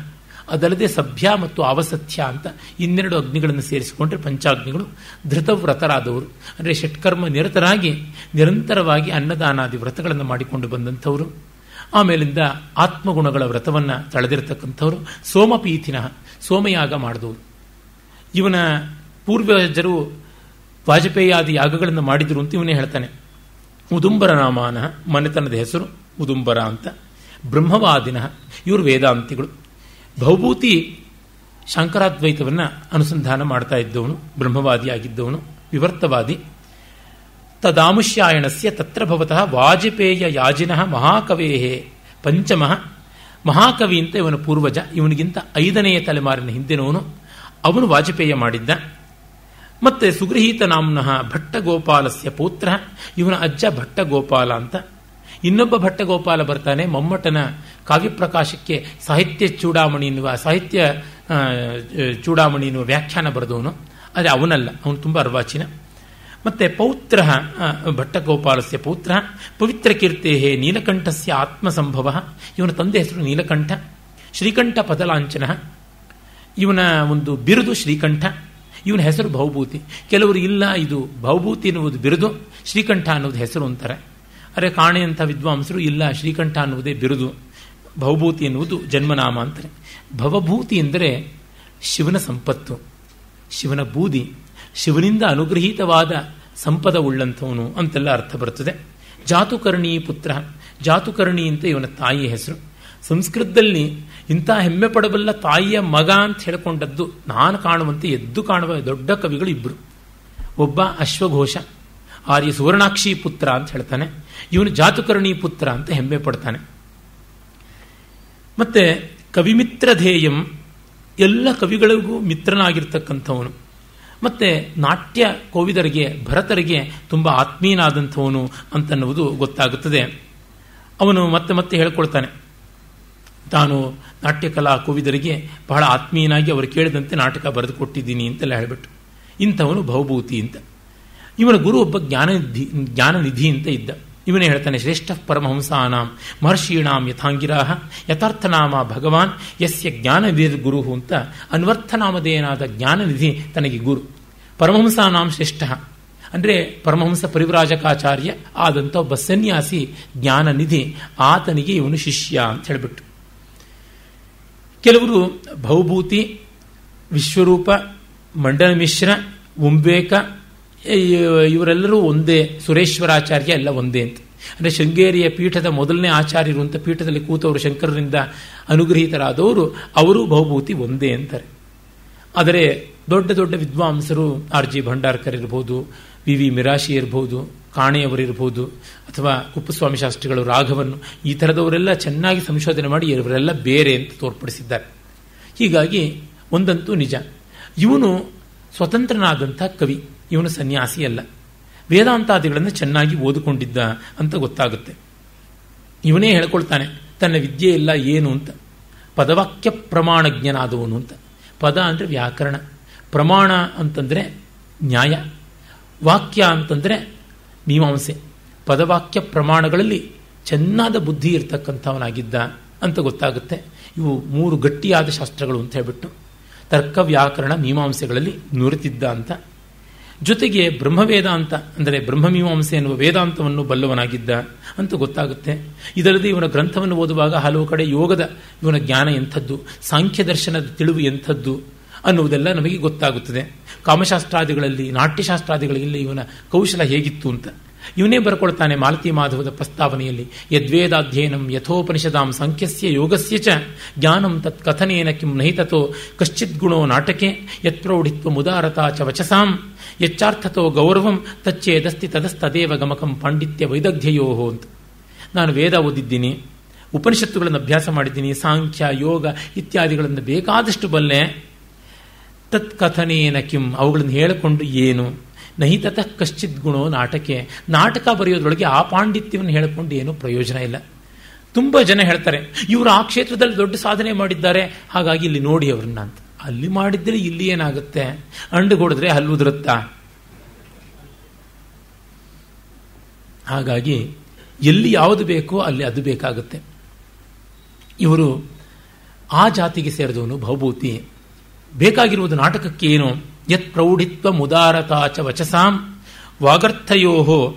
ಅದಲ್ಲದೆ ಸಭ್ಯ ಮತ್ತು ಅವಸತ್ಯ ಅಂತ ಇನ್ನೆರಡು ಅಗ್ನಿಗಳನ್ನು ಸೇರಿಸಿಕೊಂಡ್ರೆ ಪಂಚಾಗ್ನಿಗಳು ಧೃತವ್ರತರಾದವರು ಅಂದರೆ ಷಟ್ಕರ್ಮ ನಿರತರಾಗಿ ನಿರಂತರವಾಗಿ ಅನ್ನದಾನಾದಿ ವ್ರತಗಳನ್ನು ಮಾಡಿಕೊಂಡು ಬಂದಂಥವರು ಆಮೇಲಿಂದ ಆತ್ಮಗುಣಗಳ ವ್ರತವನ್ನು ತಳೆದಿರತಕ್ಕಂಥವರು ಸೋಮಪೀಥಿನ ಸೋಮಯಾಗ ಮಾಡಿದವರು ಇವನ ಪೂರ್ವಜರು ವಾಜಪೇಯಾದಿ ಯಾಗಗಳನ್ನು ಮಾಡಿದರು ಅಂತ ಇವನೇ ಹೇಳ್ತಾನೆ ಉದುಂಬರ ನಾಮಾನ ಮನೆತನದ ಹೆಸರು ಉದುಂಬರ ಅಂತ ಬ್ರಹ್ಮವಾದಿನ ಇವರು ವೇದಾಂತಿಗಳು ಭೌಭೂತಿ ಶಂಕರಾದ್ವೈತವನ್ನು ಅನುಸಂಧಾನ ಮಾಡ್ತಾ ಇದ್ದವನು ಬ್ರಹ್ಮವಾದಿಯಾಗಿದ್ದವನು ವಿವರ್ತವಾದಿ ತದಾಮುಷ್ಯಾಯಣಸ್ಯ ತತ್ರ ಭವತಃ ವಾಜಪೇಯ ಯಾಜಿನಃ ಮಹಾಕವೇಹೇ ಪಂಚಮ ಮಹಾಕವಿ ಅಂತ ಇವನ ಪೂರ್ವಜ ಇವನಿಗಿಂತ ಐದನೆಯ ತಲೆಮಾರಿನ ಹಿಂದಿನವನು ಅವನು ವಾಜಪೇಯ ಮಾಡಿದ್ದ ಮತ್ತೆ ಸುಗೃಹೀತ ನಾಮ್ನಃ ಭಟ್ಟಗೋಪಾಲಸ್ಯ ಪೌತ್ರ ಇವನ ಅಜ್ಜ ಭಟ್ಟಗೋಪಾಲ ಅಂತ ಇನ್ನೊಬ್ಬ ಭಟ್ಟಗೋಪಾಲ ಬರ್ತಾನೆ ಮಮ್ಮಟನ ಕಾವ್ಯಪ್ರಕಾಶಕ್ಕೆ ಸಾಹಿತ್ಯ ಚೂಡಾಮಣಿ ಎನ್ನುವ ಸಾಹಿತ್ಯ ಚೂಡಾಮಣಿ ಎನ್ನುವ ವ್ಯಾಖ್ಯಾನ ಬರೆದವನು ಆದರೆ ಅವನಲ್ಲ ಅವನು ತುಂಬ ಅರ್ವಾಚಿನ ಮತ್ತೆ ಪೌತ್ರ ಭಟ್ಟಗೋಪಾಲಸ್ಯ ಪೌತ್ರ ಪವಿತ್ರ ಕೀರ್ತೆ ನೀಲಕಂಠಸ್ಯ ಆತ್ಮಸಂಭವ ಇವನ ತಂದೆ ಹೆಸರು ನೀಲಕಂಠ ಶ್ರೀಕಂಠ ಪದಲಾಂಚನ ಇವನ ಒಂದು ಬಿರುದು ಶ್ರೀಕಂಠ ಇವನ ಹೆಸರು ಭೌಭೂತಿ ಕೆಲವರು ಇಲ್ಲ ಇದು ಭೌಭೂತಿ ಎನ್ನುವುದು ಬಿರುದು ಶ್ರೀಕಂಠ ಅನ್ನೋದು ಹೆಸರು ಅಂತಾರೆ ಅರೆ ಕಾಣೆಯಂಥ ವಿದ್ವಾಂಸರು ಇಲ್ಲ ಶ್ರೀಕಂಠ ಅನ್ನುವುದೇ ಬಿರುದು ಭೌಭೂತಿ ಎನ್ನುವುದು ಜನ್ಮನಾಮ ಅಂತಾರೆ ಭವಭೂತಿ ಎಂದರೆ ಶಿವನ ಸಂಪತ್ತು ಶಿವನ ಬೂದಿ ಶಿವನಿಂದ ಅನುಗ್ರಹೀತವಾದ ಸಂಪದ ಉಳ್ಳಂಥವನು ಅಂತೆಲ್ಲ ಅರ್ಥ ಬರುತ್ತದೆ ಜಾತುಕರ್ಣಿ ಪುತ್ರ ಜಾತುಕರ್ಣಿ ಅಂತ ಇವನ ತಾಯಿಯ ಹೆಸರು ಸಂಸ್ಕೃತದಲ್ಲಿ ಇಂಥ ಹೆಮ್ಮೆ ಪಡಬಲ್ಲ ತಾಯಿಯ ಮಗ ಅಂತ ಹೇಳಿಕೊಂಡದ್ದು ನಾನು ಕಾಣುವಂತೆ ಎದ್ದು ಕಾಣುವ ದೊಡ್ಡ ಕವಿಗಳು ಇಬ್ಬರು ಒಬ್ಬ ಅಶ್ವಘೋಷ ಆರ್ಯ ಸುವರ್ಣಾಕ್ಷಿ ಪುತ್ರ ಅಂತ ಹೇಳ್ತಾನೆ ಇವನು ಜಾತುಕರ್ಣಿ ಪುತ್ರ ಅಂತ ಹೆಮ್ಮೆ ಪಡ್ತಾನೆ ಮತ್ತೆ ಕವಿಮಿತ್ರಧೇಯಂ ಎಲ್ಲ ಕವಿಗಳಿಗೂ ಮಿತ್ರನಾಗಿರ್ತಕ್ಕಂಥವನು ಮತ್ತೆ ನಾಟ್ಯ ಕೋವಿದರಿಗೆ ಭರತರಿಗೆ ತುಂಬ ಆತ್ಮೀಯನಾದಂಥವನು ಅಂತನ್ನುವುದು ಗೊತ್ತಾಗುತ್ತದೆ ಅವನು ಮತ್ತೆ ಮತ್ತೆ ಹೇಳ್ಕೊಳ್ತಾನೆ ತಾನು ನಾಟ್ಯಕಲಾ ಕೋವಿದರಿಗೆ ಬಹಳ ಆತ್ಮೀಯನಾಗಿ ಅವರು ಕೇಳಿದಂತೆ ನಾಟಕ ಬರೆದು ಕೊಟ್ಟಿದ್ದೀನಿ ಅಂತೆಲ್ಲ ಹೇಳ್ಬಿಟ್ಟು ಇಂಥವನು ಭವಭೂತಿ ಅಂತ ಇವನ ಗುರು ಒಬ್ಬ ಜ್ಞಾನನಿಧಿ ಜ್ಞಾನನಿಧಿ ಅಂತ ಇದ್ದ ಇವನೇ ಹೇಳ್ತಾನೆ ಶ್ರೇಷ್ಠ ಪರಮಹಂಸಾನಾಂ ಮಹರ್ಷೀಣಾಂ ಯಥಾಂಗಿರಾಹ ಯಥಾರ್ಥನಾಮ ಭಗವಾನ್ ಯಸ್ಯ ಜ್ಞಾನನಿಧಿ ಗುರು ಅಂತ ಅನ್ವರ್ಥನಾಮಧೇಯನಾದ ಜ್ಞಾನನಿಧಿ ತನಗೆ ಗುರು ಪರಮಹಂಸಾನಾಂ ಶ್ರೇಷ್ಠ ಅಂದರೆ ಪರಮಹಂಸ ಪರಿವ್ರಾಜಕಾಚಾರ್ಯ ಆದಂಥ ಒಬ್ಬ ಸನ್ಯಾಸಿ ಜ್ಞಾನನಿಧಿ ಆತನಿಗೆ ಇವನು ಶಿಷ್ಯ ಅಂತ ಹೇಳಿಬಿಟ್ಟು ಕೆಲವರು ಭೌಭೂತಿ ವಿಶ್ವರೂಪ ಮಂಡಲ ಮಿಶ್ರ ಉಂಬೇಕ ಇವರೆಲ್ಲರೂ ಒಂದೇ ಸುರೇಶ್ವರಾಚಾರ್ಯ ಎಲ್ಲ ಒಂದೇ ಅಂತ ಅಂದರೆ ಶೃಂಗೇರಿಯ ಪೀಠದ ಮೊದಲನೇ ಆಚಾರ್ಯರು ಅಂತ ಪೀಠದಲ್ಲಿ ಕೂತವರು ಶಂಕರರಿಂದ ಅನುಗ್ರಹೀತರಾದವರು ಅವರು ಭೌಭೂತಿ ಒಂದೇ ಅಂತಾರೆ ಆದರೆ ದೊಡ್ಡ ದೊಡ್ಡ ವಿದ್ವಾಂಸರು ಆರ್ ಜಿ ಭಂಡಾರ್ಕರ್ ಇರ್ಬೋದು ವಿ ವಿ ಮಿರಾಶಿ ಇರ್ಬೋದು ಕಾಣೆಯವರಿರ್ಬೋದು ಅಥವಾ ಕುಪ್ಪಸ್ವಾಮಿ ಶಾಸ್ತ್ರಿಗಳು ರಾಘವನ್ನು ಈ ಥರದವರೆಲ್ಲ ಚೆನ್ನಾಗಿ ಸಂಶೋಧನೆ ಮಾಡಿ ಇವರೆಲ್ಲ ಬೇರೆ ಅಂತ ತೋರ್ಪಡಿಸಿದ್ದಾರೆ ಹೀಗಾಗಿ ಒಂದಂತೂ ನಿಜ ಇವನು ಸ್ವತಂತ್ರನಾದಂಥ ಕವಿ ಇವನು ಸನ್ಯಾಸಿ ಅಲ್ಲ ವೇದಾಂತಾದಿಗಳನ್ನು ಚೆನ್ನಾಗಿ ಓದಿಕೊಂಡಿದ್ದ ಅಂತ ಗೊತ್ತಾಗುತ್ತೆ ಇವನೇ ಹೇಳ್ಕೊಳ್ತಾನೆ ತನ್ನ ವಿದ್ಯೆ ಎಲ್ಲ ಏನು ಅಂತ ಪದವಾಕ್ಯ ಪ್ರಮಾಣಜ್ಞನಾದವನು ಅಂತ ಪದ ಅಂದರೆ ವ್ಯಾಕರಣ ಪ್ರಮಾಣ ಅಂತಂದರೆ ನ್ಯಾಯ ವಾಕ್ಯ ಅಂತಂದರೆ ಮೀಮಾಂಸೆ ಪದವಾಕ್ಯ ಪ್ರಮಾಣಗಳಲ್ಲಿ ಚೆನ್ನಾದ ಬುದ್ಧಿ ಇರತಕ್ಕಂಥವನಾಗಿದ್ದ ಅಂತ ಗೊತ್ತಾಗುತ್ತೆ ಇವು ಮೂರು ಗಟ್ಟಿಯಾದ ಶಾಸ್ತ್ರಗಳು ಅಂತ ಹೇಳ್ಬಿಟ್ಟು ತರ್ಕ ವ್ಯಾಕರಣ ಮೀಮಾಂಸೆಗಳಲ್ಲಿ ನುರಿತಿದ್ದ ಅಂತ ಜೊತೆಗೆ ಬ್ರಹ್ಮವೇದಾಂತ ಅಂದರೆ ಬ್ರಹ್ಮಮೀಮಾಂಸೆ ಎನ್ನುವ ವೇದಾಂತವನ್ನು ಬಲ್ಲವನಾಗಿದ್ದ ಅಂತ ಗೊತ್ತಾಗುತ್ತೆ ಇದಲ್ಲದೆ ಇವನ ಗ್ರಂಥವನ್ನು ಓದುವಾಗ ಹಲವು ಕಡೆ ಯೋಗದ ಇವನ ಜ್ಞಾನ ಎಂಥದ್ದು ಸಾಂಖ್ಯ ದರ್ಶನದ ತಿಳಿವು ಎಂಥದ್ದು ಅನ್ನುವುದೆಲ್ಲ ನಮಗೆ ಗೊತ್ತಾಗುತ್ತದೆ ಕಾಮಶಾಸ್ತ್ರಾದಿಗಳಲ್ಲಿ ನಾಟ್ಯಶಾಸ್ತ್ರಾದಿಗಳಲ್ಲಿ ಇವನ ಕೌಶಲ ಹೇಗಿತ್ತು ಅಂತ ಇವನೇ ಬರ್ಕೊಳ್ತಾನೆ ಮಾಲತಿ ಮಾಧವದ ಪ್ರಸ್ತಾವನೆಯಲ್ಲಿ ಯದ್ವೇದಾಧ್ಯಯನಂ ಯಥೋಪನಿಷದಾಂ ಸಂಖ್ಯಸ್ಯ ಯೋಗಸ್ಯ ಚ ಜ್ಞಾನಂ ತತ್ ಕಥನೇನ ಕಿಂ ನಹಿತತೋ ಕಶ್ಚಿತ್ ಗುಣೋ ನಾಟಕೆ ಯತ್ಪ್ರೌಢಿತ್ವ ಮುದಾರತಾ ಚ ವಚಸಾಂ ಯಚ್ಚಾರ್ಥತೋ ಗೌರವಂ ತಚ್ಚೇದಸ್ತಿ ತದಸ್ತದೇವ ಗಮಕಂ ಪಾಂಡಿತ್ಯ ವೈದಗ್ಧ್ಯಯೋ ಅಂತ ನಾನು ವೇದ ಓದಿದ್ದೀನಿ ಉಪನಿಷತ್ತುಗಳನ್ನು ಅಭ್ಯಾಸ ಮಾಡಿದ್ದೀನಿ ಸಾಂಖ್ಯ ಯೋಗ ಇತ್ಯಾದಿಗಳನ್ನು ಬೇಕಾದಷ್ಟು ಬಲ್ಲೆ ತತ್ ಕಥನೇನ ಕಿಂ ಅವುಗಳನ್ನು ಹೇಳಿಕೊಂಡು ಏನು ನಹಿತತಃ ಕಶ್ಚಿತ್ ಗುಣೋ ನಾಟಕೆ ನಾಟಕ ಬರೆಯೋದ್ರೊಳಗೆ ಆ ಪಾಂಡಿತ್ಯವನ್ನು ಹೇಳಿಕೊಂಡು ಏನೂ ಪ್ರಯೋಜನ ಇಲ್ಲ ತುಂಬ ಜನ ಹೇಳ್ತಾರೆ ಇವರು ಆ ಕ್ಷೇತ್ರದಲ್ಲಿ ದೊಡ್ಡ ಸಾಧನೆ ಮಾಡಿದ್ದಾರೆ ಹಾಗಾಗಿ ಇಲ್ಲಿ ನೋಡಿ ಅವ್ರನ್ನ ಅಂತ ಅಲ್ಲಿ ಮಾಡಿದ್ರೆ ಇಲ್ಲಿ ಏನಾಗುತ್ತೆ ಅಂಡು ಹೊಡೆದ್ರೆ ಹಲ್ಲು ಉದುರುತ್ತಾ ಹಾಗಾಗಿ ಎಲ್ಲಿ ಯಾವುದು ಬೇಕೋ ಅಲ್ಲಿ ಅದು ಬೇಕಾಗುತ್ತೆ ಇವರು ಆ ಜಾತಿಗೆ ಸೇರಿದವನು ಭವಭೂತಿ ಬೇಕಾಗಿರುವುದು ನಾಟಕಕ್ಕೆ ಏನು ಯತ್ ಪ್ರೌಢಿತ್ವ ಮುದಾರತಾಚ ವಚಸಾಂ ವಾಗರ್ಥಯೋ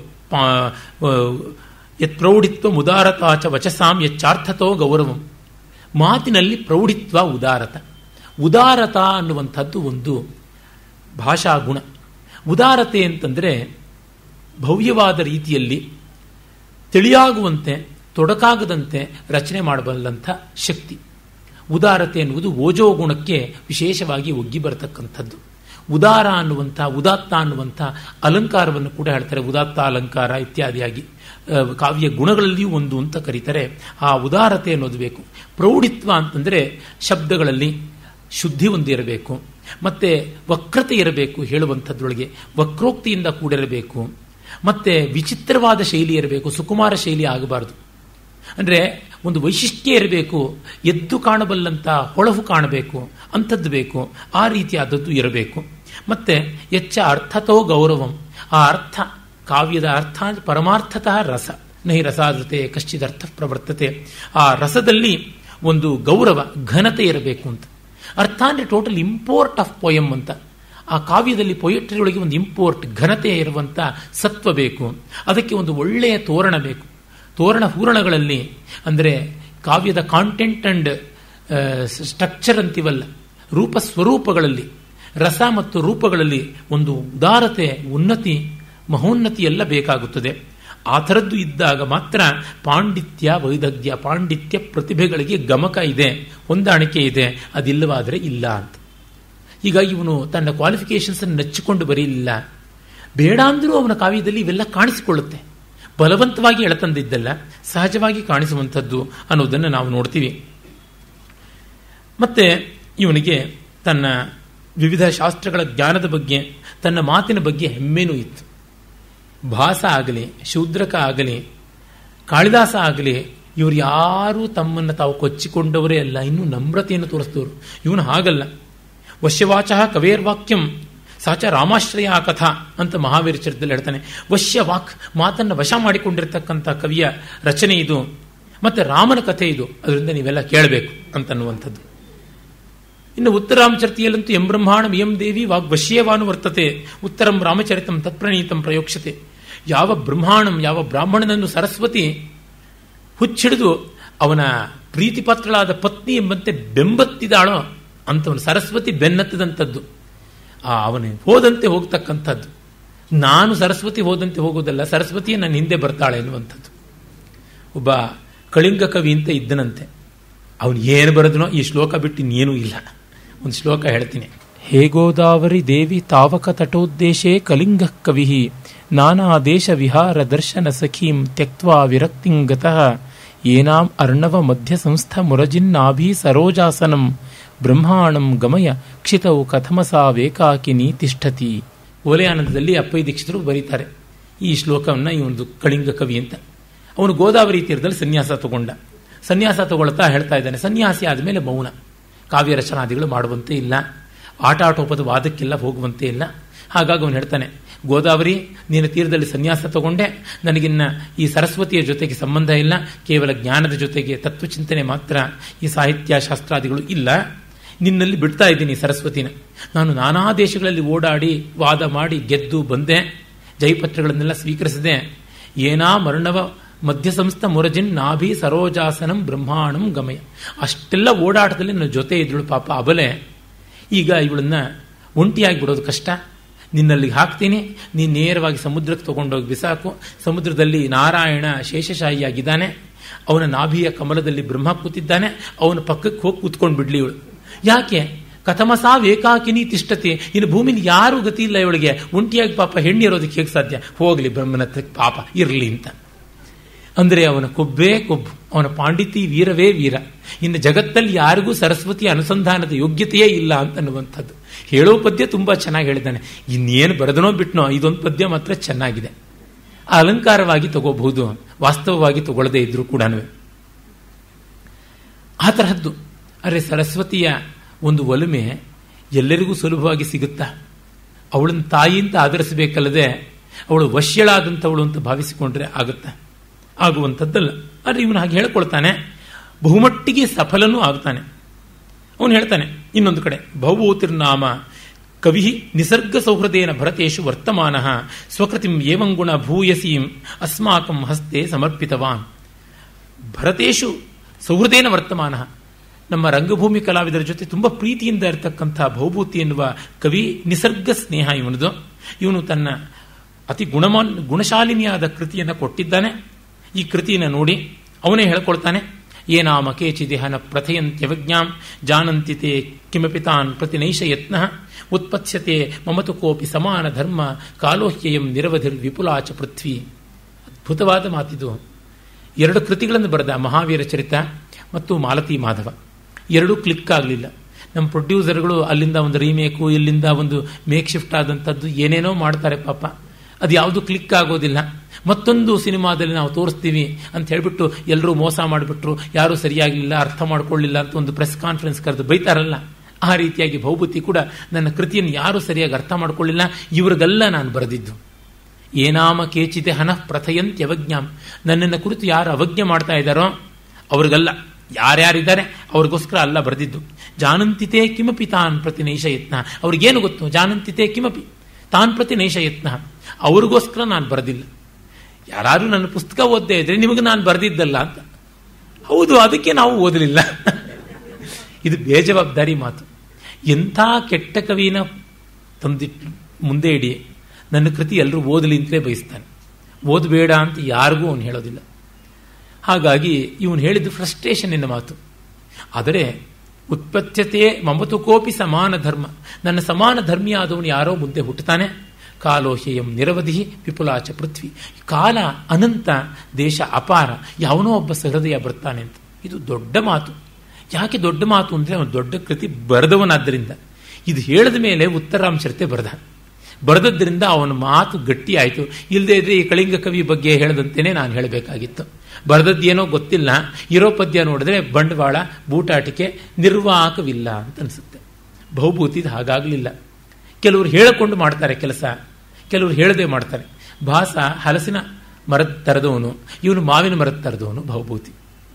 ಯತ್ ಪ್ರೌಢಿತ್ವ ಮುದಾರತಾಚ ವಚಸಾಂ ಯಚ್ಚಾರ್ಥತೋ ಗೌರವಂ ಮಾತಿನಲ್ಲಿ ಪ್ರೌಢಿತ್ವ ಉದಾರತ ಉದಾರತ ಅನ್ನುವಂಥದ್ದು ಒಂದು ಭಾಷಾ ಗುಣ ಉದಾರತೆ ಅಂತಂದರೆ ಭವ್ಯವಾದ ರೀತಿಯಲ್ಲಿ ತಿಳಿಯಾಗುವಂತೆ ತೊಡಕಾಗದಂತೆ ರಚನೆ ಮಾಡಬಲ್ಲಂಥ ಶಕ್ತಿ ಉದಾರತೆ ಎನ್ನುವುದು ಓಜೋ ಗುಣಕ್ಕೆ ವಿಶೇಷವಾಗಿ ಒಗ್ಗಿ ಬರತಕ್ಕಂಥದ್ದು ಉದಾರ ಅನ್ನುವಂಥ ಉದಾತ್ತ ಅನ್ನುವಂಥ ಅಲಂಕಾರವನ್ನು ಕೂಡ ಹೇಳ್ತಾರೆ ಉದಾತ್ತ ಅಲಂಕಾರ ಇತ್ಯಾದಿಯಾಗಿ ಕಾವ್ಯ ಗುಣಗಳಲ್ಲಿಯೂ ಒಂದು ಅಂತ ಕರೀತಾರೆ ಆ ಉದಾರತೆ ಅನ್ನೋದು ಬೇಕು ಪ್ರೌಢಿತ್ವ ಅಂತಂದರೆ ಶಬ್ದಗಳಲ್ಲಿ ಶುದ್ಧಿ ಹೊಂದಿರಬೇಕು ಮತ್ತೆ ವಕ್ರತೆ ಇರಬೇಕು ಹೇಳುವಂಥದ್ರೊಳಗೆ ವಕ್ರೋಕ್ತಿಯಿಂದ ಕೂಡಿರಬೇಕು ಮತ್ತೆ ವಿಚಿತ್ರವಾದ ಶೈಲಿ ಇರಬೇಕು ಸುಕುಮಾರ ಶೈಲಿ ಆಗಬಾರದು ಅಂದರೆ ಒಂದು ವೈಶಿಷ್ಟ್ಯ ಇರಬೇಕು ಎದ್ದು ಕಾಣಬಲ್ಲಂಥ ಹೊಳಹು ಕಾಣಬೇಕು ಅಂಥದ್ದು ಬೇಕು ಆ ರೀತಿಯಾದದ್ದು ಇರಬೇಕು ಮತ್ತೆ ಎಚ್ಚ ಅರ್ಥತೋ ಗೌರವಂ ಆ ಅರ್ಥ ಕಾವ್ಯದ ಅರ್ಥ ಪರಮಾರ್ಥತಃ ರಸ ನಹಿ ರಸಾದೃತೆ ಕಶ್ಚಿದರ್ಥ ಪ್ರವರ್ತತೆ ಆ ರಸದಲ್ಲಿ ಒಂದು ಗೌರವ ಘನತೆ ಇರಬೇಕು ಅಂತ ಅರ್ಥ ಅಂದರೆ ಟೋಟಲ್ ಇಂಪೋರ್ಟ್ ಆಫ್ ಪೊಯಮ್ ಅಂತ ಆ ಕಾವ್ಯದಲ್ಲಿ ಪೊಯೆಟ್ರಿ ಒಳಗೆ ಒಂದು ಇಂಪೋರ್ಟ್ ಘನತೆ ಇರುವಂಥ ಸತ್ವ ಬೇಕು ಅದಕ್ಕೆ ಒಂದು ಒಳ್ಳೆಯ ತೋರಣ ಬೇಕು ತೋರಣ ಹೂರಣಗಳಲ್ಲಿ ಅಂದರೆ ಕಾವ್ಯದ ಕಾಂಟೆಂಟ್ ಅಂಡ್ ಸ್ಟ್ರಕ್ಚರ್ ಅಂತೀವಲ್ಲ ರೂಪ ಸ್ವರೂಪಗಳಲ್ಲಿ ರಸ ಮತ್ತು ರೂಪಗಳಲ್ಲಿ ಒಂದು ಉದಾರತೆ ಉನ್ನತಿ ಮಹೋನ್ನತಿ ಎಲ್ಲ ಬೇಕಾಗುತ್ತದೆ ಆ ಥರದ್ದು ಇದ್ದಾಗ ಮಾತ್ರ ಪಾಂಡಿತ್ಯ ವೈದಗ್ಧ್ಯ ಪಾಂಡಿತ್ಯ ಪ್ರತಿಭೆಗಳಿಗೆ ಗಮಕ ಇದೆ ಹೊಂದಾಣಿಕೆ ಇದೆ ಅದಿಲ್ಲವಾದರೆ ಇಲ್ಲ ಅಂತ ಈಗ ಇವನು ತನ್ನ ಕ್ವಾಲಿಫಿಕೇಶನ್ಸ್ ಅನ್ನು ನೆಚ್ಚಿಕೊಂಡು ಬರೀಲಿಲ್ಲ ಬೇಡ ಅಂದರೂ ಅವನ ಕಾವ್ಯದಲ್ಲಿ ಇವೆಲ್ಲ ಕಾಣಿಸಿಕೊಳ್ಳುತ್ತೆ ಬಲವಂತವಾಗಿ ಎಳತಂದಿದ್ದಲ್ಲ ಸಹಜವಾಗಿ ಕಾಣಿಸುವಂಥದ್ದು ಅನ್ನೋದನ್ನು ನಾವು ನೋಡ್ತೀವಿ ಮತ್ತೆ ಇವನಿಗೆ ತನ್ನ ವಿವಿಧ ಶಾಸ್ತ್ರಗಳ ಜ್ಞಾನದ ಬಗ್ಗೆ ತನ್ನ ಮಾತಿನ ಬಗ್ಗೆ ಹೆಮ್ಮೆನೂ ಇತ್ತು ಭಾಸ ಆಗಲಿ ಶೂದ್ರಕ ಆಗಲಿ ಕಾಳಿದಾಸ ಆಗಲಿ ಇವರು ಯಾರೂ ತಮ್ಮನ್ನು ತಾವು ಕೊಚ್ಚಿಕೊಂಡವರೇ ಅಲ್ಲ ಇನ್ನೂ ನಮ್ರತೆಯನ್ನು ತೋರಿಸಿದವರು ಇವನು ಹಾಗಲ್ಲ ವಶ್ಯವಾಚ ಕವೇರ್ವಾಕ್ಯಂ ಸಾಚ ರಾಮಾಶ್ರಯ ಕಥಾ ಅಂತ ಮಹಾವೀರ ಚರಿತ್ರದಲ್ಲಿ ಹೇಳ್ತಾನೆ ವಶ್ಯ ವಾಕ್ ಮಾತನ್ನು ವಶ ಮಾಡಿಕೊಂಡಿರ್ತಕ್ಕಂಥ ಕವಿಯ ರಚನೆ ಇದು ಮತ್ತೆ ರಾಮನ ಕಥೆ ಇದು ಅದರಿಂದ ನೀವೆಲ್ಲ ಕೇಳಬೇಕು ಅಂತನ್ನುವಂಥದ್ದು ಇನ್ನು ಉತ್ತರಾಮಚರಿತೆಯಲ್ಲಂತೂ ಎಂ ಬ್ರಹ್ಮಾಣಂ ಎಂ ದೇವಿ ವಾಗ್ವಶ್ಯವಾನು ವರ್ತತೆ ಉತ್ತರಂ ರಾಮಚರಿತಂ ತತ್ಪ್ರಣೀತಂ ಪ್ರಯೋಕ್ಷತೆ ಯಾವ ಬ್ರಹ್ಮಾಣಂ ಯಾವ ಬ್ರಾಹ್ಮಣನನ್ನು ಸರಸ್ವತಿ ಹುಚ್ಚಿಡಿದು ಅವನ ಪ್ರೀತಿಪಾತ್ರಳಾದ ಪತ್ನಿ ಎಂಬಂತೆ ಬೆಂಬತ್ತಿದಾಳೋ ಅಂತವನು ಸರಸ್ವತಿ ಬೆನ್ನತ್ತದಂಥದ್ದು ಆ ಅವನು ಹೋದಂತೆ ಹೋಗ್ತಕ್ಕಂಥದ್ದು ನಾನು ಸರಸ್ವತಿ ಹೋದಂತೆ ಹೋಗೋದಲ್ಲ ಸರಸ್ವತಿಯೇ ನನ್ನ ಹಿಂದೆ ಬರ್ತಾಳೆ ಎನ್ನುವಂಥದ್ದು ಒಬ್ಬ ಕಳಿಂಗ ಕವಿ ಅಂತ ಇದ್ದನಂತೆ ಅವನು ಏನು ಬರೆದನೋ ಈ ಶ್ಲೋಕ ಬಿಟ್ಟು ಇನ್ನೇನೂ ಇಲ್ಲ ಒಂದು ಶ್ಲೋಕ ಹೇಳ್ತೀನಿ ಹೇ ಗೋದಾವರಿ ದೇವಿ ತಾವಕ ತಟೋದ್ದೇಶೇ ಕಲಿಂಗ ಕವಿ ನಾನಾ ದೇಶ ವಿಹಾರ ದರ್ಶನ ಸಖೀಂ ತ್ಯಕ್ವಾ ವಿರಕ್ತಿಂಗತಃ ಏನಾಂ ಅರ್ಣವ ಮಧ್ಯ ಸಂಸ್ಥ ಮುರಜಿನ್ನಾಭಿ ಸರೋಜಾಸನಂ ಬ್ರಹ್ಮಾಣಂ ಗಮಯ ಕ್ಷಿತವು ಕಥಮಸಾ ವೇಕಾಕಿನಿ ತಿಷ್ಠತಿ ಓಲೆಯಾನಂದದಲ್ಲಿ ಅಪ್ಪೈ ದೀಕ್ಷಿತರು ಬರೀತಾರೆ ಈ ಶ್ಲೋಕವನ್ನು ಈ ಒಂದು ಕಳಿಂಗ ಕವಿ ಅಂತ ಅವನು ಗೋದಾವರಿ ತೀರದಲ್ಲಿ ಸನ್ಯಾಸ ತಗೊಂಡ ಸನ್ಯಾಸ ತಗೊಳ್ತಾ ಹೇಳ್ತಾ ಇದ್ದಾನೆ ಸನ್ಯಾಸಿ ಆದಮೇಲೆ ಮೌನ ಕಾವ್ಯ ರಚನಾದಿಗಳು ಮಾಡುವಂತೆ ಇಲ್ಲ ಆಟ ಆಟೋಪದ ವಾದಕ್ಕೆಲ್ಲ ಹೋಗುವಂತೆ ಇಲ್ಲ ಹಾಗಾಗಿ ಅವನು ಹೇಳ್ತಾನೆ ಗೋದಾವರಿ ನೀನು ತೀರದಲ್ಲಿ ಸನ್ಯಾಸ ತಗೊಂಡೆ ನನಗಿನ್ನ ಈ ಸರಸ್ವತಿಯ ಜೊತೆಗೆ ಸಂಬಂಧ ಇಲ್ಲ ಕೇವಲ ಜ್ಞಾನದ ಜೊತೆಗೆ ತತ್ವಚಿಂತನೆ ಮಾತ್ರ ಈ ಸಾಹಿತ್ಯ ಶಾಸ್ತ್ರಾದಿಗಳು ಇಲ್ಲ ನಿನ್ನಲ್ಲಿ ಬಿಡ್ತಾ ಇದ್ದೀನಿ ಸರಸ್ವತಿನ ನಾನು ನಾನಾ ದೇಶಗಳಲ್ಲಿ ಓಡಾಡಿ ವಾದ ಮಾಡಿ ಗೆದ್ದು ಬಂದೆ ಜೈಪತ್ರಗಳನ್ನೆಲ್ಲ ಸ್ವೀಕರಿಸಿದೆ ಏನಾ ಮರ್ಣವ ಮಧ್ಯಸಂಸ್ಥ ಮುರಜಿನ್ ನಾಭಿ ಸರೋಜಾಸನಂ ಬ್ರಹ್ಮಾಣಂ ಗಮಯ ಅಷ್ಟೆಲ್ಲ ಓಡಾಟದಲ್ಲಿ ನನ್ನ ಜೊತೆ ಇದ್ಳು ಪಾಪ ಅಬಲೆ ಈಗ ಇವಳನ್ನ ಒಂಟಿಯಾಗಿ ಬಿಡೋದು ಕಷ್ಟ ನಿನ್ನಲ್ಲಿಗೆ ಹಾಕ್ತೀನಿ ನೀನು ನೇರವಾಗಿ ಸಮುದ್ರಕ್ಕೆ ತಗೊಂಡೋಗಿ ಬಿಸಾಕು ಸಮುದ್ರದಲ್ಲಿ ನಾರಾಯಣ ಶೇಷಶಾಹಿಯಾಗಿದ್ದಾನೆ ಅವನ ನಾಭಿಯ ಕಮಲದಲ್ಲಿ ಬ್ರಹ್ಮ ಕೂತಿದ್ದಾನೆ ಅವನ ಪಕ್ಕಕ್ಕೆ ಹೋಗಿ ಕೂತ್ಕೊಂಡು ಬಿಡ್ಲಿ ಇವಳು ಯಾಕೆ ಕಥಮಸಾ ವೇಕಾಕಿನಿ ತಿಷ್ಟತೆ ಇನ್ನು ಭೂಮಿಲಿ ಯಾರು ಗತಿ ಇಲ್ಲ ಇವಳಿಗೆ ಒಂಟಿಯಾಗಿ ಪಾಪ ಹೆಣ್ಣಿರೋದಕ್ಕೆ ಹೇಗೆ ಸಾಧ್ಯ ಹೋಗ್ಲಿ ಬ್ರಹ್ಮನ ಪಾಪ ಇರಲಿ ಅಂತ ಅಂದರೆ ಅವನ ಕೊಬ್ಬೇ ಕೊಬ್ಬು ಅವನ ಪಾಂಡಿತಿ ವೀರವೇ ವೀರ ಇನ್ನು ಜಗತ್ತಲ್ಲಿ ಯಾರಿಗೂ ಸರಸ್ವತಿಯ ಅನುಸಂಧಾನದ ಯೋಗ್ಯತೆಯೇ ಇಲ್ಲ ಅಂತನ್ನುವಂಥದ್ದು ಹೇಳೋ ಪದ್ಯ ತುಂಬಾ ಚೆನ್ನಾಗಿ ಹೇಳಿದ್ದಾನೆ ಇನ್ನೇನು ಬರೆದನೋ ಬಿಟ್ನೋ ಇದೊಂದು ಪದ್ಯ ಮಾತ್ರ ಚೆನ್ನಾಗಿದೆ ಅಲಂಕಾರವಾಗಿ ತಗೋಬಹುದು ವಾಸ್ತವವಾಗಿ ತಗೊಳ್ಳದೇ ಇದ್ರು ಕೂಡ ಆ ತರಹದ್ದು ಅರೆ ಸರಸ್ವತಿಯ ಒಂದು ಒಲುಮೆ ಎಲ್ಲರಿಗೂ ಸುಲಭವಾಗಿ ಸಿಗುತ್ತಾ ಅವಳನ್ನ ತಾಯಿ ಅಂತ ಆಧರಿಸಬೇಕಲ್ಲದೆ ಅವಳು ವಶ್ಯಳಾದಂಥವಳು ಅಂತ ಭಾವಿಸಿಕೊಂಡ್ರೆ ಆಗುತ್ತಾ ಆಗುವಂಥದ್ದಲ್ಲ ಆದರೆ ಇವನು ಹಾಗೆ ಹೇಳ್ಕೊಳ್ತಾನೆ ಬಹುಮಟ್ಟಿಗೆ ಸಫಲನೂ ಆಗ್ತಾನೆ ಅವನು ಹೇಳ್ತಾನೆ ಇನ್ನೊಂದು ಕಡೆ ಭೌಭೂತಿರ್ನಾಮ ಕವಿ ನಿಸರ್ಗ ಸೌಹೃದೇನ ಭರತೇಶು ವರ್ತಮಾನ ಸ್ವಕೃತಿಂ ಏವಂಗುಣ ಭೂಯಸೀಂ ಅಸ್ಮಾಕಂ ಹಸ್ತೆ ಸಮರ್ಪಿತವಾನ್ ಭರತೇಶು ಸೌಹೃದೇನ ವರ್ತಮಾನ ನಮ್ಮ ರಂಗಭೂಮಿ ಕಲಾವಿದರ ಜೊತೆ ತುಂಬ ಪ್ರೀತಿಯಿಂದ ಇರತಕ್ಕಂಥ ಭೌಭೂತಿ ಎನ್ನುವ ಕವಿ ನಿಸರ್ಗ ಸ್ನೇಹ ಇವನದು ಇವನು ತನ್ನ ಅತಿ ಗುಣಮಾನ್ ಗುಣಶಾಲಿನಿಯಾದ ಕೃತಿಯನ್ನು ಕೊಟ್ಟಿದ್ದಾನೆ ಈ ಕೃತಿಯನ್ನು ನೋಡಿ ಅವನೇ ಹೇಳ್ಕೊಳ್ತಾನೆ ಏನಾಮ ಕೇಚಿದಿಹನ ಪ್ರಥಯಂತ್ಯವಜ್ಞಾಂ ಜಾನಂತಿ ತೇ ಕಿಮಪಿ ತಾನ್ ಪ್ರತಿನೈಷ ಯತ್ನ ಉತ್ಪತ್ಸ್ಯತೆ ಮಮತು ಕೋಪಿ ಸಮಾನ ಧರ್ಮ ಕಾಲೋಹ್ಯಯಂ ನಿರವಧಿರ್ ವಿಪುಲಾಚ ಪೃಥ್ವಿ ಅದ್ಭುತವಾದ ಮಾತಿದು ಎರಡು ಕೃತಿಗಳನ್ನು ಬರೆದ ಮಹಾವೀರ ಚರಿತ ಮತ್ತು ಮಾಲತಿ ಮಾಧವ ಎರಡೂ ಕ್ಲಿಕ್ ಆಗಲಿಲ್ಲ ನಮ್ಮ ಪ್ರೊಡ್ಯೂಸರ್ಗಳು ಅಲ್ಲಿಂದ ಒಂದು ರೀಮೇಕು ಇಲ್ಲಿಂದ ಒಂದು ಮೇಕ್ ಶಿಫ್ಟ್ ಆದಂಥದ್ದು ಏನೇನೋ ಮಾಡ್ತಾರೆ ಪಾಪ ಅದು ಯಾವುದು ಕ್ಲಿಕ್ ಆಗೋದಿಲ್ಲ ಮತ್ತೊಂದು ಸಿನಿಮಾದಲ್ಲಿ ನಾವು ತೋರಿಸ್ತೀವಿ ಅಂತ ಹೇಳ್ಬಿಟ್ಟು ಎಲ್ಲರೂ ಮೋಸ ಮಾಡಿಬಿಟ್ರು ಯಾರೂ ಸರಿಯಾಗಲಿಲ್ಲ ಅರ್ಥ ಮಾಡ್ಕೊಳ್ಳಿಲ್ಲ ಅಂತ ಒಂದು ಪ್ರೆಸ್ ಕಾನ್ಫರೆನ್ಸ್ ಕರೆದು ಬೈತಾರಲ್ಲ ಆ ರೀತಿಯಾಗಿ ಭೌಭೂತಿ ಕೂಡ ನನ್ನ ಕೃತಿಯನ್ನು ಯಾರೂ ಸರಿಯಾಗಿ ಅರ್ಥ ಮಾಡ್ಕೊಳ್ಳಿಲ್ಲ ಇವ್ರಿಗೆಲ್ಲ ನಾನು ಬರೆದಿದ್ದು ಏನಾಮ ಕೇಚಿತೆ ಹನಃ ಪ್ರಥಯಂತ್ಯವಜ್ಞಾಂ ನನ್ನನ್ನು ಕುರಿತು ಯಾರು ಅವಜ್ಞೆ ಮಾಡ್ತಾ ಇದ್ದಾರೋ ಅವ್ರಿಗಲ್ಲ ಯಾರ್ಯಾರಿದ್ದಾರೆ ಅವ್ರಿಗೋಸ್ಕರ ಅಲ್ಲ ಬರೆದಿದ್ದು ಜಾನಂತಿತೆ ಕಿಮಪಿ ತಾನ್ ಪ್ರತಿ ನೈಷ ಯತ್ನ ಅವ್ರಿಗೇನು ಗೊತ್ತು ಜಾನಂತಿತೆ ಕಿಮಪಿ ತಾನ್ ಪ್ರತಿ ನೈಷ ಯತ್ನ ಅವ್ರಿಗೋಸ್ಕರ ನಾನು ಬರೆದಿಲ್ಲ ಯಾರು ನನ್ನ ಪುಸ್ತಕ ಓದ್ದೇ ಇದ್ರೆ ನಿಮಗೆ ನಾನು ಬರೆದಿದ್ದಲ್ಲ ಅಂತ ಹೌದು ಅದಕ್ಕೆ ನಾವು ಓದಲಿಲ್ಲ ಇದು ಬೇಜವಾಬ್ದಾರಿ ಮಾತು ಎಂಥ ಕೆಟ್ಟ ಕವಿನ ತಂದಿಟ್ಟು ಮುಂದೆ ಇಡಿ ನನ್ನ ಕೃತಿ ಎಲ್ಲರೂ ಓದಲಿ ಅಂತಲೇ ಬಯಸ್ತಾನೆ ಓದಬೇಡ ಅಂತ ಯಾರಿಗೂ ಅವನು ಹೇಳೋದಿಲ್ಲ ಹಾಗಾಗಿ ಇವನು ಹೇಳಿದ್ದು ಫ್ರಸ್ಟ್ರೇಷನ್ ಎನ್ನ ಮಾತು ಆದರೆ ಉತ್ಪತ್ಯತೆ ಮಮತು ಕೋಪಿ ಸಮಾನ ಧರ್ಮ ನನ್ನ ಸಮಾನ ಧರ್ಮಿಯಾದವನು ಯಾರೋ ಮುಂದೆ ಹುಟ್ಟುತ್ತಾನೆ ಕಾಲೋಹ್ಯಯಂ ನಿರವಧಿ ವಿಪುಲಾಚ ಪೃಥ್ವಿ ಕಾಲ ಅನಂತ ದೇಶ ಅಪಾರ ಯಾವನೋ ಒಬ್ಬ ಸಹೃದಯ ಬರ್ತಾನೆ ಅಂತ ಇದು ದೊಡ್ಡ ಮಾತು ಯಾಕೆ ದೊಡ್ಡ ಮಾತು ಅಂದರೆ ಅವನು ದೊಡ್ಡ ಕೃತಿ ಬರೆದವನಾದ್ದರಿಂದ ಇದು ಹೇಳಿದ ಮೇಲೆ ಉತ್ತರಾಂಶತೆ ಬರೆದ ಬರೆದದ್ರಿಂದ ಅವನ ಮಾತು ಗಟ್ಟಿ ಆಯಿತು ಇಲ್ಲದೇ ಇದ್ರೆ ಈ ಕಳಿಂಗ ಕವಿ ಬಗ್ಗೆ ಹೇಳದಂತೆಯೇ ನಾನು ಹೇಳಬೇಕಾಗಿತ್ತು ಬರೆದದ್ದೇನೋ ಗೊತ್ತಿಲ್ಲ ಇರೋ ಪದ್ಯ ನೋಡಿದ್ರೆ ಬಂಡವಾಳ ಬೂಟಾಟಿಕೆ ನಿರ್ವಾಹಕವಿಲ್ಲ ಅಂತ ಅನಿಸುತ್ತೆ ಬಹುಭೂತಿದು ಹಾಗಾಗಲಿಲ್ಲ ಕೆಲವರು ಹೇಳಿಕೊಂಡು ಮಾಡ್ತಾರೆ ಕೆಲಸ ಕೆಲವರು ಹೇಳದೆ ಮಾಡ್ತಾರೆ ಭಾಸ ಹಲಸಿನ ಮರದ ತರದವನು ಇವನು ಮಾವಿನ ಮರದ ತರದವನು ಬಹುಭೂತಿ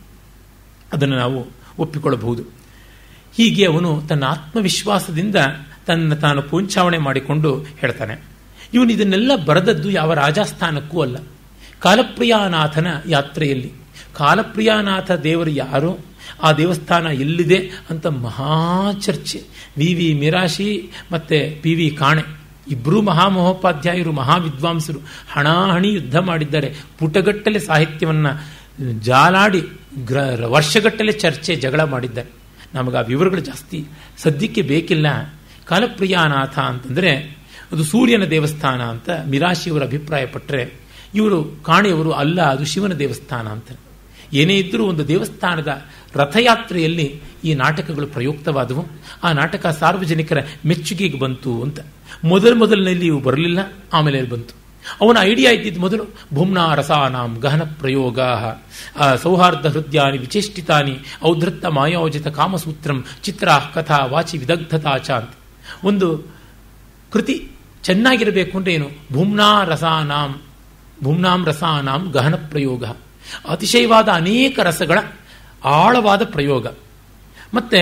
ಅದನ್ನು ನಾವು ಒಪ್ಪಿಕೊಳ್ಳಬಹುದು ಹೀಗೆ ಅವನು ತನ್ನ ಆತ್ಮವಿಶ್ವಾಸದಿಂದ ತನ್ನ ತಾನು ಪೂಂಚಾವಣೆ ಮಾಡಿಕೊಂಡು ಹೇಳ್ತಾನೆ ಇವನು ಇದನ್ನೆಲ್ಲ ಬರೆದದ್ದು ಯಾವ ರಾಜಸ್ಥಾನಕ್ಕೂ ಅಲ್ಲ ಕಾಲಪ್ರಿಯಾನಾಥನ ಯಾತ್ರೆಯಲ್ಲಿ ಕಾಲಪ್ರಿಯಾನಾಥ ದೇವರು ಯಾರು ಆ ದೇವಸ್ಥಾನ ಎಲ್ಲಿದೆ ಅಂತ ಮಹಾಚರ್ಚೆ ವಿ ವಿ ಮಿರಾಶಿ ಮತ್ತೆ ಪಿ ವಿ ಕಾಣೆ ಇಬ್ಬರೂ ಮಹಾಮಹೋಪಾಧ್ಯಾಯರು ಮಹಾವಿದ್ವಾಂಸರು ಹಣಾಹಣಿ ಯುದ್ಧ ಮಾಡಿದ್ದಾರೆ ಪುಟಗಟ್ಟಲೆ ಸಾಹಿತ್ಯವನ್ನು ಜಾಲಾಡಿ ಗ್ರ ವರ್ಷಗಟ್ಟಲೆ ಚರ್ಚೆ ಜಗಳ ಮಾಡಿದ್ದಾರೆ ನಮಗೆ ಆ ವಿವರಗಳು ಜಾಸ್ತಿ ಸದ್ಯಕ್ಕೆ ಬೇಕಿಲ್ಲ ಕಾಲಪ್ರಿಯಾನಾಥ ಅಂತಂದರೆ ಅದು ಸೂರ್ಯನ ದೇವಸ್ಥಾನ ಅಂತ ಮಿರಾಶಿಯವರ ಅಭಿಪ್ರಾಯ ಪಟ್ಟರೆ ಇವರು ಕಾಣೆಯವರು ಅಲ್ಲ ಅದು ಶಿವನ ದೇವಸ್ಥಾನ ಅಂತ ಏನೇ ಇದ್ದರೂ ಒಂದು ದೇವಸ್ಥಾನದ ರಥಯಾತ್ರೆಯಲ್ಲಿ ಈ ನಾಟಕಗಳು ಪ್ರಯುಕ್ತವಾದವು ಆ ನಾಟಕ ಸಾರ್ವಜನಿಕರ ಮೆಚ್ಚುಗೆಗೆ ಬಂತು ಅಂತ ಮೊದಲ ಮೊದಲಿನಲ್ಲಿ ಇವು ಬರಲಿಲ್ಲ ಆಮೇಲೆ ಬಂತು ಅವನ ಐಡಿಯಾ ಇದ್ದಿದ್ದು ಮೊದಲು ಭೂಮ್ನಾ ರಸಾನಾಂ ಗಹನ ಪ್ರಯೋಗ ಸೌಹಾರ್ದ ಹೃದಯಾನಿ ವಿಚೇಷ್ಟಿತಾನಿ ಔಧೃತ್ತ ಮಾಯೋಜಿತ ಕಾಮಸೂತ್ರಂ ಚಿತ್ರ ಕಥಾ ವಾಚಿ ವಿದಗ್ಧತಾಚ ಅಂತ ಒಂದು ಕೃತಿ ಚೆನ್ನಾಗಿರಬೇಕು ಅಂದ್ರೆ ಏನು ಭೂಮ್ನಾ ರಸಾನಾಂ ಭೂಮ್ನಾಂ ರಸಾನಾಂ ಗಹನ ಪ್ರಯೋಗ ಅತಿಶಯವಾದ ಅನೇಕ ರಸಗಳ ಆಳವಾದ ಪ್ರಯೋಗ ಮತ್ತೆ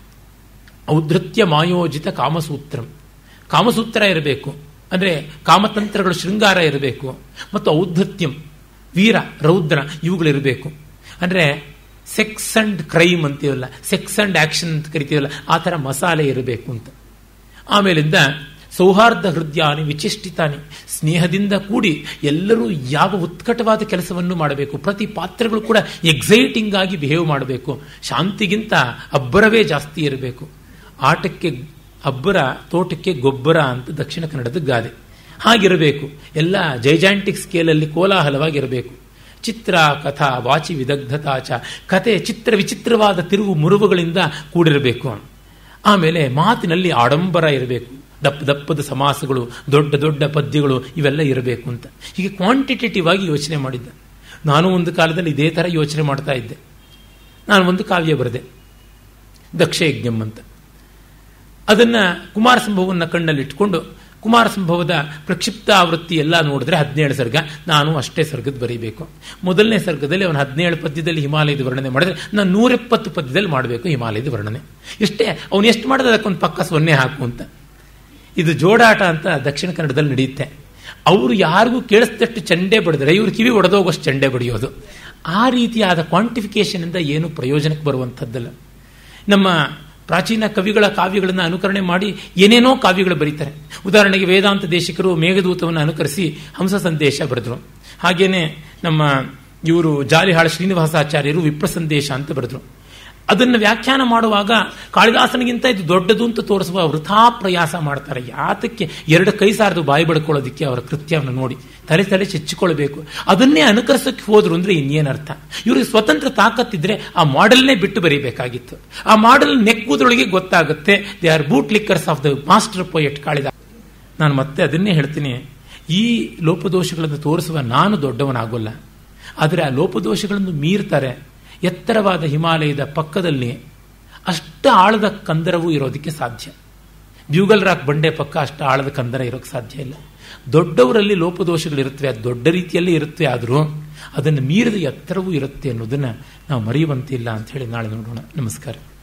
ಔಧೃತ್ಯ ಮಾಯೋಜಿತ ಕಾಮಸೂತ್ರಂ ಕಾಮಸೂತ್ರ ಇರಬೇಕು ಅಂದರೆ ಕಾಮತಂತ್ರಗಳು ಶೃಂಗಾರ ಇರಬೇಕು ಮತ್ತು ಔದ್ಧತ್ಯಂ ವೀರ ರೌದ್ರ ಇವುಗಳಿರಬೇಕು ಅಂದರೆ ಸೆಕ್ಸ್ ಅಂಡ್ ಕ್ರೈಮ್ ಅಂತೀವಲ್ಲ ಸೆಕ್ಸ್ ಅಂಡ್ ಆಕ್ಷನ್ ಅಂತ ಕರಿತೀವಲ್ಲ ಆ ಥರ ಮಸಾಲೆ ಇರಬೇಕು ಅಂತ ಆಮೇಲಿಂದ ಸೌಹಾರ್ದ ಹೃದಯಾನಿ ವಿಚಿಷ್ಟಿತಾನಿ ಸ್ನೇಹದಿಂದ ಕೂಡಿ ಎಲ್ಲರೂ ಯಾವ ಉತ್ಕಟವಾದ ಕೆಲಸವನ್ನು ಮಾಡಬೇಕು ಪ್ರತಿ ಪಾತ್ರಗಳು ಕೂಡ ಎಕ್ಸೈಟಿಂಗ್ ಆಗಿ ಬಿಹೇವ್ ಮಾಡಬೇಕು ಶಾಂತಿಗಿಂತ ಅಬ್ಬರವೇ ಜಾಸ್ತಿ ಇರಬೇಕು ಆಟಕ್ಕೆ ಅಬ್ಬರ ತೋಟಕ್ಕೆ ಗೊಬ್ಬರ ಅಂತ ದಕ್ಷಿಣ ಕನ್ನಡದ ಗಾದೆ ಹಾಗಿರಬೇಕು ಎಲ್ಲ ಜೈಜಾಂಟಿಕ್ ಸ್ಕೇಲಲ್ಲಿ ಕೋಲಾಹಲವಾಗಿರಬೇಕು ಚಿತ್ರ ಕಥಾ ವಾಚಿ ವಿದಗ್ಧತಾಚ ಕತೆ ಚಿತ್ರ ವಿಚಿತ್ರವಾದ ತಿರುವು ಮುರುವುಗಳಿಂದ ಕೂಡಿರಬೇಕು ಆಮೇಲೆ ಮಾತಿನಲ್ಲಿ ಆಡಂಬರ ಇರಬೇಕು ದಪ್ಪ ದಪ್ಪದ ಸಮಾಸಗಳು ದೊಡ್ಡ ದೊಡ್ಡ ಪದ್ಯಗಳು ಇವೆಲ್ಲ ಇರಬೇಕು ಅಂತ ಹೀಗೆ ಕ್ವಾಂಟಿಟೇಟಿವ್ ಆಗಿ ಯೋಚನೆ ಮಾಡಿದ್ದೆ ನಾನು ಒಂದು ಕಾಲದಲ್ಲಿ ಇದೇ ಥರ ಯೋಚನೆ ಮಾಡ್ತಾ ಇದ್ದೆ ನಾನು ಒಂದು ಕಾವ್ಯ ಬರೆದೆ ದಕ್ಷ ಯಜ್ಞಂ ಅಂತ ಅದನ್ನು ಕುಮಾರ ಸಂಭವವನ್ನು ಕಣ್ಣಲ್ಲಿ ಇಟ್ಕೊಂಡು ಕುಮಾರ ಸಂಭವದ ಪ್ರಕ್ಷಿಪ್ತ ಆವೃತ್ತಿ ಎಲ್ಲ ನೋಡಿದ್ರೆ ಹದಿನೇಳು ಸರ್ಗ ನಾನು ಅಷ್ಟೇ ಸರ್ಗದ ಬರೀಬೇಕು ಮೊದಲನೇ ಸರ್ಗದಲ್ಲಿ ಅವನು ಹದಿನೇಳು ಪದ್ಯದಲ್ಲಿ ಹಿಮಾಲಯದ ವರ್ಣನೆ ಮಾಡಿದ್ರೆ ನಾನು ನೂರೆಪ್ಪತ್ತು ಪದ್ಯದಲ್ಲಿ ಮಾಡಬೇಕು ಹಿಮಾಲಯದ ವರ್ಣನೆ ಇಷ್ಟೇ ಅವನು ಎಷ್ಟು ಮಾಡಿದ್ರೆ ಅದಕ್ಕೊಂದು ಪಕ್ಕ ಸೊನ್ನೆ ಹಾಕು ಅಂತ ಇದು ಜೋಡಾಟ ಅಂತ ದಕ್ಷಿಣ ಕನ್ನಡದಲ್ಲಿ ನಡೆಯುತ್ತೆ ಅವರು ಯಾರಿಗೂ ಕೇಳಿಸಿದಷ್ಟು ಚಂಡೆ ಬಡಿದ್ರೆ ಇವರು ಕಿವಿ ಒಡೆದೋಗೋಷ್ಟು ಚಂಡೆ ಬಡಿಯೋದು ಆ ರೀತಿಯಾದ ಕ್ವಾಂಟಿಫಿಕೇಶನ್ ಇಂದ ಏನು ಪ್ರಯೋಜನಕ್ಕೆ ಬರುವಂಥದ್ದಲ್ಲ ನಮ್ಮ ಪ್ರಾಚೀನ ಕವಿಗಳ ಕಾವ್ಯಗಳನ್ನು ಅನುಕರಣೆ ಮಾಡಿ ಏನೇನೋ ಕಾವ್ಯಗಳು ಬರೀತಾರೆ ಉದಾಹರಣೆಗೆ ವೇದಾಂತ ದೇಶಿಕರು ಮೇಘದೂತವನ್ನು ಅನುಕರಿಸಿ ಹಂಸ ಸಂದೇಶ ಬರೆದರು ಹಾಗೇನೆ ನಮ್ಮ ಇವರು ಜಾಲಿಹಾಳ ಶ್ರೀನಿವಾಸಾಚಾರ್ಯರು ವಿಪ್ರ ಸಂದೇಶ ಅಂತ ಬರೆದರು ಅದನ್ನು ವ್ಯಾಖ್ಯಾನ ಮಾಡುವಾಗ ಕಾಳಿದಾಸನಿಗಿಂತ ಇದು ದೊಡ್ಡದು ಅಂತ ತೋರಿಸುವ ವೃಥಾ ಪ್ರಯಾಸ ಮಾಡ್ತಾರೆ ಯಾತಕ್ಕೆ ಎರಡು ಕೈ ಸಾರದು ಬಾಯಿ ಬಡ್ಕೊಳ್ಳೋದಕ್ಕೆ ಅವರ ಕೃತ್ಯವನ್ನು ನೋಡಿ ತಲೆ ತಲೆ ಚೆಚ್ಚಿಕೊಳ್ಬೇಕು ಅದನ್ನೇ ಅನುಕರಿಸಕ್ಕೆ ಹೋದ್ರು ಅಂದ್ರೆ ಇನ್ನೇನು ಅರ್ಥ ಇವ್ರಿಗೆ ಸ್ವತಂತ್ರ ತಾಕತ್ತಿದ್ರೆ ಆ ಮಾಡೆಲ್ನೇ ಬಿಟ್ಟು ಬರೀಬೇಕಾಗಿತ್ತು ಆ ಮಾಡೆಲ್ ನೆಕ್ಕುವುದರೊಳಗೆ ಗೊತ್ತಾಗುತ್ತೆ they are boot lickers of the master poet Kalidasa ನಾನು ಮತ್ತೆ ಅದನ್ನೇ ಹೇಳ್ತೀನಿ ಈ ಲೋಪದೋಷಗಳನ್ನು ತೋರಿಸುವ ನಾನು ದೊಡ್ಡವನಾಗೋಲ್ಲ ಆದರೆ ಆ ಲೋಪದೋಷಗಳನ್ನು ಮೀರ್ತಾರೆ ಎತ್ತರವಾದ ಹಿಮಾಲಯದ ಪಕ್ಕದಲ್ಲಿ ಅಷ್ಟು ಆಳದ ಕಂದರವೂ ಇರೋದಕ್ಕೆ ಸಾಧ್ಯ ಬ್ಯೂಗಲ್ ರಾಕ್ ಬಂಡೆ ಪಕ್ಕ ಅಷ್ಟು ಆಳದ ಕಂದರ ಇರೋಕ್ಕೆ ಸಾಧ್ಯ ಇಲ್ಲ ದೊಡ್ಡವರಲ್ಲಿ ಲೋಪದೋಷಗಳಿರುತ್ತವೆ ಅದು ದೊಡ್ಡ ರೀತಿಯಲ್ಲಿ ಇರುತ್ತೆ ಆದರೂ ಅದನ್ನು ಮೀರಿದ ಎತ್ತರವೂ ಇರುತ್ತೆ ಅನ್ನೋದನ್ನು ನಾವು ಮರೆಯುವಂತಿಲ್ಲ ಅಂತ ಹೇಳಿ ನಾಳೆ ನೋಡೋಣ ನಮಸ್ಕಾರ